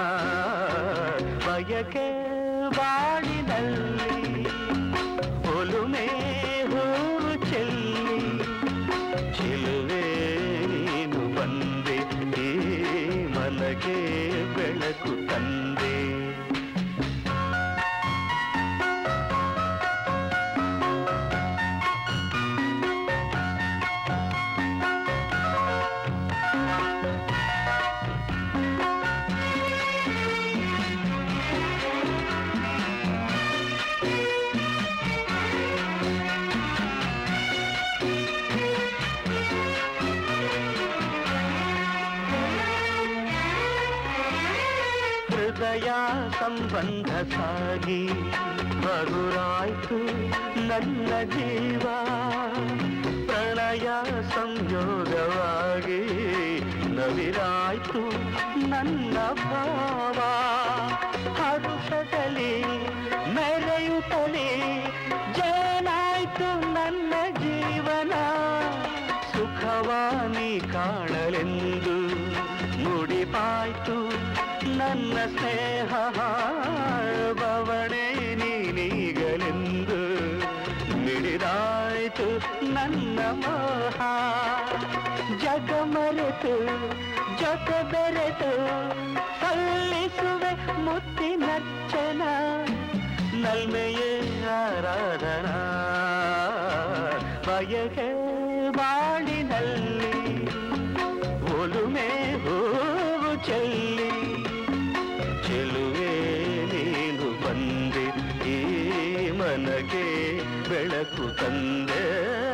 ಬಯಕೆ ಬಾಡಿನಲ್ಲಿ ಒಲುಮೆ ಹೂವು ಚೆಲ್ಲಿ ಚೆಲುವೆ ನೀನು ಬಂದೆ ಈ ಮನಗೆ ಬೆಳಕು ತಂದೆ ಹೃದಯ ಸಂಬಂಧ ಸಾಗಿ ಮಧುರಾಯ್ತು ನನ್ನ ಜೀವ ಪ್ರಣಯ ಸಂಯೋಗವಾಗಿ ನವಿರಾಯ್ತು ನನ್ನ ಭಾವ ಹರುಷದಲ್ಲಿ ಮೆರೆಯುತ್ತಲೇ ಜೇನಾಯ್ತು ನನ್ನ ಜೀವನ ಸುಖವಾನಿ ಕಾಣಲೆಂದು ಮುಡಿಪಾಯ್ತು ನನ್ನ ಸ್ನೇಹ ಬವಣೆ ನೀನೀಗಲೆಂದು ಮಿಡಿದಾಯ್ತು ನನ್ನ ಮೋಹ ಜಗ ಮರೆತು ಜೊತೆ ಬೆರೆತು ಸಲ್ಲಿಸುವೆ ಮುತ್ತಿನಚ್ಚನ ನಲ್ಮೆಯೇ ಆರಾಧನಾ ಬಯಕೆ ಬಾಳಿನಲ್ಲಿ ಒಲುಮೆ ಹೂವು ಚೆಲ್ಲಿ ಚೆಲುವೆ ನೀನು ಬಂದೆ ಈ ಮನಗೆ ಬೆಳಕು ತಂದೆ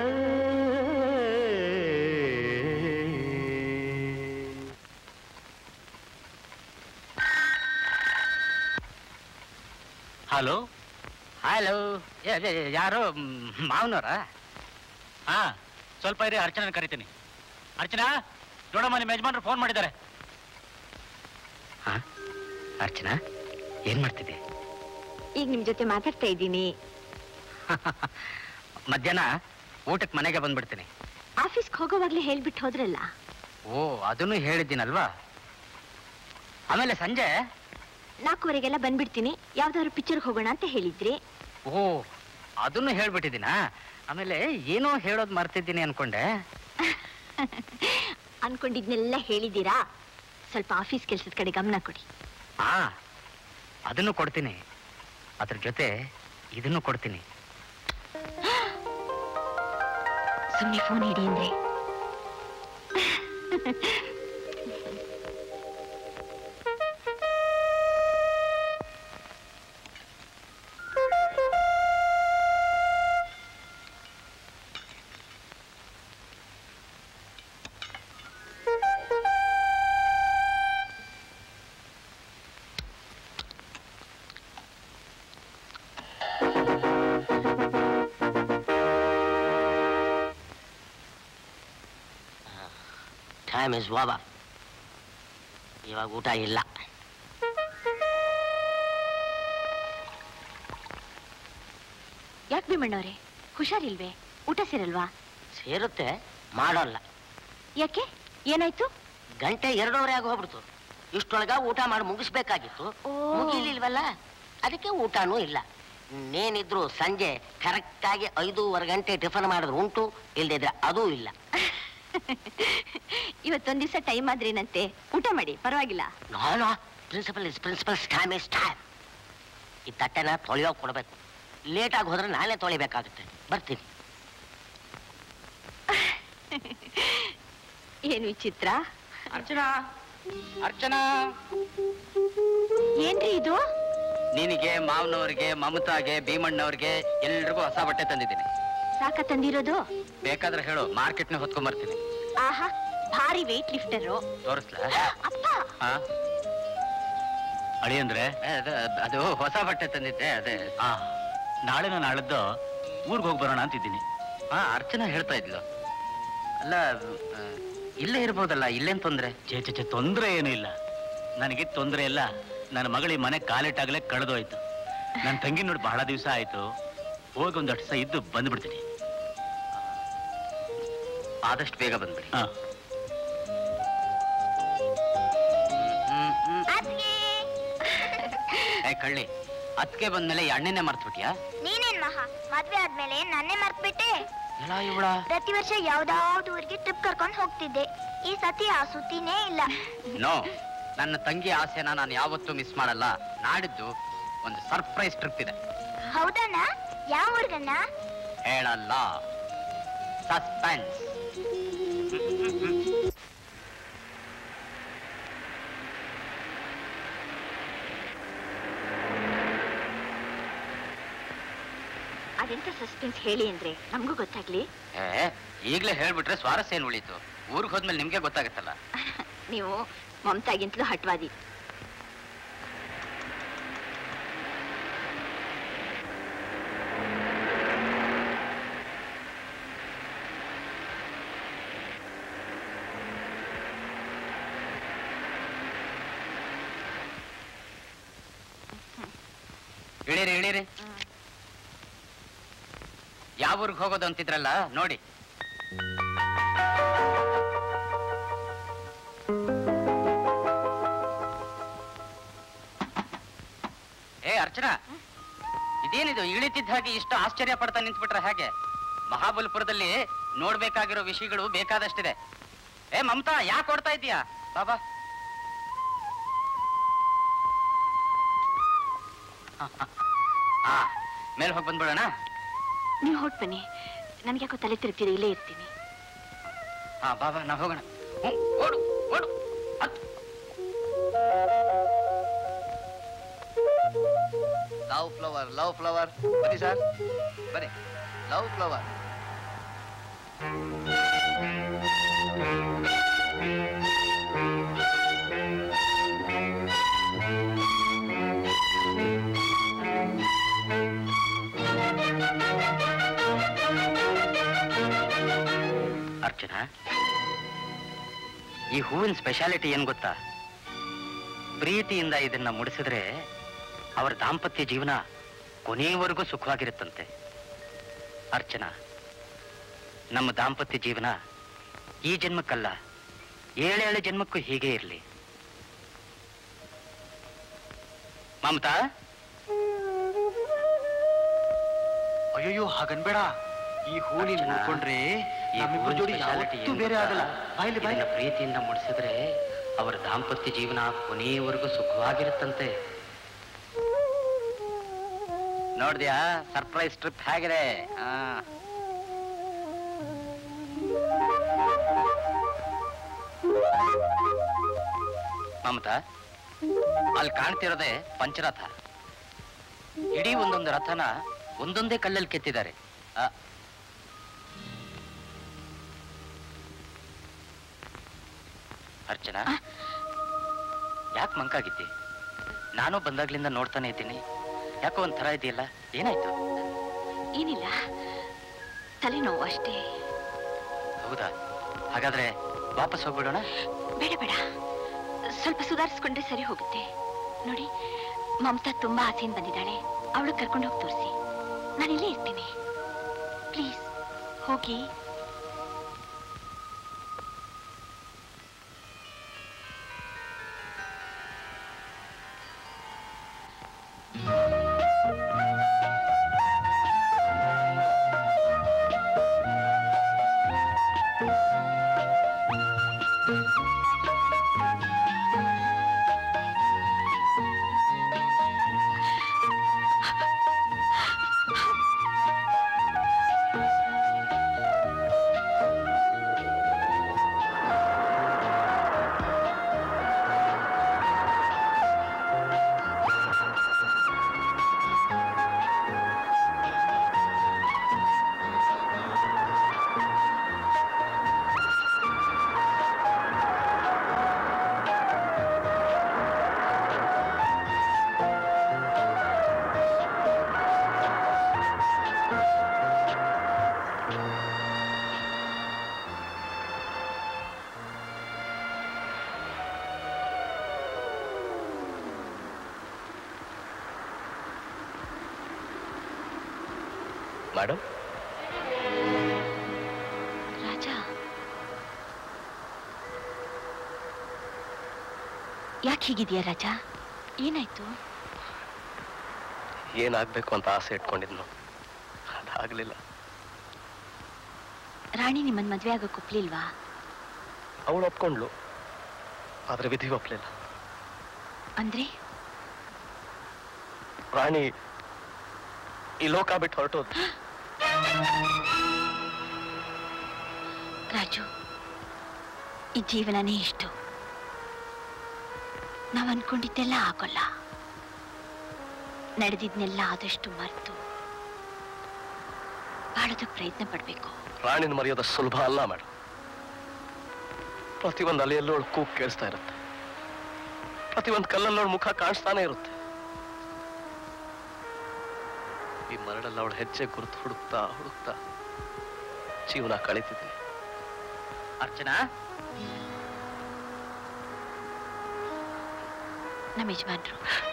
ಹಲೋ ಹಲೋ ಯಾರು ಮಾವನವರ ಹಾ ಸ್ವಲ್ಪ ಇರಿ ಅರ್ಚನ ಕರಿತೀನಿ ಅರ್ಚನಾ ನೋಡಮ್ಮ ನಿಮ್ಮ ಯಜಮಾನ್ರು ಫೋನ್ ಮಾಡಿದ್ದಾರೆ ಅರ್ಚನಾ ಏನ್ ಮಾಡ್ತಿದ್ದೆ ಈಗ ನಿಮ್ ಜೊತೆ ಮಾತಾಡ್ತಾ ಇದ್ದೀನಿ ಮಧ್ಯಾಹ್ನ ಊಟಕ್ಕೆ ಮನೆಗೆ ಬಂದ್ಬಿಡ್ತೀನಿ ಆಫೀಸ್ಗೆ ಹೋಗೋವಾಗ್ಲೇ ಹೇಳ್ಬಿಟ್ಟು ಹೋದ್ರಲ್ಲ ಓ ಅದನ್ನು ಹೇಳಿದ್ದೀನಲ್ವಾ ಆಮೇಲೆ ಸಂಜೆ ನಾಲ್ಕುವರೆಗೆಲ್ಲ ಬಂದ್ಬಿಡ್ತೀನಿ ಯಾವ್ದಾದ್ರು ಪಿಕ್ಚರ್ಗೆ ಹೋಗೋಣ ಅಂತ ಹೇಳಿದ್ರಿ ಓ ಅದನ್ನು ಹೇಳ್ಬಿಟ್ಟಿದ್ದೀನಾ ಆಮೇಲೆ ಏನೋ ಹೇಳೋದು ಮರ್ತಿದ್ದೀನಿ ಅನ್ಕೊಂಡೆ ಅನ್ಕೊಂಡಿದ್ನೆಲ್ಲ ಹೇಳಿದ್ದೀರಾ ಸ್ವಲ್ಪ ಆಫೀಸ್ ಕೆಲ್ಸದ ಕಡೆ ಗಮನ ಕೊಡಿ ಹಾ ಅದನ್ನು ಕೊಡ್ತೀನಿ ಅದ್ರ ಜೊತೆ ಇದನ್ನು ಕೊಡ್ತೀನಿ ಸುಮ್ಮನೆ ಫೋನ್ ಹಿಡಿ ಅಂದ್ರೆ ಟೈಮ್ ಇಸ್ ಓವರ್ ಇವಾಗ ಊಟ ಇಲ್ಲ ಯಾಕೆ ಭೀಮಣ್ಣವ್ರೆ ಹುಷಾರಿಲ್ವೇ ಊಟ ಸೇರಲ್ವಾ ಸೇರುತ್ತೆ ಮಾಡೋಲ್ಲ ಯಾಕೆ ಏನಾಯ್ತು ಗಂಟೆ ಎರಡೂವರೆ ಆಗಿ ಹೋಗ್ಬಿಡ್ತು ಇಷ್ಟೊಳಗ ಊಟ ಮಾಡಿ ಮುಗಿಸ್ಬೇಕಾಗಿತ್ತು ಮುಗಿಲಿಲ್ವಲ್ಲ ಅದಕ್ಕೆ ಊಟನೂ ಇಲ್ಲ ಇನ್ನೇನಿದ್ರು ಸಂಜೆ ಕರೆಕ್ಟ್ ಆಗಿ ಐದೂವರೆ ಗಂಟೆ ಟಿಫನ್ ಮಾಡಿದ್ರೆ ಉಂಟು ಇಲ್ದಿದ್ರೆ ಅದೂ ಇಲ್ಲ ಇವತ್ತೊಂದ್ ದಿವಸ ಟೈಮ್ ಆದ್ರೇನಂತೆ ಊಟ ಮಾಡಿ ಪರವಾಗಿಲ್ಲ ನಾನು principal is principal time is time ಈ ತಟ್ಟೆನ ತೊಳೆಯೋಕೆ ಕೊಡ್ಬೇಕು ಲೇಟಾಗಿ ಹೋದ್ರೆ ನಾನೇ ತೊಳಿಬೇಕಾಗುತ್ತೆ ಬರ್ತೀನಿ ಏನ್ ವಿಚಿತ್ರ ಅರ್ಚನಾ ಅರ್ಚನಾ ಏನ್ರಿ ಇದು ನಿನಗೆ ಮಾವನವ್ರಿಗೆ ಮಮತಾಗೆ ಭೀಮಣ್ಣವ್ರಿಗೆ ಎಲ್ರಿಗೂ ಹೊಸ ಬಟ್ಟೆ ತಂದಿದ್ದೀನಿ ಸಾಕ ತಂದಿರೋದು ಬೇಕಾದ್ರೆ ಹೇಳು ಮಾರ್ಕೆಟ್ನ ಹೊತ್ಕೊಂಡ್ ಆಹಾ ಭಾರಿ ವೇಟ್ ಲಿಫ್ಟರು ತೋರಿಸ್ಲಾ ಅಪ್ಪ ಹಾ ಅಳಿ ಅಂದ್ರೆ ಅದು ಅದು ಹೊಸ ಬಟ್ಟೆ ತಂದಿದ್ದೆ ಅದೇ ಆ ನಾಳೆನ ನಾಳದ್ದು ಊರ್ಗ್ ಹೋಗಿ ಬರೋಣ ಅಂತಿದ್ದೀನಿ ಹಾ ಅರ್ಚನಾ ಹೇಳ್ತಾ ಇದ್ಲು ಅಲ್ಲ ಆ, ಇಲ್ಲೇ ಇರ್ಬೋದಲ್ಲ ಇಲ್ಲೇನ್ ತೊಂದ್ರೆ ಚೇ ಚೇ ಚೇ ತೊಂದ್ರೆ ಏನೂ ಇಲ್ಲ ನನಗೆ ತೊಂದ್ರೆ ಇಲ್ಲ ನನ್ನ ಮಗಳು ಈ ಮನೆ ಕಾಲಿಟ್ಟಾಗಲೇ ಕಳೆದೋಯ್ತು ನನ್ನ ತಂಗಿ ನೋಡಿ ಬಹಳ ದಿವಸ ಆಯ್ತು ಹೋಗಿ ಒಂದು ವರ್ಷ ಇದ್ದು ಬಂದ್ಬಿಡ್ತೀನಿ ಆದಷ್ಟು ಬೇಗ ಬಂದ್ಬಿಡಿ ಹಾ ಏ ಕಳ್ಳಿ ಅದಕ್ಕೆ ಬಂದ್ಮೇಲೆ ಈ ಅಣ್ಣನೇ ಮರ್ತ್ಬಿಟ್ಯಾ ನೀನೇನ್ ಮಹಾ ಮದ್ವೆ ಆದ್ಮೇಲೆ ನನ್ನೇ ಮರ್ತ್ಬಿಟ್ಟೆ ಎಲ್ಲ ಇವಳ ಪ್ರತಿ ವರ್ಷ ಯಾವ್ದಾವ್ದು ಊರಿಗೆ ಟ್ರಿಪ್ ಕರ್ಕೊಂಡು ಹೋಗ್ತಿದ್ದೆ ಈ ಸತಿ ಆ ಸುದ್ದಿನೇ ಇಲ್ಲ ನೋ ನನ್ನ ತಂಗಿ ಆಸೆನ ನಾನು ಯಾವತ್ತೂ ಮಿಸ್ ಮಾಡಲ್ಲ ನಾಡಿದ್ದು ಒಂದು ಸರ್ಪ್ರೈಸ್ ಟ್ರಿಪ್ ಇದೆ ಹೌದಣ್ಣ ಯಾವ ಊರ್ಗಣ್ಣ ಹೇಳಲ್ಲ ಸಸ್ಪೆನ್ಸ್ ಅದೆಂತ ಸಸ್ಪೆನ್ಸ್ ಹೇಳಿ ಅಂದ್ರೆ ನಮಗೂ ಗೊತ್ತಾಗ್ಲಿ ಏ ಈಗ್ಲೇ ಹೇಳ್ಬಿಟ್ರೆ ಸ್ವಾರಸ್ಯ ಏನ್ ಉಳೀತು ಊರಿಗೆ ಹೋದ್ಮೇಲೆ ನಿಮ್ಗೆ ಗೊತ್ತಾಗತ್ತಲ್ಲ ನೀವು ಮಮತಾಗಿಂತಲೂ ಹಟ್ವಾದಿ ಇಳೀರಿ ಇಳೀರಿ ಯಾವ ಊರಿಗೆ ಹೋಗೋದು ಅಂತಿದ್ರಲ್ಲ ನೋಡಿ ಏ ಅರ್ಚನಾ ಇದೇನಿದು ಇಳಿತಿದ್ದ ಹಾಗೆ ಇಷ್ಟು ಆಶ್ಚರ್ಯ ಪಡ್ತಾ ನಿಂತ್ಬಿಟ್ರೆ ಹೇಗೆ ಮಹಾಬಲಿಪುರದಲ್ಲಿ ನೋಡ್ಬೇಕಾಗಿರೋ ವಿಷಯಗಳು ಬೇಕಾದಷ್ಟಿದೆ ಏ ಮಮತಾ ಯಾಕೆ ಓಡ್ತಾ ಇದೀಯಾ ಬಾಬಾ ಹಾ ಮೇಲೆ ಹೋಗಿ ಬಂದ್ಬಿಡೋಣ ನೀವು ಹೊಟ್ ಬನ್ನಿ ನನಗೆ ಯಾಕೋ ತಲೆ ತಿರುಗ್ತಿದೆ ಇಲ್ಲೇ ಇರ್ತೀನಿ ಹಾ ಬಾಬಾ ನಾವು ಹೋಗೋಣ ಹ್ಞೂ ಓಡು ಓಡು ಲವ್ ಫ್ಲವರ್ ಲವ್ ಫ್ಲವರ್ ಬನ್ನಿ ಸರ್ ಬನ್ನಿ ಲವ್ ಫ್ಲವರ್ ಅರ್ಚನಾ ಈ ಹೂವಿನ ಸ್ಪೆಷಾಲಿಟಿ ಏನ್ ಗೊತ್ತಾ ಪ್ರೀತಿಯಿಂದ ಇದನ್ನ ಮುಡಿಸಿದ್ರೆ ಅವರ ದಾಂಪತ್ಯ ಜೀವನ ಕೊನೆಯವರೆಗೂ ಸುಖವಾಗಿರುತ್ತಂತೆ ಅರ್ಚನಾ ನಮ್ಮ ದಾಂಪತ್ಯ ಜೀವನ ಈ ಜನ್ಮಕ್ಕಲ್ಲ ಏಳೇಳು ಜನ್ಮಕ್ಕೂ ಹೀಗೆ ಇರಲಿ ಮಮತಾ ಅಯ್ಯೋ ಹಾಗನ್ಬೇಡ ಈ ಹೂನಿ ನೋಡ್ಕೊಂಡ್ರೆ ಈ ನಮ್ಮಿಬ್ರ ಹೂವಿನ ಜೋಡಿ speciality ಯಾವತ್ತೂ ಏನ್ ಬೇರೆ ಗೊತ್ತಾ? ಆಗಲ್ಲ ಬಾಯ್ಲಿ ಬಾಯ್ಲಿ ಇದನ್ನ ಪ್ರೀತಿಯಿಂದ ಮುಡಿಸಿದ್ರೆ ಅವರ ದಾಂಪತ್ಯ ಜೀವನ ಕೊನೆಯವರೆಗೂ ಸುಖವಾಗಿರುತ್ತಂತೆ ನೋಡ್ದ್ಯಾ ಸರ್ಪ್ರೈಸ್ ಟ್ರಿಪ್ ಹೇಗಿದೆ ಆ. ಮಮತಾ ಅಲ್ಲಿ ಕಾಣ್ತಿರೋದೇ ಪಂಚರಥ ಇಡೀ ಒಂದೊಂದು ರಥನ ಒಂದೊಂದೇ ಕಲ್ಲಲ್ಲಿ ಕೆತ್ತಿದ್ದಾರೆ ಆ, ಅರ್ಚನಾ ಯಾಕೆ ಮಂಕಾಗಿದ್ದಿ ನಾನು ಬಂದಾಗ್ಲಿಂದ ನೋಡ್ತಾನೆ ಇದ್ದೀನಿ ಯಾಕೋ ಒಂಥರ ಇದೆಯಲ್ಲ ಏನಾಯ್ತು ಏನಿಲ್ಲ ತಲೆನೋವು ಅಷ್ಟೇ ಹೌದಾ ಹಾಗಾದ್ರೆ ವಾಪಸ್ ಹೋಗ್ಬಿಡೋಣ ಬೇಡ ಬೇಡ ಸ್ವಲ್ಪ ಸುಧಾರಿಸ್ಕೊಂಡ್ರೆ ಸರಿ ಹೋಗುತ್ತೆ ನೋಡಿ ಮಮತಾ ತುಂಬಾ ಆಸೆಯಿಂದ ಬಂದಿದ್ದಾಳೆ ಅವಳು ಕರ್ಕೊಂಡು ಹೋಗಿ ತೋರಿಸಿ ನಾನು ಇಲ್ಲೇ ಇರ್ತೀನಿ ಪ್ಲೀಸ್ ಹೋಗಿ ಮೇಡಮ್ ರಾಜ ಯಾಕೆ ಹೀಗಿದ್ಯಾ ರಾಜ ಏನಾಯ್ತು ಏನಾಗ್ಬೇಕು ಅಂತ ಆಸೆ ಇಟ್ಕೊಂಡಿದ್ನು ಅದಾಗ್ಲಿಲ್ಲ ರಾಣಿ ನಿಮ್ಮನ್ ಮದ್ವೆ ಆಗೋಕ್ ಒಪ್ಲಿಲ್ವಾ ಅವಳು ಒಪ್ಕೊಂಡ್ಲು ಆದ್ರೆ ವಿಧಿ ಒಪ್ಲಿಲ್ಲ ಅಂದ್ರೆ ರಾಣಿ ಈ ಲೋಕ ಬಿಟ್ಟು ಹೊರಟೋದು ರಾಜು ಈ ಜೀವನನೇ ಇಷ್ಟು ನಾವ್ ಅನ್ಕೊಂಡಿದ್ದೆಲ್ಲ ಆಗೋಲ್ಲ ನಡೆದಿದ್ನೆಲ್ಲ ಆದಷ್ಟು ಮರೆತು ಬಾಳೋದಕ್ ಪ್ರಯತ್ನ ಪಡ್ಬೇಕು ರಾಣಿನ ಮರೆಯೋದು ಸುಲಭ ಅಲ್ಲ ಮೇಡಮ್ ಪ್ರತಿಯೊಂದು ಅಲೆಯಲ್ಲೂ ಅವಳು ಕೂಗ್ ಕೇಳಿಸ್ತಾ ಇರುತ್ತೆ ಪ್ರತಿಯೊಂದು ಕಲ್ಲಲ್ಲೂ ಅವಳ ಮುಖ ಕಾಣಿಸ್ತಾನೆ ಇರುತ್ತೆ ಈ ಮರಳಲ್ಲಿ ಅವಳ ಹೆಜ್ಜೆ ಗುರುತು ಹುಡುಕ್ತಾ ಹುಡುಕ್ತಾ ಜೀವನ ಕಳೀತಿದ್ದೀನಿ ಅರ್ಚನಾ ನಮ್ಮ ಯಜಮಾನ್ರು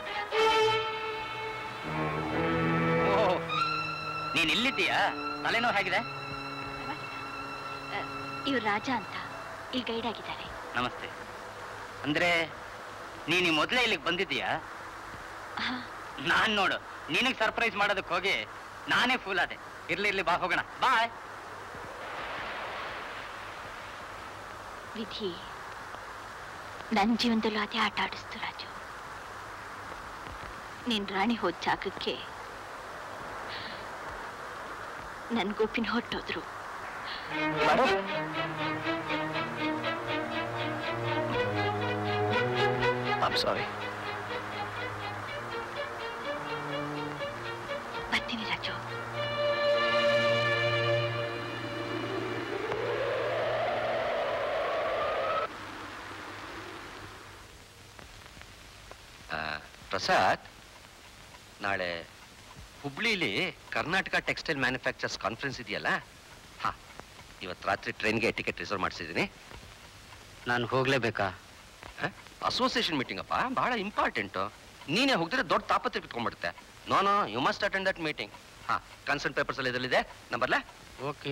ಓ ನೀನ್ ಇಲ್ಲಿದ್ದೀಯಾ ತಲೆನೋವು ಹೇಗಿದೆ ಇವ್ರು ರಾಜ ಅಂತ ಇಲ್ಲಿ ಗೈಡ್ ಆಗಿದ್ದಾರೆ ನಮಸ್ತೆ ಅಂದ್ರೆ ನೀನು ಮೊದಲೇ ಇಲ್ಲಿಗೆ ಬಂದಿದ್ದೀಯಾ ನಾನ್ ನೋಡು ನಿನಗ್ ಸರ್ಪ್ರೈಸ್ ಮಾಡೋದಕ್ಕೆ ಹೋಗಿ ನಾನೇ ಫೂಲ್ ಆದೆ ಇರ್ಲಿ ಇರ್ಲಿ ಬಾ ಹೋಗೋಣ ಬಾಯ್ ವಿಧಿ ನನ್ನ ಜೀವನದಲ್ಲೂ ಅದೇ ಆಟ ಆಡಿಸ್ತು ರಾಜು ನೀನ್ ರಾಣಿ ಹೋದ ಜಾಗಕ್ಕೆ ನನ್ ಗೋಪಿನ ಹೊಟ್ಟೋದ್ರು ಐಮ್ ಸಾರಿ ಬರ್ತೀನಿ ರಾಜು ಆ, ಪ್ರಸಾದ್ ನಾಳೆ ಹುಬ್ಳಿಲಿ ಕರ್ನಾಟಕ ಟೆಕ್ಸ್ಟೈಲ್ ಮ್ಯಾನುಫ್ಯಾಕ್ಚರ್ಸ್ ಕಾನ್ಫರೆನ್ಸ್ ಇದೆಯಲ್ಲ ಹಾ ಇವತ್ತು ರಾತ್ರಿ ಟ್ರೈನ್ಗೆ ಟಿಕೆಟ್ ರಿಸರ್ವ್ ಮಾಡಿಸಿದ್ದೀನಿ ನಾನು ಹೋಗ್ಲೇಬೇಕಾ ಅಸೋಸಿಯೇಷನ್ ಮೀಟಿಂಗ್ ಅಪ್ಪ ಬಹಳ ಇಂಪಾರ್ಟೆಂಟು ನೀನೇ ಹೋಗ್ತಿದ್ರೆ ದೊಡ್ಡ ತಾಪತ್ರೆ ಬಿಟ್ಕೊಂಡ್ಬಿಡುತ್ತೆ no no you must attend that meeting ಹಾ ಕನ್ಸರ್ನ್ ಪೇಪರ್ಸ್ ಎಲ್ಲ ಇದರಲ್ಲಿದೆ ನಂಬರ್ಲಾ ಓಕೆ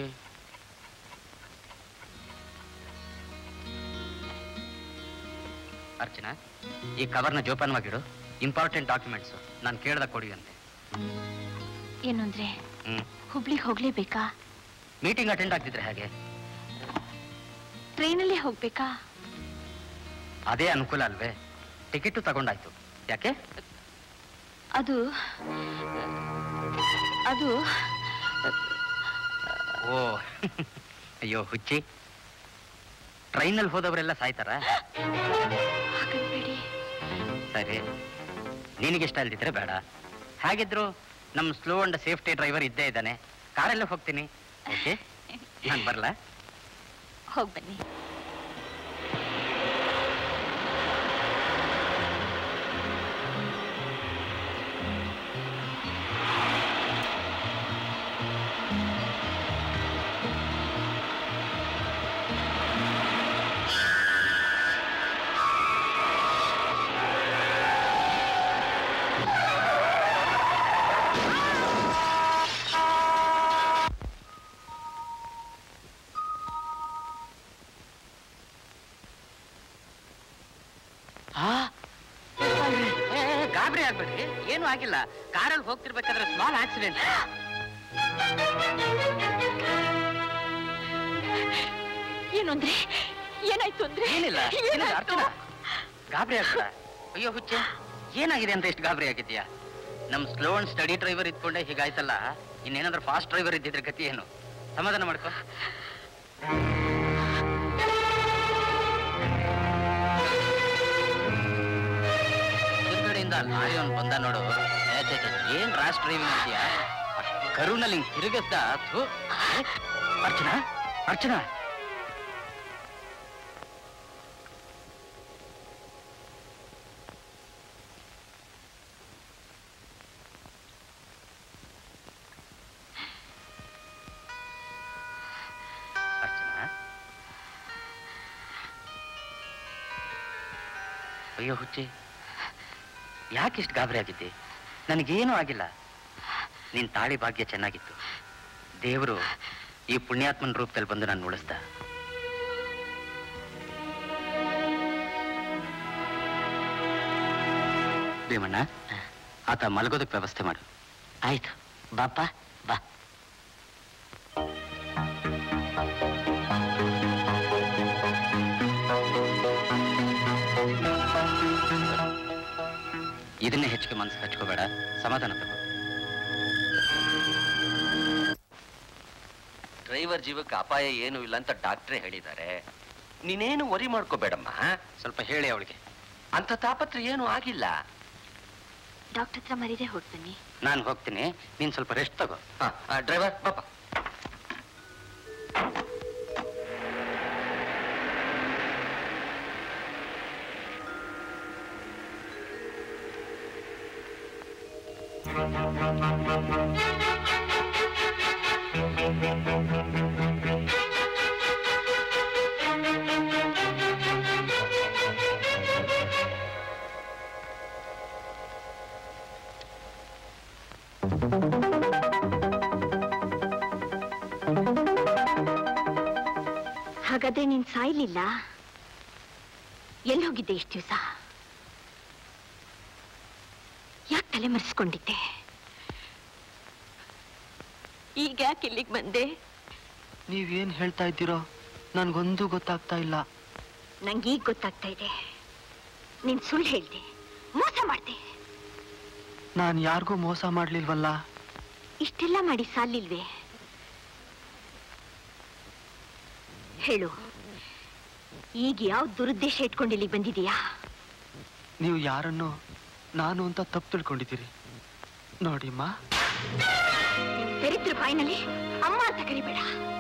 ಅರ್ಚನಾ ಈ ಕವರ್ನ ಜೋಪಾನವಾಗಿಡು ಇಂಪಾರ್ಟೆಂಟ್ ಡಾಕ್ಯುಮೆಂಟ್ಸ್ ನಾನು ಕೇಳ್ದಾಗ ಕೊಡಿ ಅಂತೆ ಏನು ಅಂದ್ರೆ ಹ್ಮ್ ಹುಬ್ಳಿಗೆ ಹೋಗ್ಲೇಬೇಕಾ ಮೀಟಿಂಗ್ ಅಟೆಂಡ್ ಆಗ್ತಿದ್ರೆ ಹಾಗೆ ಟ್ರೈನಲ್ಲೇ ಹೋಗ್ಬೇಕಾ ಅದೇ ಅನುಕೂಲ ಅಲ್ವೇ ಟಿಕೆಟು ತಗೊಂಡಾಯ್ತು ಯಾಕೆ ಅದು ಅದು ಓ ಅಯ್ಯೋ ಹುಚ್ಚಿ ಟ್ರೈನಲ್ಲಿ ಹೋದವರೆಲ್ಲ ಸಾಯ್ತಾರ ಹಾಗನ್ಬೇಡಿ ಸರಿ ನಿನಗೆ ಇಷ್ಟ ಅಲ್ದಿದ್ರೆ ಬೇಡ ಹಾಗಿದ್ರು ನಮ್ಮ ಸ್ಲೋ ಅಂಡ್ ಸೇಫ್ಟಿ ಡ್ರೈವರ್ ಇದ್ದೇ ಇದ್ದಾನೆ ಕಾರಲ್ಲೇ ಹೋಗ್ತೀನಿ ಓಕೆ ನಾನು ಬರಲಾ ಹೋಗ್ ಬನ್ನಿ ಗಾಬರಿ ಆಗ್ಬೇಡ್ರಿ ಏನು ಆಗಿಲ್ಲ ಕಾರಲ್ಲಿ ಹೋಗ್ತಿರ್ಬೇಕಾದ್ರೆ ಸ್ಮಾಲ್ ಆಕ್ಸಿಡೆಂಟ್ ಏನು ಅಂದ್ರೆ ಏನಾಯ್ತು ಅಂದ್ರೆ ಏನಿಲ್ಲ ಏನಿಲ್ಲ ಏನಾಯ್ತು? ಅರ್ಚನಾ ಗಾಬರಿ ಆಗ್ಬೇಡ ಅಯ್ಯೋ ಹುಚ್ಚೆ ಏನಾಗಿದೆ ಅಂತ ಎಷ್ಟು ಗಾಬರಿ ಆಗಿದ್ಯಾ ನಮ್ ಸ್ಲೋ ಅಂಡ್ ಸ್ಟಡಿ ಡ್ರೈವರ್ ಇದ್ಕೊಂಡೆ ಹೀಗಾಯ್ತಲ್ಲ ಇನ್ನೇನಾದ್ರೂ ಫಾಸ್ಟ್ ಡ್ರೈವರ್ ಇದ್ದಿದ್ರೆ ಗತಿ ಏನು ಸಮಾಧಾನ ಮಾಡ್ಕೊ ಎದುರುಗಡೆಯಿಂದ ಲಾರಿ ಅವ್ನು ಬಂದ ನೋಡು ಏ, ಛೆ, ಛೆ, ಏನ್ ರಾಶ್ ಡ್ರೈವಿಂಗ್ ಅಂತೀಯ ಕರುನಲ್ಲಿ ಹಿಂಗ್ ತಿರುಗಿಸ್ದ ಥು. ಏ, ಅರ್ಚನಾ ಅರ್ಚನಾ ಅರ್ಚನಾ ಅಯ್ಯೋ ಹುಚ್ಚಿ ಯಾಕಿಷ್ಟು ಗಾಬರಿ ಆಗಿದ್ದೆ ನನಗೇನೂ ಆಗಿಲ್ಲ ನಿನ್ ತಾಳಿ ಭಾಗ್ಯ ಚೆನ್ನಾಗಿತ್ತು ದೇವರು ಈ ಪುಣ್ಯಾತ್ಮನ ರೂಪದಲ್ಲಿ ಬಂದು ನಾನು ಉಳಿಸ್ದ ಭೀಮಣ್ಣ ಆತ ಮಲಗೋದಕ್ಕೆ ವ್ಯವಸ್ಥೆ ಮಾಡು ಆಯ್ತು ಬಾಪ್ಪ ಬಾ ಇದನ್ನೇ ಹೆಚ್ಚಿಗೆ ಮನಸ್ಸು ಹಚ್ಕೋಬೇಡ ಸಮಾಧಾನ ತಗೋ ಡ್ರೈವರ್ ಜೀವಕ್ಕೆ ಅಪಾಯ ಏನೂ ಇಲ್ಲ ಅಂತ ಡಾಕ್ಟ್ರೇ ಹೇಳಿದ್ದಾರೆ ನೀನೇನು ವರಿ ಮಾಡ್ಕೋಬೇಡಮ್ಮ ಸ್ವಲ್ಪ ಹೇಳಿ ಅವಳಿಗೆ ಅಂತ ತಾಪತ್ರ ಏನೂ ಆಗಿಲ್ಲ ಡಾಕ್ಟರ್ ಹತ್ರ ಮರೀದೆ ಹೊರಡ್ತೀನಿ ನಾನು ಹೋಗ್ತೀನಿ ನೀನ್ ಸ್ವಲ್ಪ ರೆಸ್ಟ್ ತಗೋ ಡ್ರೈವರ್ ಪಾಪ ಹಾಗಾದ್ರೆ ನೀನ್ ಸಾಯ್ಲಿಲ್ಲ ಎಲ್ಲಿ ಹೋಗಿದ್ದೆ ಇಷ್ಟು ದಿವಸ ಯಾಕೆ ತಲೆ ಮರೆಸ್ಕೊಂಡಿದ್ದೆ ಈಗ ಯಾಕೆ ಇಲ್ಲಿಗೆ ಬಂದೆ ನೀವೇನ್ ಹೇಳ್ತಾ ಇದ್ದೀರೋ ನನ್ಗೊಂದು ಗೊತ್ತಾಗ್ತಾ ಇಲ್ಲ ನಂಗೆ ಈಗ ಗೊತ್ತಾಗ್ತಾ ಇದೆ ನೀನ್ ಸುಳ್ಳು ಹೇಳ್ದೆ ಮೋಸ ಮಾಡ್ದೆ ನಾನ್ ಯಾರಿಗೂ ಮೋಸ ಮಾಡ್ಲಿಲ್ವಲ್ಲ ಇಷ್ಟೆಲ್ಲ ಮಾಡಿ ಸಾಲಿಲ್ವೇ ಹೇಳು ಈಗ ಯಾವ ದುರುದ್ದೇಶ ಇಟ್ಕೊಂಡು ಇಲ್ಲಿಗೆ ಬಂದಿದೀಯಾ ನೀವು ಯಾರನ್ನು ನಾನು ಅಂತ ತಪ್ಪು ತಿಳ್ಕೊಂಡಿದ್ದೀರಿ ನೋಡಿಮ್ಮ ದರಿದ್ರ ಬಾಯಿನಲ್ಲಿ ಅಮ್ಮ ಅಂತ ಕರಿಬೇಡ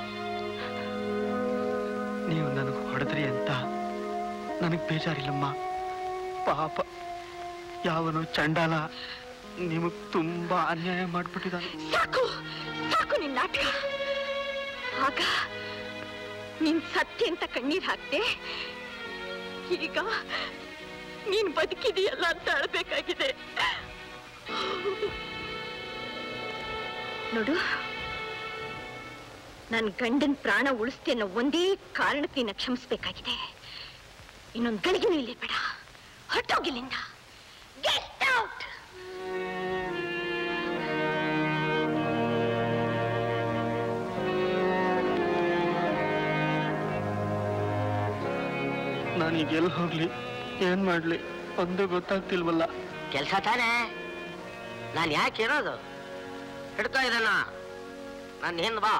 ನೀವು ನನಗೆ ಹೊಡೆದ್ರಿ ಅಂತ ನನಗ್ ಬೇಜಾರಿಲ್ಲಮ್ಮ ಪಾಪ ಯಾವನು ಚಂಡಾಲ ನಿಮಗ್ ತುಂಬಾ ಅನ್ಯಾಯ ಮಾಡ್ಬಿಟ್ಟಿದ್ದಾನೆ ಸಾಕು ಸಾಕು ನಿನ್ ನಾಟಕ ಆಗ ನೀನ್ ಸತ್ಯ ಅಂತ ಕಣ್ಣೀರ್ ಹಾಕ್ದೆ ಈಗ ನೀನ್ ಬದುಕಿದೆಯಲ್ಲ ಅಂತ ಅಳ್ಬೇಕಾಗಿದೆ ನೋಡು ನನ್ ಗಂಡನ್ ಪ್ರಾಣ ಉಳಿಸ್ತೆ ಅನ್ನೋ ಒಂದೇ ಕಾರಣಕ್ಕೆ ನಿನ್ನ ಕ್ಷಮಿಸ್ಬೇಕಾಗಿದೆ ಇನ್ನೊಂದ್ ಗಳಿಗೆನೂ ಇಲ್ಲಿ ಬೇಡ ಹೊಟ್ಟೋಗಿಲ್ಲಿಂದ ಗೆಟ್ ಔಟ್ ನಾನೀಗ ಎಲ್ಲಿ ಹೋಗ್ಲಿ ಏನ್ ಮಾಡ್ಲಿ ಒಂದು ಗೊತ್ತಾಗ್ತಿಲ್ವಲ್ಲ ಕೆಲಸ ತಾನೇ ನಾನು ಯಾಕೆ ಇರೋದು ಹಿಡ್ಕೋ ಇದನ್ನ ನನ್ನ ಹಿಂದ್ ಬಾ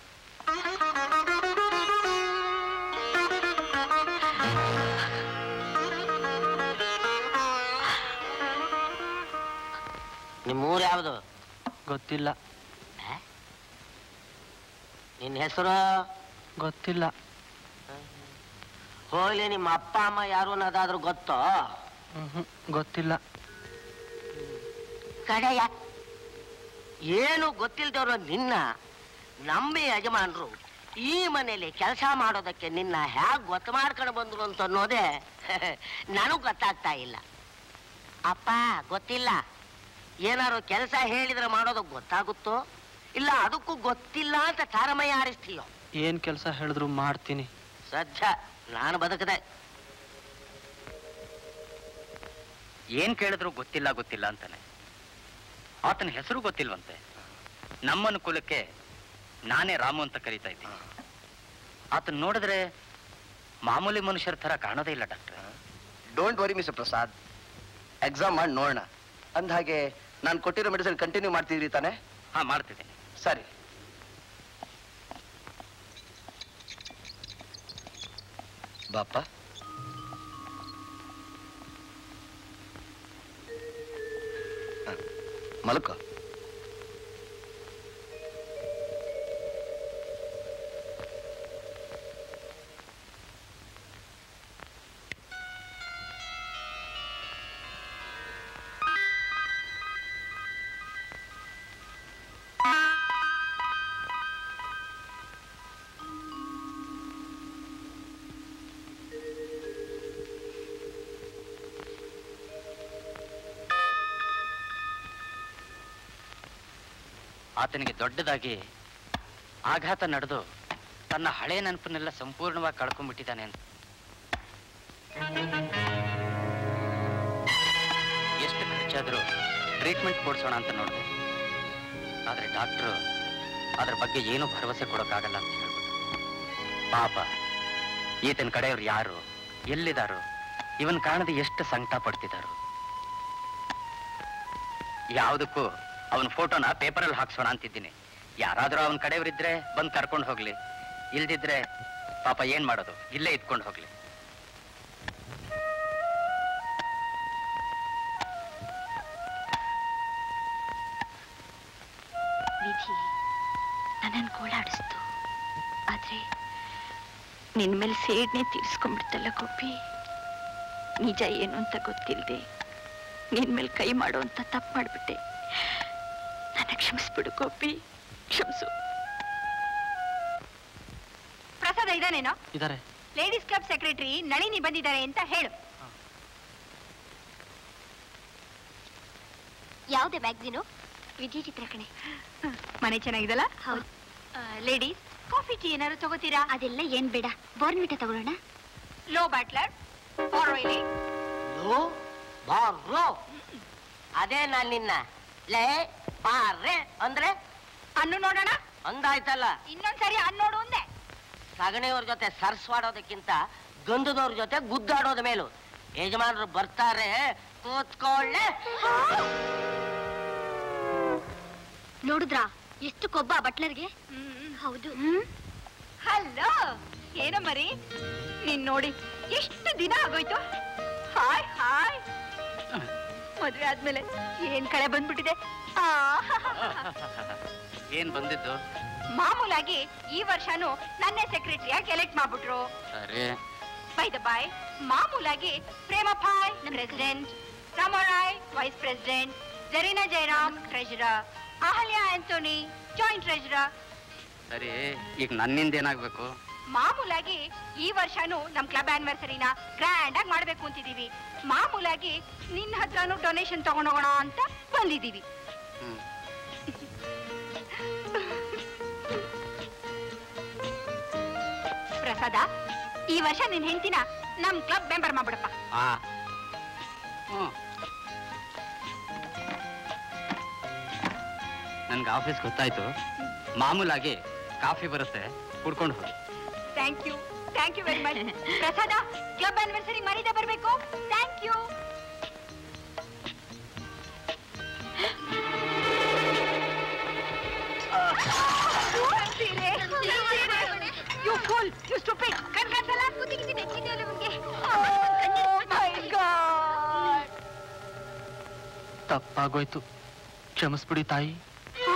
ನಿಮ್ಮೂರು ಯಾವುದು ಗೊತ್ತಿಲ್ಲ ನಿನ್ನ ಹೆಸರು ಗೊತ್ತಿಲ್ಲ ಹೋಗ್ಲಿ ನಿಮ್ಮ ಅಪ್ಪ ಅಮ್ಮ ಯಾರು ಅನ್ನೋದಾದ್ರೂ ಗೊತ್ತೋ ಮ್ಹೂ, ಗೊತ್ತಿಲ್ಲ ಕಡೆಯ ಏನು ಗೊತ್ತಿಲ್ದವ್ರು ನಿನ್ನ ನಂಬಿ ಯಜಮಾನರು ಈ ಮನೇಲಿ ಕೆಲಸ ಮಾಡೋದಕ್ಕೆ ನಿನ್ನ ಹ್ಯಾಗ್ ಗೊತ್ತು ಮಾಡ್ಕೊಂಡು ಬಂದ್ರು ಅಂತ ಅನ್ನೋದೇ ನನಗ್ ಗೊತ್ತಾಗ್ತಾ ಇಲ್ಲ ಅಪ್ಪ ಗೊತ್ತಿಲ್ಲ ಏನಾರು ಕೆಲಸ ಹೇಳಿದ್ರೆ ಮಾಡೋದಕ್ಕೆ ಗೊತ್ತಾಗುತ್ತೋ ಇಲ್ಲ ಅದಕ್ಕೂ ಗೊತ್ತಿಲ್ಲ ಅಂತ ತಾರಮಯ್ಯ ಆರಿಸ್ತೀಯೋ ಏನ್ ಕೆಲಸ ಹೇಳಿದ್ರು ಮಾಡ್ತೀನಿ ಸಜ್ಜ ನಾನು ಬದುಕದೆ ಏನ್ ಕೇಳಿದ್ರು ಗೊತ್ತಿಲ್ಲ ಗೊತ್ತಿಲ್ಲ ಅಂತಾನೆ ಆತನ ಹೆಸರು ಗೊತ್ತಿಲ್ವಂತೆ ನಮ್ಮನ ಕುಲಕ್ಕೆ ನಾನೇ ರಾಮು ಅಂತ ಕರೀತಾ ಇದ್ದೀನಿ ಆತನ ನೋಡಿದ್ರೆ ಮಾಮೂಲಿ ಮನುಷ್ಯರ ತರ ಕಾಣೋದೇ ಇಲ್ಲ doctor don't worry mister Prasad exam ಮಾಡಿ ನೋಡೋಣ ಅಂದ ಹಾಗೆ ನಾನು ಕೊಟ್ಟಿರೋ ಮೆಡಿಸಿನ್ ಕಂಟಿನ್ಯೂ ಮಾಡ್ತಿದ್ರಿ ತಾನೆ ಹಾ ಮಾಡ್ತಿದ್ದೀನಿ ಸರಿ ಬಾಪ ಹ, ಮಲ್ಕೋ ಆತನಿಗೆ ದೊಡ್ಡದಾಗಿ ಆಘಾತ ನಡೆದು ತನ್ನ ಹಳೆ ನೆನಪನ್ನೆಲ್ಲ ಸಂಪೂರ್ಣವಾಗಿ ಕಳ್ಕೊಂಡ್ಬಿಟ್ಟಿದ್ದಾನೆ ಅಂತ ಎಷ್ಟು ಖರ್ಚಾದರೂ ಟ್ರೀಟ್ಮೆಂಟ್ ಕೊಡ್ಸೋಣ ಅಂತ ನೋಡಿದೆ ಆದರೆ ಡಾಕ್ಟ್ರು ಅದ್ರ ಬಗ್ಗೆ ಏನೂ ಭರವಸೆ ಕೊಡೋಕ್ಕಾಗಲ್ಲ ಅಂತ ಹೇಳ್ಬಿಟ್ಟು ಪಾಪ ಈತನ ಕಡೆಯವ್ರು ಯಾರು ಎಲ್ಲಿದಾರೋ ಇವನ್ ಕಾಣದೆ ಎಷ್ಟು ಸಂಕಟ ಪಡ್ತಿದ್ದಾರೋ ಯಾವುದಕ್ಕೂ ಅವನ ಫೋಟೋನ ಪೇಪರಲ್ಲಿ ಹಾಕ್ಸೋಣ ಅಂತಿದ್ದೀನಿ ಯಾರಾದ್ರೂ ಅವನ ಕಡೆಯವರಿದ್ರೆ ಬಂದು ಕರ್ಕೊಂಡು ಹೋಗ್ಲಿ ಇಲ್ದಿದ್ರೆ ಪಾಪ ಏನ್ ಮಾಡೋದು ಇಲ್ಲೇ ಇದ್ಕೊಂಡು ಹೋಗ್ಲಿ ವಿಧಿ ನನ್ನನ್ನು ಗೋಳಾಡಿಸ್ತು ಆದ್ರೆ ನಿನ್ ಮೇಲೆ ಸೇಡ್ನೆ ತೀರ್ಸ್ಕೊಂಡ್ಬಿಡ್ತಲ್ಲ ಗೋಪಿ ನಿಜ ಏನು ಅಂತ ಗೊತ್ತಿಲ್ಲದೆ ನಿನ್ ಮೇಲೆ ಕೈ ಮಾಡೋ ಅಂತ ತಪ್ಪು ಮಾಡ್ಬಿಟ್ಟೆ ನನ್ನ ಕ್ಷಮಿಸ್ಬಿಡು ಗೋಪಿ ಕ್ಷಮಿಸು ಪ್ರಸಾದ ಇದಾನೇನೋ ಇದಾರೆ ಲೇಡೀಸ್ ಕ್ಲಬ್ ಸೆಕ್ರೆಟರಿ ನಳಿನಿ ಬಂದಿದ್ದಾರೆ ಅಂತ ಹೇಳು ಯಾವ್ದೇ ಮ್ಯಾಗ್ಝಿನು ವಿಧಿ ಚಿತ್ರಕಣೆ ಮನೆ ಚೆನ್ನಾಗಿದಲ್ಲ ಹೌದು ಲೇಡೀಸ್ ಕಾಫಿ ಟೀ ಏನಾದ್ರು ತಗೋತೀರಾ ಅದೆಲ್ಲ ಏನ್ ಬೇಡ ಬೋರ್ನ್ವಿಟ ತಗೊಳ್ಳೋಣ ಲೋ ಬ್ಯಾಟ್ಲರ್ ಆರೋಯ್ಲಿ ಲೋ ಬಾರೋ ಅದೇ ನಾನ್ ನಿನ್ನ ಲೇ ಬಾರ್ರೆ ಅಂದ್ರೆ ಅನ್ನು ನೋಡೋಣ ಅಂದಾಯ್ತಲ್ಲ ಇನ್ನೊಂದ್ಸರಿ ಅನ್ನೋಡು ಅಂದೆ ಸಗಣಿಯವ್ರ ಜೊತೆ ಸರ್ಸ್ವಾಡೋದಕ್ಕಿಂತ ಗಂಧದವ್ರ ಜೊತೆ ಗುದ್ದಾಡೋದ ಮೇಲು ಯಜಮಾನರು ಬರ್ತಾರೆ ಕೂತ್ಕೊಳ್ಳೆ ನೋಡಿದ್ರಾ ಎಷ್ಟು ಕೊಬ್ಬ ಬಟ್ಲರ್ಗೆ ಹೌದು ಹಲೋ ಏನೋ ಮರಿ ನೀನ್ ನೋಡಿ ಎಷ್ಟು ದಿನ ಆಗೋಯ್ತು ಹಾಯ್ ಹಾಯ್ ಮದ್ವೆ ಆದ್ಮೇಲೆ ಏನ್ ಕಳೆ ಬಂದ್ಬಿಟ್ಟಿದೆ ಏನ್ ಬಂದಿದ್ದು ಮಾಮೂಲಾಗಿ ಈ ವರ್ಷನೂ ನನ್ನೇ ಸೆಕ್ರೆಟರಿಯಾಗಿ ಎಲೆಕ್ಟ್ ಮಾಡ್ಬಿಟ್ರು ಸರಿ ಬೈ ದ ಬಾಯ್ ಮಾಮೂಲಾಗಿ ಪ್ರೇಮ ಫಾಯ್ president Ramarai vice president Zarina Jayaram treasurer Ahalya Antony joint treasurer ಸರಿ ಈಗ ನನ್ನಿಂದ ಏನಾಗ್ಬೇಕು ಮಾಮೂಲಾಗಿ ಈ ವರ್ಷನೂ ನಮ್ ಕ್ಲಬ್ ಆನಿವರ್ಸರಿನ ಗ್ರ್ಯಾಂಡ್ ಆಗಿ ಮಾಡ್ಬೇಕು ಅಂತಿದೀವಿ ಮಾಮೂಲಾಗಿ ನಿನ್ನ ಹತ್ರನೂ ಡೊನೇಷನ್ ತಗೊಂಡೋಗೋಣ ಅಂತ ಬಂದಿದೀವಿ ಹ್ಮ್ ಪ್ರಸಾದ ಈ ವರ್ಷ ನಿನ್ ಹೆಂಡತಿನ ನಮ್ ಕ್ಲಬ್ ಮೆಂಬರ್ ಮಾಡ್ಬಿಡಪ್ಪ ಆ ಹ್ಮ್ ನನ್ಗೆ ಆಫೀಸ್ ಗೊತ್ತಾಯ್ತು ಮಾಮೂಲಾಗಿ ಕಾಫಿ ಬರುತ್ತೆ ಕುಡ್ಕೊಂಡು ಹೋಗಿ thank you thank you very much Prasad club anniversary ಮರೀದೆ ಬರ್ಬೇಕು thank you you fool you stupid ಕಣ್ ಕಾಣ್ಸಲ್ಲ Oh my God. ತಪ್ಪಾಗೋಯ್ತು ಕ್ಷಮಿಸ್ಬಿಡಿ ತಾಯಿ ಆ?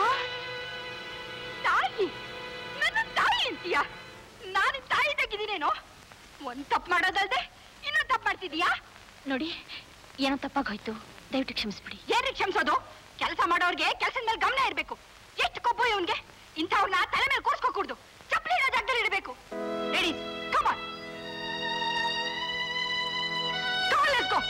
ತಾಯಿ ನನ್ನ ತಾಯಿ ಅಂತೀಯ ನಾನು ತಾಯಿ ತೆಗಿದ್ದೀನೇನೋ ಒಂದ್ ತಪ್ಪು ಮಾಡೋದಲ್ದೆ ಇನ್ನೊಂದ್ ತಪ್ಪು ಮಾಡ್ತಿದೀಯಾ ನೋಡಿ ಏನೋ ತಪ್ಪಾಗೋಯ್ತು ದಯವಿಟ್ಟು ಕ್ಷಮಿಸ್ಬಿಡಿ ಏನ್ರಿ ಕ್ಷಮಿಸೋದು ಕೆಲಸ ಮಾಡೋರ್ಗೆ ಕೆಲಸದ ಮೇಲೆ ಗಮನ ಇರ್ಬೇಕು ಎಷ್ಟು ಕೊಬ್ಬು ಇವನ್ಗೆ ಇಂಥವ್ರನ್ನ ತಲೆ ಮೇಲೆ ಕೂರ್ಸ್ಕೊಕೂಡ್ದು ಚಪ್ಪಲಿ ಇರೋ ಜಾಗದಲ್ಲಿ ಇಡಬೇಕು ಲೇಡೀಸ್ ಕಮಾನ್ ಲೆಟ್ಸ್ ಗೋ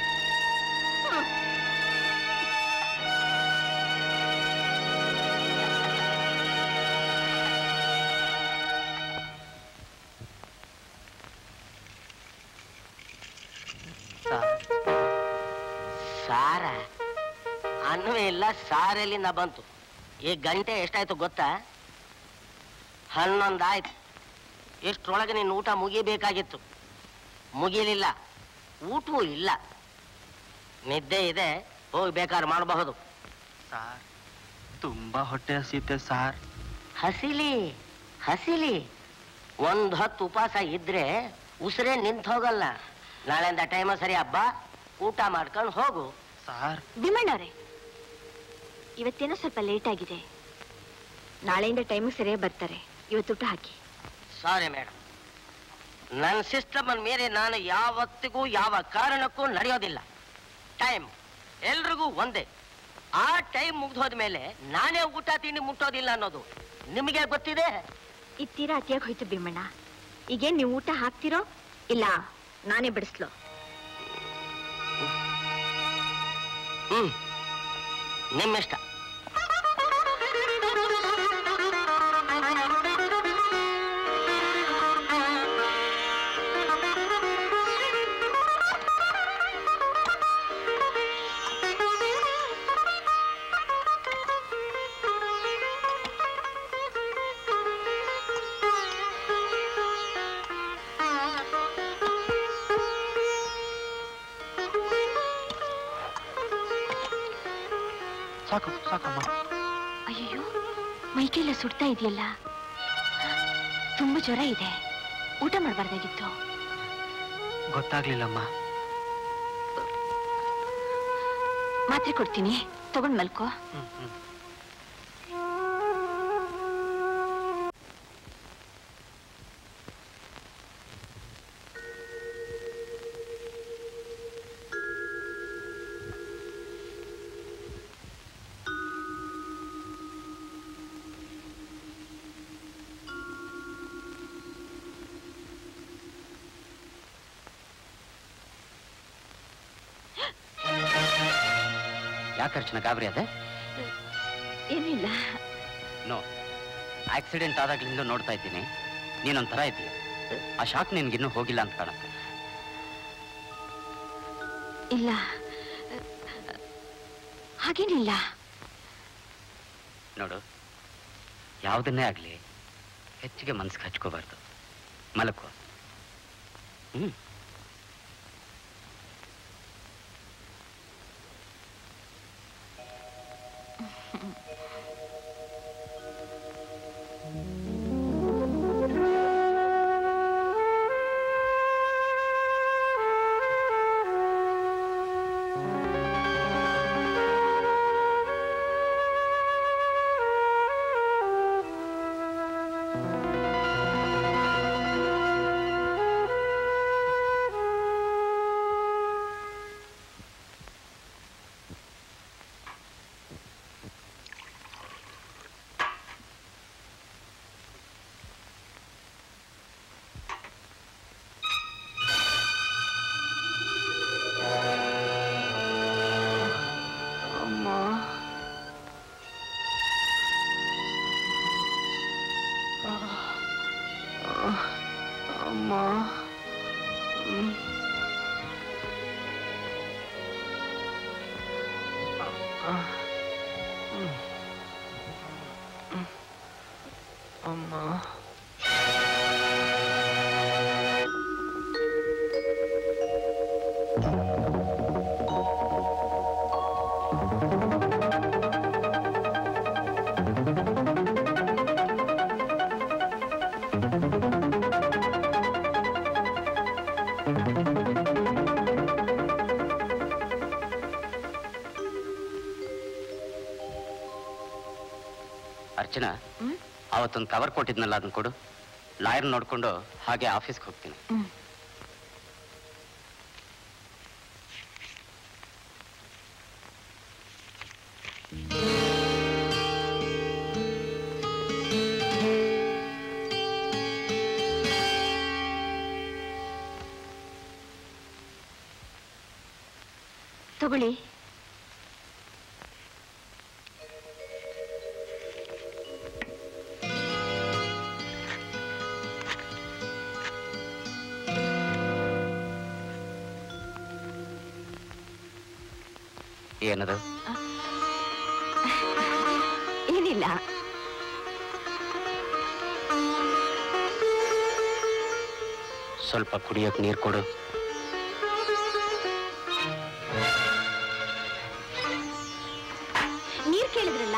ಸಾರ ಅನ್ನವೇ ಇಲ್ಲ ಸಾರೆಲ್ಲಿಂದ ಬಂತು ಈ ಗಂಟೆ ಎಷ್ಟಾಯ್ತು ಗೊತ್ತಾ ಹನ್ನೊಂದಾಯ್ತು ಎಷ್ಟ್ರೊಳಗೆ ನಿನ್ನ ಊಟ ಮುಗಿಬೇಕಾಗಿತ್ತು ಮುಗಿಲಿಲ್ಲ ಊಟವೂ ಇಲ್ಲ ನಿದ್ದೆ ಇದೆ ಹೋಗಿ ಬೇಕಾದ್ರೆ ಮಾಡಬಹುದು ಸಾರ್ ತುಂಬಾ ಹೊಟ್ಟೆ ಹಸಿಯುತ್ತೆ ಸಾರ್ ಹಸಿಲಿ ಹಸಿಲಿ ಒಂದ್ ಹೊತ್ತು ಉಪವಾಸ ಇದ್ರೆ ಉಸಿರೇ ನಿಂತು ಹೋಗಲ್ಲ ನಾಳೆಯಿಂದ ಟೈಮ ಸರಿ ಹಬ್ಬ ಊಟ ಮಾಡ್ಕೊಂಡು ಹೋಗು ಸಾರ್ ಭೀಮಣ್ಣವ್ರೆ ಇವತ್ತೇನೋ ಸ್ವಲ್ಪ ಲೇಟ್ ಆಗಿದೆ ನಾಳೆಯಿಂದ ಟೈಮಿಗೆ ಸರಿಯಾಗಿ ಬರ್ತಾರೆ ಇವತ್ತು ಊಟ ಹಾಕಿ ಸಾರಿ ಮೇಡಮ್ ನನ್ನ ಸಿಸ್ಟಮ್ ಮೀರಿ ನಾನು ಯಾವತ್ತಿಗೂ ಯಾವ ಕಾರಣಕ್ಕೂ ನಡೆಯೋದಿಲ್ಲ ಟೈಮ್ ಎಲ್ರಿಗೂ ಒಂದೇ ಆ ಟೈಮ್ ಮುಗ್ದೋದ ಮೇಲೆ ನಾನೇ ಊಟ ತಿಂಡಿ ಮುಟ್ಟೋದಿಲ್ಲ ಅನ್ನೋದು ನಿಮಗೆ ಗೊತ್ತಿದೆ ಇದು ತೀರಾ ಅತಿಯಾಗಿ ಹೋಯ್ತು ಭೀಮಣ್ಣ ಈಗೇನ್ ನೀವು ಊಟ ಹಾಕ್ತಿರೋ ಇಲ್ಲ ನಾನೇ ಬಿಡಿಸ್ಲೋ ಹ್ಮ್ ನಿಮ್ಮಿಷ್ಟ ಸಾಕು ಸಾಕಮ್ಮ ಅಯ್ಯೋ ಮೈಕೆಲ್ಲ ಸುಡ್ತಾ ಇದೆಯಲ್ಲ ತುಂಬಾ ಜ್ವರ ಇದೆ ಊಟ ಮಾಡಬಾರ್ದಾಗಿತ್ತು ಗೊತ್ತಾಗ್ಲಿಲ್ಲಮ್ಮ ಮಾತ್ರೆ ಕೊಡ್ತೀನಿ ತಗೊಂಡ್ ಮಲ್ಕೋ ಹ್ಮ್ ಹ್ಮ್ ಯಾಕೆ ಅರ್ಚನ ಗಾಬರಿ ಅದೇ ಏನೂ ಇಲ್ಲ ನೋ ಆಕ್ಸಿಡೆಂಟ್ ಆದಾಗ್ಲಿಂದ ನೋಡ್ತಾ ಇದ್ದೀನಿ ನೀನೊಂಥರ ಇದೆಯಾ ಆ ಶಾಕ್ ನಿನ್ಗಿನ್ನೂ ಹೋಗಿಲ್ಲ ಅಂತ ಕಾಣುತ್ತೆ ಇಲ್ಲ ಹಾಗೇನಿಲ್ಲ ನೋಡು ಯಾವುದನ್ನೇ ಆಗಲಿ ಹೆಚ್ಚಿಗೆ ಮನ್ಸಿಗೆ ಹಚ್ಕೋಬಾರ್ದು ಮಲಕೋ ಹ್ಮ್ ಅಮ್ಮ ಅಮ್ಮ ಹ್ಮ್. ಹ್ಮ್. ಹ್ಮ್. ಅಮ್ಮ ಅರ್ಚನಾ ಹ್ಮ್? ಅವತ್ತೊಂದು ಕವರ್ ಕೊಟ್ಟಿದ್ನಲ್ಲ ಅದನ್ನ ಕೊಡು ಲಾಯರ್ ನೋಡ್ಕೊಂಡು ಹಾಗೆ ಆಫೀಸ್ಗೆ ಹೋಗ್ತೀನಿ ಹ್ಮ್. ತಗೊಳ್ಳಿ ಏನದು ಏನಿಲ್ಲ ಸ್ವಲ್ಪ ಕುಡಿಯೋಕ್ ನೀರು ಕೊಡು ನೀರ್ ಕೇಳಿದ್ರಲ್ಲ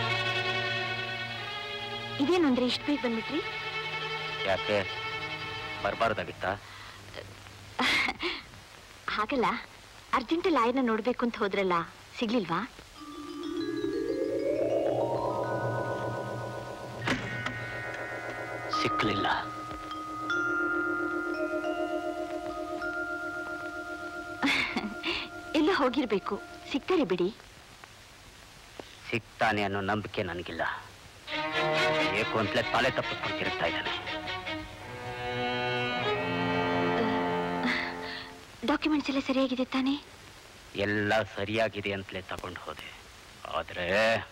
ಇದೇನು ಅಂದ್ರೆ ಇಷ್ಟು ಬೇಗ ಬಂದ್ಬಿಟ್ರಿ ಯಾಕೆ ಬರಬಾರ್ದಾಗಿತ್ತಾ ಹಾಗಲ್ಲ ಅರ್ಜೆಂಟಲ್ಲಿ ಆಯನ್ನ ನೋಡ್ಬೇಕು ಅಂತ ಹೋದ್ರಲ್ಲ ಸಿಗ್ಲಿಲ್ವಾ ಸಿಕ್ಲಿಲ್ಲ ಎಲ್ಲ ಹೋಗಿರ್ಬೇಕು ಸಿಗ್ತಾರೆ ಬಿಡಿ ಸಿಗ್ತಾನೆ ಅನ್ನೋ ನಂಬಿಕೆ ನನಗಿಲ್ಲ ಏಕು ಅಂತಲೇ ತಲೆ ತಪ್ಪಿಸ್ಕೊಂಡು ತಿರುಗ್ತಾ ಇದ್ದಾನೆ ಡಾಕ್ಯುಮೆಂಟ್ಸ್ ಎಲ್ಲ ಸರಿಯಾಗಿದೆ ತಾನೇ ಎಲ್ಲ ಸರಿಯಾಗಿದೆ ಅಂತಲೇ ತಗೊಂಡು ಹೋದೆ ಆದ್ರೆ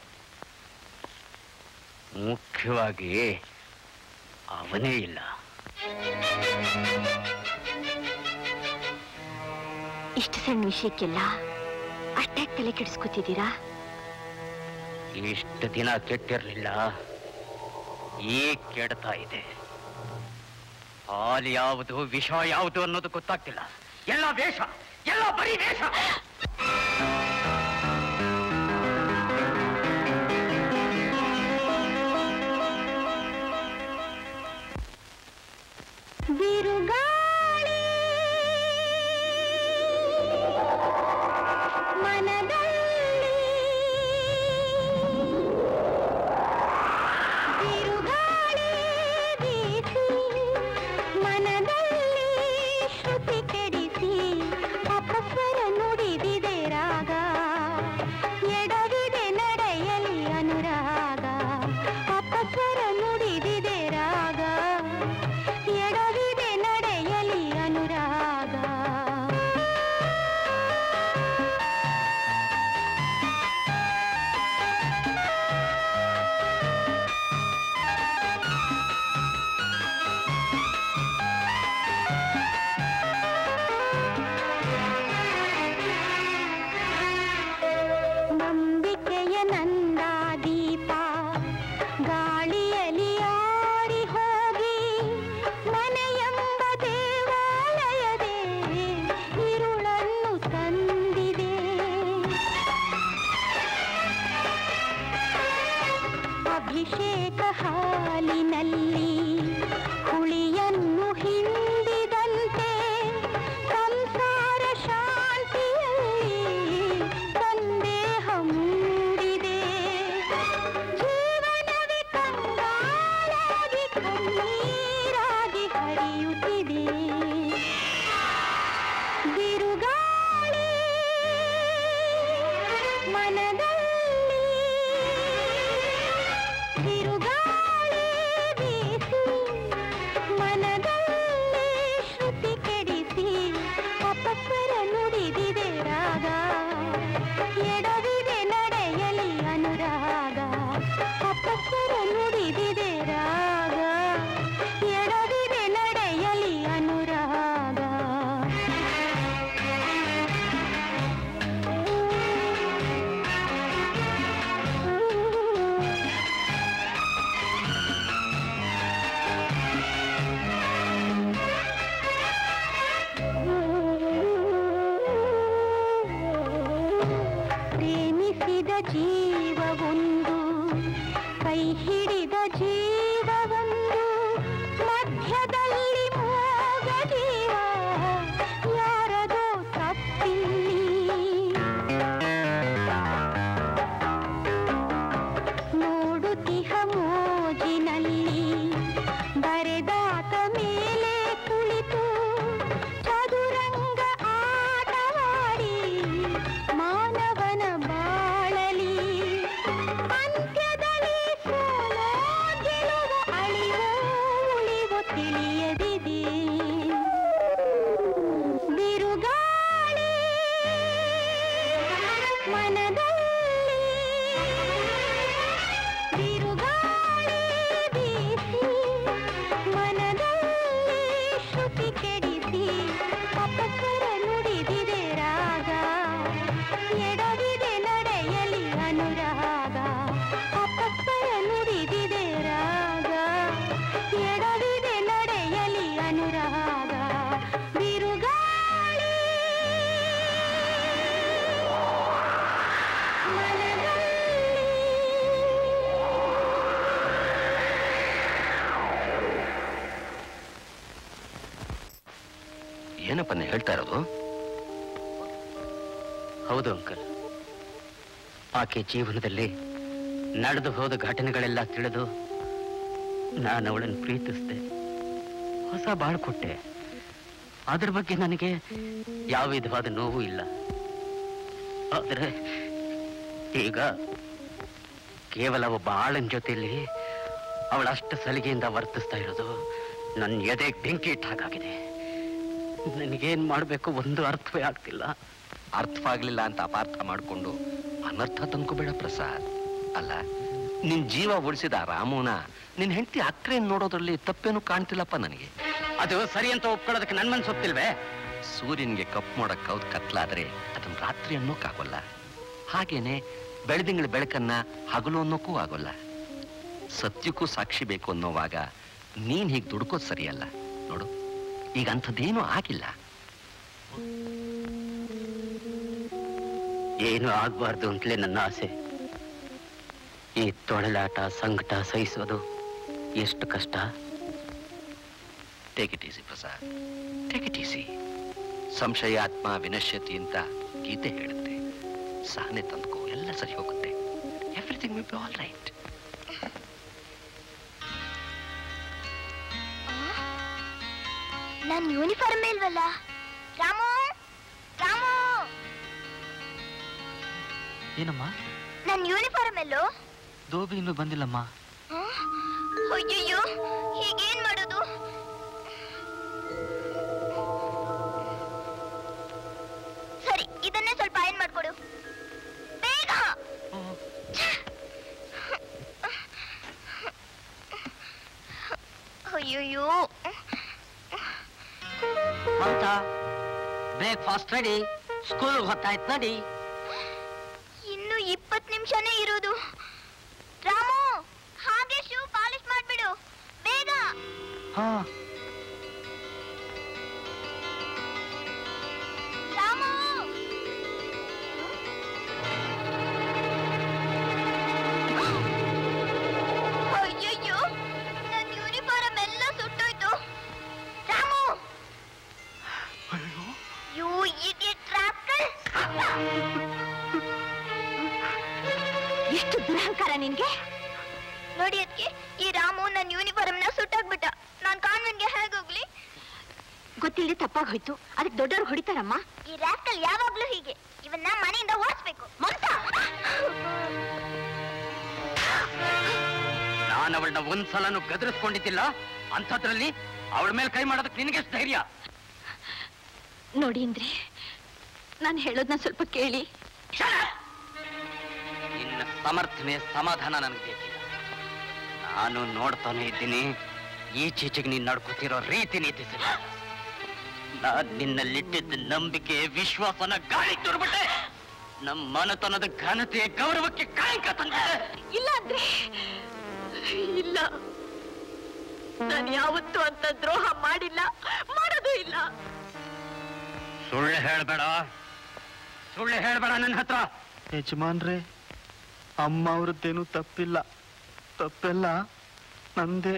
ಮುಖ್ಯವಾಗಿ ಅವನೇ ಇಲ್ಲ ಇಷ್ಟು ಸಣ್ಣ ವಿಷಯಕ್ಕೆಲ್ಲ ಅಷ್ಟಾಗಿ ತಲೆ ಕೆಡಿಸ್ಕೊತಿದ್ದೀರಾ ಇಷ್ಟು ದಿನ ಕೆಟ್ಟಿರ್ಲಿಲ್ಲ ಈಗ ಕೆಡ್ತಾ ಇದೆ ಹಾಲು ಯಾವುದು ವಿಷ ಯಾವುದು ಅನ್ನೋದು ಗೊತ್ತಾಗ್ತಿಲ್ಲ ಎಲ್ಲ ವೇಷ ಎಲ್ಲ ಬರೀ ವೇಷ ಬಿರುಗಾಳಿ ಮನದಲ್ಲಿ ಬಿರುಗಾಳಿ ಬೀಸಿ ಮನದಲ್ಲಿ ಶ್ರುತಿ ಕೆಡಿಸಿ ಅಪಸ್ವರ ನುಡಿದಿದೆ ರಾಗ ಎಡವಿದೆ ನಡೆಯಲಿ ಅನುರಾಗ ಅಪಸ್ವರ ನುಡಿದಿದೆ ರಾಗ ಎಡವಿದೆ ನಡೆಯಲಿ ಅನುರಾಗ ನಂಬಿಕೆಯ ನಂದ ದೀಪ ಗಾಳಿಯಲ್ಲಿ ಆರಿ ಹೋಗಿ ಮನೆಯೆಂಬ ದೇವಾಲಯದೇ ಇರುಳನ್ನು ತಂದಿದೆ ಅಭಿಷೇಕ ಹಾಲಿನಲ್ಲಿ ಹುಳಿಯನ್ನು ಹಿಂಡಿದಂತೆ ಸಂಸಾರ ಶಾಂತಿಯಲ್ಲಿ ಸಂದೇಹ ಮೂಡಿದೆ ಜೀವನವೇ ಕಂಗಾಲಾಗಿ ಕಣ್ಣೀರಾಗಿ ಹರಿಯುತ್ತಿದೆ ಬಿರುಗಾಳಿ ಮನದಲ್ಲಿ ಬಿರುಗಾಳಿ ಬೀಸಿ ಮನದಲ್ಲಿ ಶ್ರುತಿ ಕೆಡಿಸಿ ಅಪಸ್ವರ ನುಡಿದಿದೆ ರಾಗ ಎಡವಿದೆ ನಡೆಯಲಿ ಅನುರಾಗ ಅಪಸ್ವರ ನುಡಿದಿದೆ ರಾಗ ಎಡವಿದೆ ನಡೆಯಲಿ ಅನುರಾಗ ಪ್ರೇಮಿಸಿದ ಜೀವವೊಂದು ಕೈ ಹಿಡಿದ ಜೀವವೊಂದು ಮಧ್ಯದಲ್ಲಿ ಮೋಗ ಜೀವ ಯಾರದೋ ತಪ್ಪಿಲ್ಲಿ ನೋಡುತ್ತಿಹ ಮೋಜಿನಲ್ಲಿ ಬರೆದಾತ ಮೇಲೆ ಕುಳಿತು ಚದುರಂಗ ಆಟವಾಡಿ ಮಾನವನ ಬಾಳಲಿ ಏನಪ್ಪನೇ ಹೇಳ್ತಾ ಇರೋದು ಹೌದು ಅಂಕಲ್ ಆಕೆ ಜೀವನದಲ್ಲಿ ನಡೆದು ಹೋದ ಘಟನೆಗಳೆಲ್ಲ ತಿಳಿದು ನಾನು ಅವಳನ್ನು ಪ್ರೀತಿಸಿದೆ ಹೊಸ ಬಾಳ್ ಕೊಟ್ಟೆ ಅದ್ರ ಬಗ್ಗೆ ನನಗೆ ಯಾವ ವಿಧವಾದ ನೋವು ಇಲ್ಲ ಆದರೆ ಈಗ ಕೇವಲ ಒಬ್ಬ ಆಳನ್ ಜೊತೆಯಲ್ಲಿ ಅವಳಷ್ಟು ಸಲಿಗೆಯಿಂದ ವರ್ತಿಸ್ತಾ ಇರೋದು ನನ್ನ ಎದೆಗೆ ಬೆಂಕಿ ಇಟ್ಟ ಹಾಗಾಗಿದೆ ನನಗೇನ್ ಮಾಡಬೇಕು ಒಂದು ಅರ್ಥವೇ ಆಗ್ತಿಲ್ಲ ಅರ್ಥವಾಗ್ಲಿಲ್ಲ ಅಂತ ಅಪಾರ್ಥ ಮಾಡ್ಕೊಂಡು ಅನರ್ಥ ತಂದ್ಕೋಬೇಡ ಪ್ರಸಾದ್ ಅಲ್ಲ ನಿನ್ ಜೀವ ಉಳಿಸಿದ ಆ ರಾಮುನ ನಿನ್ ಹೆಂಡತಿ ಅಕ್ರೆ ನೋಡೋದ್ರಲ್ಲಿ ತಪ್ಪೇನು ಕಾಣ್ತಿಲ್ಲಪ್ಪ ನನಗೆ ಅದು ಸರಿ ಅಂತ ಒಪ್ಕೊಳ್ಳೋದಕ್ಕೆ ನನ್ ಮನ್ಸು ಒಪ್ತಿಲ್ವೇ ಸೂರ್ಯನ್ಗೆ ಕಪ್ಪು ಮಾಡಕ್ ಕೌದ್ ಕತ್ಲಾದ್ರೆ ಅದನ್ನ ರಾತ್ರಿ ಅನ್ನೋಕ್ಕಾಗೋಲ್ಲ ಹಾಗೇನೆ ಬೆಳದಿಂಗಳ ಬೆಳಕನ್ನ ಹಗಲು ಅನ್ನೋಕ್ಕೂ ಆಗೋಲ್ಲ ಸತ್ಯಕ್ಕೂ ಸಾಕ್ಷಿ ಬೇಕು ಅನ್ನೋವಾಗ ನೀನ್ ಹೀಗೆ ದುಡ್ಕೋದ್ ಸರಿಯಲ್ಲ ನೋಡು ಈಗ ಅಂಥದ್ದೇನೂ ಆಗಿಲ್ಲ ಏನು ಆಗ್ಬಾರ್ದು ಅಂತಲೇ ನನ್ನ ಆಸೆ ಈ ತೊಳಲಾಟ ಸಂಕಟ ಸಹಿಸೋದು ಎಷ್ಟು ಕಷ್ಟ take it easy Prasad take it easy ಸಂಶಯಾತ್ಮ ವಿನಶ್ಯತಿ ಅಂತ ಗೀತೆ ಹೇಳುತ್ತೆ ಸಹನೆ ತಂದ್ಕೋ ಎಲ್ಲ ಸರಿ ಹೋಗುತ್ತೆ everything will be all right ನನ್ ಯೂನಿಫಾರ್ಮ್ ಇಲ್ವಲ್ಲ ರಾಮು ರಾಮು ಏನಮ್ಮ ನನ್ ಯೂನಿಫಾರ್ಮ್ ಎಲ್ಲೋ ದೋಬಿ ಇನ್ನೂ ಬಂದಿಲ್ಲಮ್ಮ ಅಯ್ಯಯ್ಯೋ ಹೀಗೇನ್ ಮಾಡೋದು ಸರಿ ಇದನ್ನೇ ಸ್ವಲ್ಪ ಅಯನ್ ಮಾಡ್ಕೊಡು ಬೇಗ ಅಯ್ಯಯ್ಯೋ ಮಮತಾ ಬ್ರೇಕ್ಫಾಸ್ಟ್ ರೆಡಿ ಸ್ಕೂಲ್ ಹೊತ್ತಾಯ್ತು ನಡಿ ಇನ್ನು ಇಪ್ಪತ್ ನಿಮಿಷನೇ ಇರೋದು ರಾಮು ಹಾಗೆ ಶೂ ಪಾಲಿಶ್ ಮಾಡ್ಬಿಡು ಬೇಗ ಹಾ ರಾಮು ಅಯ್ಯಯ್ಯೋ ನನ್ ಯೂನಿಫಾರ್ಮ್ ಎಲ್ಲ ಸುಟ್ಟೋಯ್ತು ರಾಮು ಯು ಇಡಿಯಟ್ ರಾಸ್ಕಲ್ ಎಷ್ಟು ದುರಹಂಕಾರ ನಿನ್ಗೆ ನೋಡಿ ಅದಕ್ಕೆ ಈ ರಾಮು ನನ್ನ ಯೂನಿಫಾರ್ಮ್ ನ ಸುಟ್ಟಾಕ್ಬಿಟ್ಟ ನಾನ್ ಕಾನ್ವೆಂಟ್ಗೆ ಹೇಗೋಗ್ಲಿ ಗೊತ್ತಿಲ್ಲದೆ ತಪ್ಪಾಗಿ ಹೋಯ್ತು ಅದಕ್ಕೆ ದೊಡ್ಡವ್ರು ಹೊಡಿತಾರಮ್ಮ ಈ ರಾಸ್ಕಲ್ ಯಾವಾಗ್ಲೂ ಹೀಗೆ ಇವನ್ನ ಮನೆಯಿಂದ ಓಡಿಸ್ಬೇಕು ಮಮತಾ ನಾನು ಅವಳನ್ನ ಒಂದ್ಸಲನು ಗದರಿಸ್ಕೊಂಡಿದ್ದಿಲ್ಲ ಅಂಥದ್ರಲ್ಲಿ ಅವಳ ಮೇಲೆ ಕೈ ಮಾಡೋದಕ್ಕೆ ನಿನಗೆ ಧೈರ್ಯ ನೋಡಿ ಅಂದ್ರೆ ನಾನು ಹೇಳೋದನ್ನ ಸ್ವಲ್ಪ ಕೇಳಿ ನಿನ್ನ ಸಮರ್ಥನೆ ಸಮಾಧಾನ ನನಗೆ ಬೇಕಿಲ್ಲ ನಾನು ನೋಡ್ತಾನೆ ಇದ್ದೀನಿ ಈಚೀಚೆಗೆ ನೀನ್ ನಡ್ಕೋತಿರೋ ರೀತಿ ನೀತಿ ಸರಿ ನಾನ್ ನಿನ್ನಲ್ಲಿಟ್ಟಿದ್ದ ನಂಬಿಕೆ ವಿಶ್ವಾಸನ ಗಾಳಿ ತುರ್ಬಿಟ್ಟೆ ನಮ್ಮ ಮನತನದ ಘನತೆ ಗೌರವಕ್ಕೆ ಕಾಯಕ ತಂದಿದೆ ಇಲ್ಲ ಅಂದ್ರೆ ಇಲ್ಲ ನಾನು ಯಾವತ್ತೂ ಅಂತ ದ್ರೋಹ ಮಾಡಿಲ್ಲ ಮಾಡೋದು ಇಲ್ಲ ಸುಳ್ಳು ಹೇಳ್ಬೇಡ ಸುಳ್ಳು ಹೇಳ್ಬೇಡ ನನ್ನ ಹತ್ರ ಯಜಮಾನ್ರೆ ಅಮ್ಮ ಅವ್ರದ್ದೇನು ತಪ್ಪಿಲ್ಲ ತಪ್ಪೆಲ್ಲ ನಂದೇ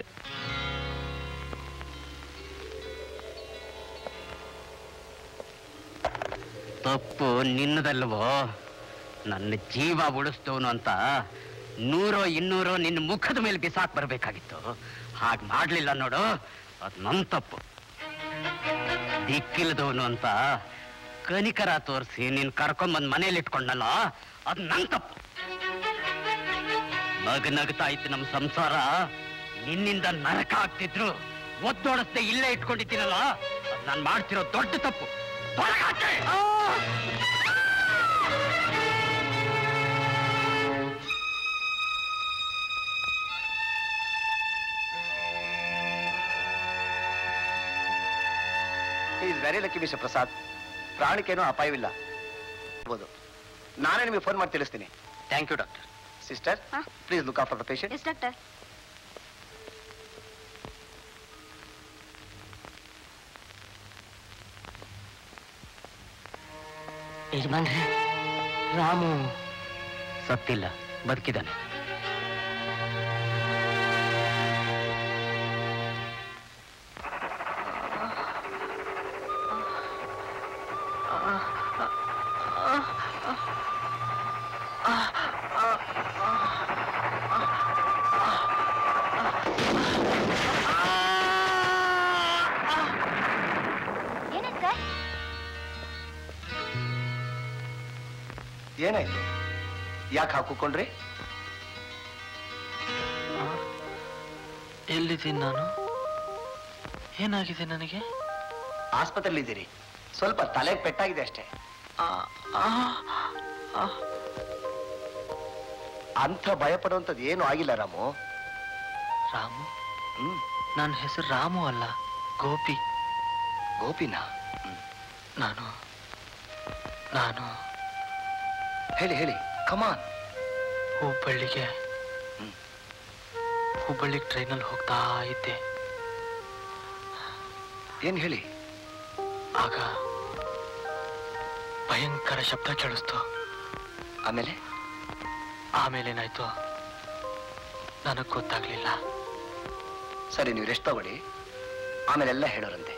ತಪ್ಪು ನಿನ್ನದಲ್ವೋ ನನ್ನ ಜೀವ ಉಳಿಸ್ತವನು ಅಂತ ನೂರೋ ಇನ್ನೂರೋ ನಿನ್ನ ಮುಖದ ಮೇಲೆ ಬಿಸಾಕ್ ಬರ್ಬೇಕಾಗಿತ್ತು ಹಾಗೆ ಮಾಡ್ಲಿಲ್ಲ ನೋಡು ಅದು ನನ್ನ ತಪ್ಪು ದಿಕ್ಕಿಲ್ದವನು ಅಂತ ಕನಿಕರ ತೋರಿಸಿ ನೀನ್ ಕರ್ಕೊಂಬಂದ್ ಮನೇಲಿ ಇಟ್ಕೊಂಡಲ್ಲ ಅದು ನನ್ನ ತಪ್ಪು ನಗ ನಗ್ತಾ ಇತ್ತು ನಮ್ಮ ಸಂಸಾರ ನಿನ್ನಿಂದ ನರಕ ಆಗ್ತಿದ್ರು ಒದ್ದೋಡಸ್ದೆ ಇಲ್ಲೇ ಇಟ್ಕೊಂಡಿದ್ದೀನಲ್ಲ ಅದ್ ನಾನ್ ಮಾಡ್ತಿರೋ ದೊಡ್ಡ ತಪ್ಪು ತೊಲಗಾಕೆ! Is very lucky mister Prasad ಪ್ರಾಣಕ್ಕೇನೂ ಅಪಾಯವಿಲ್ಲ ಬಹುದು ನಾನೇ ನಿಮಗೆ ಫೋನ್ ಮಾಡಿ ತಿಳಿಸ್ತೀನಿ thank you doctor sister please look after the patient yes doctor ಯಜಮಾನ್ರೆ ರಾಮು ಸತ್ತಿಲ್ಲ ಬದುಕಿದ್ದಾನೆ ಏನಾಯ್ತು ಯಾಕೆ ಹಾಕಿಕೊಂಡ್ರಿ ಎಲ್ಲಿದ್ದೀನಿ ನಾನು ಏನಾಗಿದೆ ನನಗೆ ಆಸ್ಪತ್ರೆಯಲ್ಲಿ ಇದ್ದೀರಿ ಸ್ವಲ್ಪ ತಲೆಗೆ ಪೆಟ್ಟಾಗಿದೆ ಅಷ್ಟೇ ಅಂಥ ಭಯ ಪಡುವಂಥದ್ದು ಏನು ಆಗಿಲ್ಲ ರಾಮು ರಾಮು ಹ್ಮ್ ನನ್ನ ಹೆಸರು ರಾಮು ಅಲ್ಲ ಗೋಪಿ ಗೋಪಿನಾ ನಾನು ನಾನು ಹೇಳಿ ಹೇಳಿ ಕಮಾನ್ ಹುಬ್ಬಳ್ಳಿಗೆ ಹುಬ್ಬಳ್ಳಿಗೆ ಟ್ರೈನಲ್ಲಿ ಹೋಗ್ತಾ ಇದ್ದೆ ಏನ್ ಹೇಳಿ ಆಗ ಭಯಂಕರ ಶಬ್ದ ಕೇಳಿಸ್ತು ಆಮೇಲೆ ಆಮೇಲೆ ಏನಾಯ್ತು ನನಗ್ ಗೊತ್ತಾಗ್ಲಿಲ್ಲ ಸರಿ ನೀವು ರೆಸ್ಟ್ ತಗೊಳ್ಳಿ ಆಮೇಲೆ ಎಲ್ಲ ಹೇಳೋರಂತೆ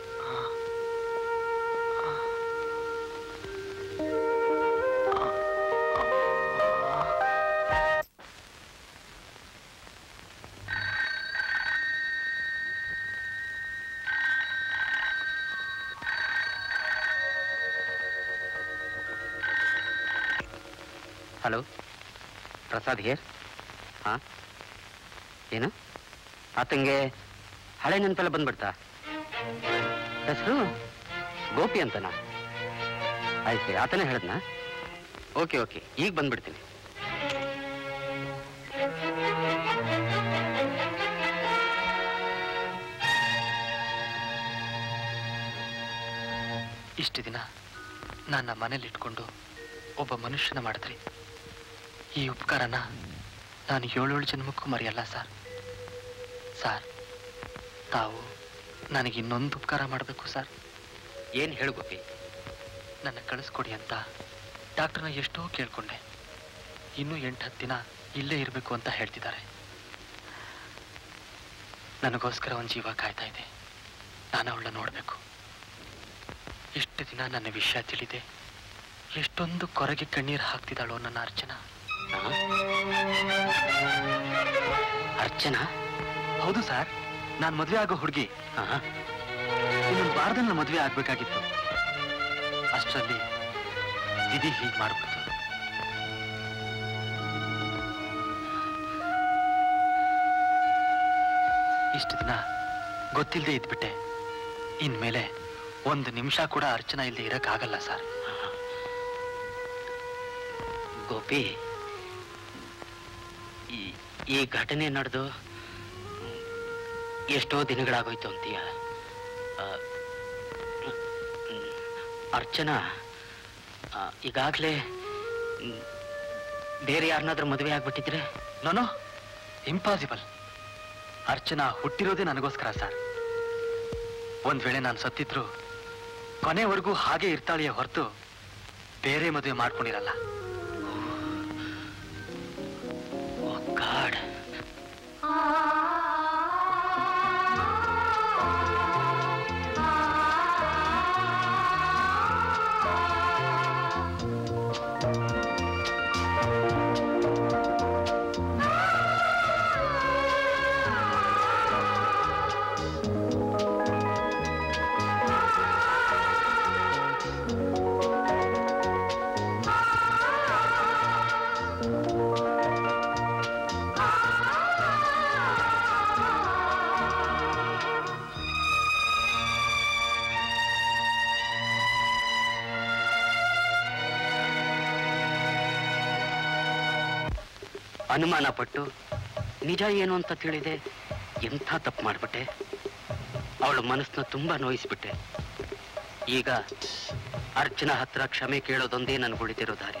ಹಲೋ ಪ್ರಸಾದ್ ಹಿಯರ್ ಹಾಂ ಏನು ಆತಂಗೆ ಹಳೆ ನೆನಪೆಲ್ಲ ಬಂದ್ಬಿಡ್ತಾ ಹೆಸರು ಗೋಪಿ ಅಂತನಾ ಆಯ್ತು ಆತನೇ ಹೇಳಿದ್ನಾ ಓಕೆ ಓಕೆ ಈಗ ಬಂದ್ಬಿಡ್ತೀನಿ ಇಷ್ಟು ದಿನ ನನ್ನ ಮನೇಲಿ ಇಟ್ಕೊಂಡು ಒಬ್ಬ ಮನುಷ್ಯನ ಮಾಡಿದ್ರಿ ಈ ಉಪಕಾರನ ನಾನು ಏಳೇಳು ಜನ್ಮಕ್ಕೂ ಮರೆಯಲ್ಲ ಸರ್ ಸರ್ ತಾವು ನನಗೆ ಇನ್ನೊಂದು ಉಪಕಾರ ಮಾಡಬೇಕು ಸರ್ ಏನು ಹೇಳು ಗೋಪಿ ನನ್ನ ಕಳಿಸ್ಕೊಡಿ ಅಂತ ಡಾಕ್ಟರ್ನ ಎಷ್ಟೋ ಕೇಳ್ಕೊಂಡೆ ಇನ್ನೂ ಎಂಟು ಹತ್ತು ದಿನ ಇಲ್ಲೇ ಇರಬೇಕು ಅಂತ ಹೇಳ್ತಿದ್ದಾರೆ ನನಗೋಸ್ಕರ ಒಂದು ಜೀವ ಕಾಯ್ತಾ ಇದೆ ನಾನು ಅವಳನ್ನ ನೋಡಬೇಕು ಇಷ್ಟು ದಿನ ನನ್ನ ವಿಷಯ ತಿಳಿದೆ ಎಷ್ಟೊಂದು ಕೊರಗೆ ಕಣ್ಣೀರು ಹಾಕ್ತಿದ್ದಾಳೋ ನನ್ನ ಅರ್ಚನಾ ಅರ್ಚನಾ ಹೌದು ಸರ್ ನಾನು ಮದುವೆ ಆಗೋ ಹುಡುಗಿ ಇನ್ನೊಂದು ವಾರದಲ್ಲಿ ನನ್ನ ಮದುವೆ ಆಗ್ಬೇಕಾಗಿತ್ತು ಅಷ್ಟರಲ್ಲಿ ವಿಧಿ ಹೀಗೆ ಮಾಡ್ಬಿಡ್ತು ಇಷ್ಟು ದಿನ ಗೊತ್ತಿಲ್ಲದೆ ಇದ್ಬಿಟ್ಟೆ ಇನ್ಮೇಲೆ ಒಂದು ನಿಮಿಷ ಕೂಡ ಅರ್ಚನಾ ಇಲ್ಲದೆ ಇರಕ್ಕಾಗಲ್ಲ ಸರ್ ಗೋಪಿ ಈ ಈ ಘಟನೆ ನಡೆದು ಎಷ್ಟೋ ದಿನಗಳಾಗೋಯ್ತು ಅಂತೀಯ ಆ, ಮ್, ಅರ್ಚನಾ ಈಗಾಗಲೇ ಬೇರೆ ಯಾರನ್ನಾದ್ರೂ ಮದುವೆ ಆಗ್ಬಿಟ್ಟಿದ್ರೆ ನೋನೋ ಇಂಪಾಸಿಬಲ್ ಅರ್ಚನಾ ಹುಟ್ಟಿರೋದೇ ನನಗೋಸ್ಕರ ಸರ್ ಒಂದ್ ವೇಳೆ ನಾನು ಸತ್ತಿದ್ರು ಕೊನೆವರೆಗೂ ಹಾಗೆ ಇರ್ತಾಳೆಯೇ ಹೊರತು ಬೇರೆ ಮದುವೆ ಮಾಡ್ಕೊಂಡಿರಲ್ಲ ಗಾಡ್ ಅನುಮಾನ ಪಟ್ಟು ನಿಜ ಏನು ಅಂತ ತಿಳಿದೆ ಎಂಥ ತಪ್ಪು ಮಾಡ್ಬಿಟ್ಟೆ ಅವಳ ಮನಸ್ಸನ್ನ ತುಂಬಾ ನೋಯಿಸ್ಬಿಟ್ಟೆ ಈಗ ಅರ್ಚನಾ ಹತ್ರ ಕ್ಷಮೆ ಕೇಳೋದೊಂದೇ ನನ್ಗೆ ಉಳಿದಿರೋ ದಾರಿ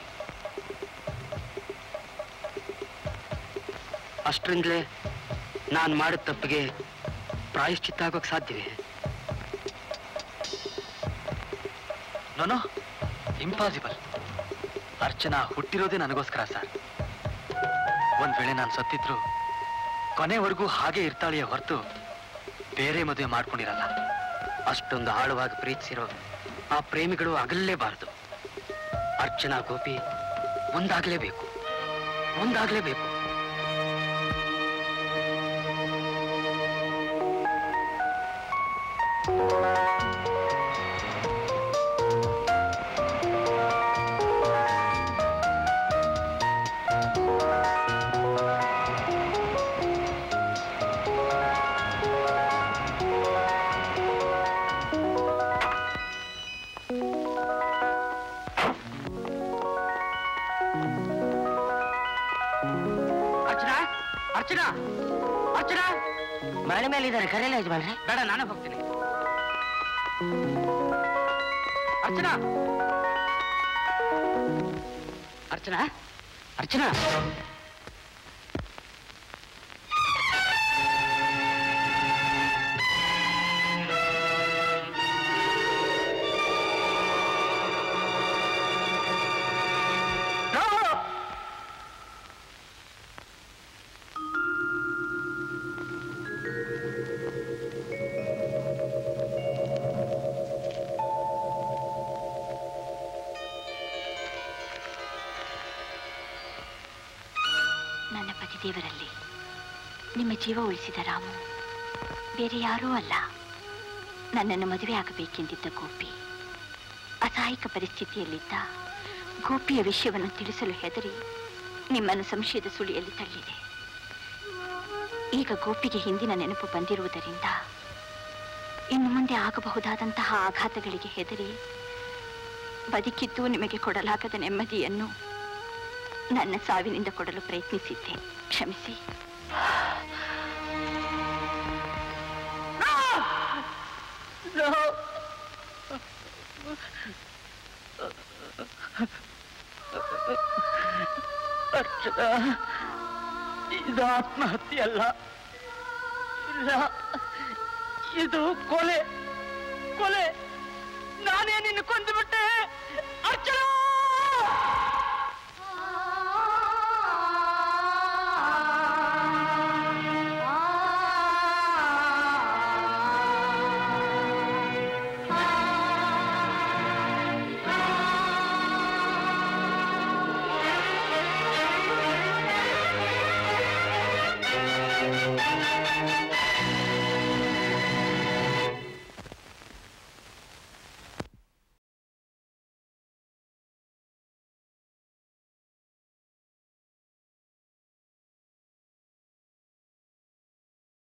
ಅಷ್ಟರಿಂದಲೇ ನಾನು ಮಾಡಿದ ತಪ್ಪಿಗೆ ಪ್ರಾಯಶ್ಚಿತ್ತ ಆಗೋಕ್ ಸಾಧ್ಯವೇ ನೋನೋ ಇಂಪಾಸಿಬಲ್ ಅರ್ಚನಾ ಹುಟ್ಟಿರೋದೇ ನನಗೋಸ್ಕರ ಸರ್ ಒಂದ್ ವೇಳೆ ನಾನು ಸತ್ತಿದ್ರು ಕೊನೆವರೆಗೂ ಹಾಗೆ ಇರ್ತಾಳೆಯೇ ಹೊರತು ಬೇರೆ ಮದುವೆ ಮಾಡ್ಕೊಂಡಿರಲ್ಲ ಅಷ್ಟೊಂದು ಆಳವಾಗಿ ಪ್ರೀತಿಸಿರೋ ಆ ಪ್ರೇಮಿಗಳು ಅಗಲೇಬಾರದು ಅರ್ಚನಾ ಗೋಪಿ ಒಂದಾಗ್ಲೇಬೇಕು ಒಂದಾಗ್ಲೇಬೇಕು ಅರ್ಚನಾ ಅರ್ಚನಾ ಮನೆ ಮೇಲೆ ಇದ್ದಾರೆ ಕರೆಯಲ್ಲ ಯಜಮಾನ್ರೆ ಬೇಡ ನಾನೇ ಹೋಗ್ತೀನಿ ಅರ್ಚನಾ ಅರ್ಚನಾ ಅರ್ಚನಾ ನನ್ನ ಪತಿದೇವರಲ್ಲಿ ನಿಮ್ಮ ಜೀವ ಉಳಿಸಿದ ರಾಮು ಬೇರೆ ಯಾರೂ ಅಲ್ಲ ನನ್ನನ್ನು ಮದುವೆ ಆಗಬೇಕೆಂದಿದ್ದ ಗೋಪಿ ಅಸಹಾಯಕ ಪರಿಸ್ಥಿತಿಯಲ್ಲಿದ್ದ ಗೋಪಿಯ ವಿಷಯವನ್ನು ತಿಳಿಸಲು ಹೆದರಿ ನಿಮ್ಮನ್ನು ಸಂಶಯದ ಸುಳಿಯಲ್ಲಿ ತಳ್ಳಿದೆ ಈಗ ಗೋಪಿಗೆ ಹಿಂದಿನ ನೆನಪು ಬಂದಿರುವುದರಿಂದ ಇನ್ನು ಮುಂದೆ ಆಗಬಹುದಾದಂತಹ ಆಘಾತಗಳಿಗೆ ಹೆದರಿ ಬದುಕಿದ್ದು ನಿಮಗೆ ಕೊಡಲಾಗದ ನೆಮ್ಮದಿಯನ್ನು ನನ್ನ ಸಾವಿನಿಂದ ಕೊಡಲು ಪ್ರಯತ್ನಿಸಿದ್ದೆ ಕ್ಷಮಿಸಿ ಅರ್ಚನಾ ಇದು ಆತ್ಮಹತ್ಯೆ ಅಲ್ಲ ಇಲ್ಲ ಇದು ಕೊಲೆ ಕೊಲೆ ನಾನೇ ನಿನ್ನ ಕೊಂದು ಬಿಟ್ಟೆ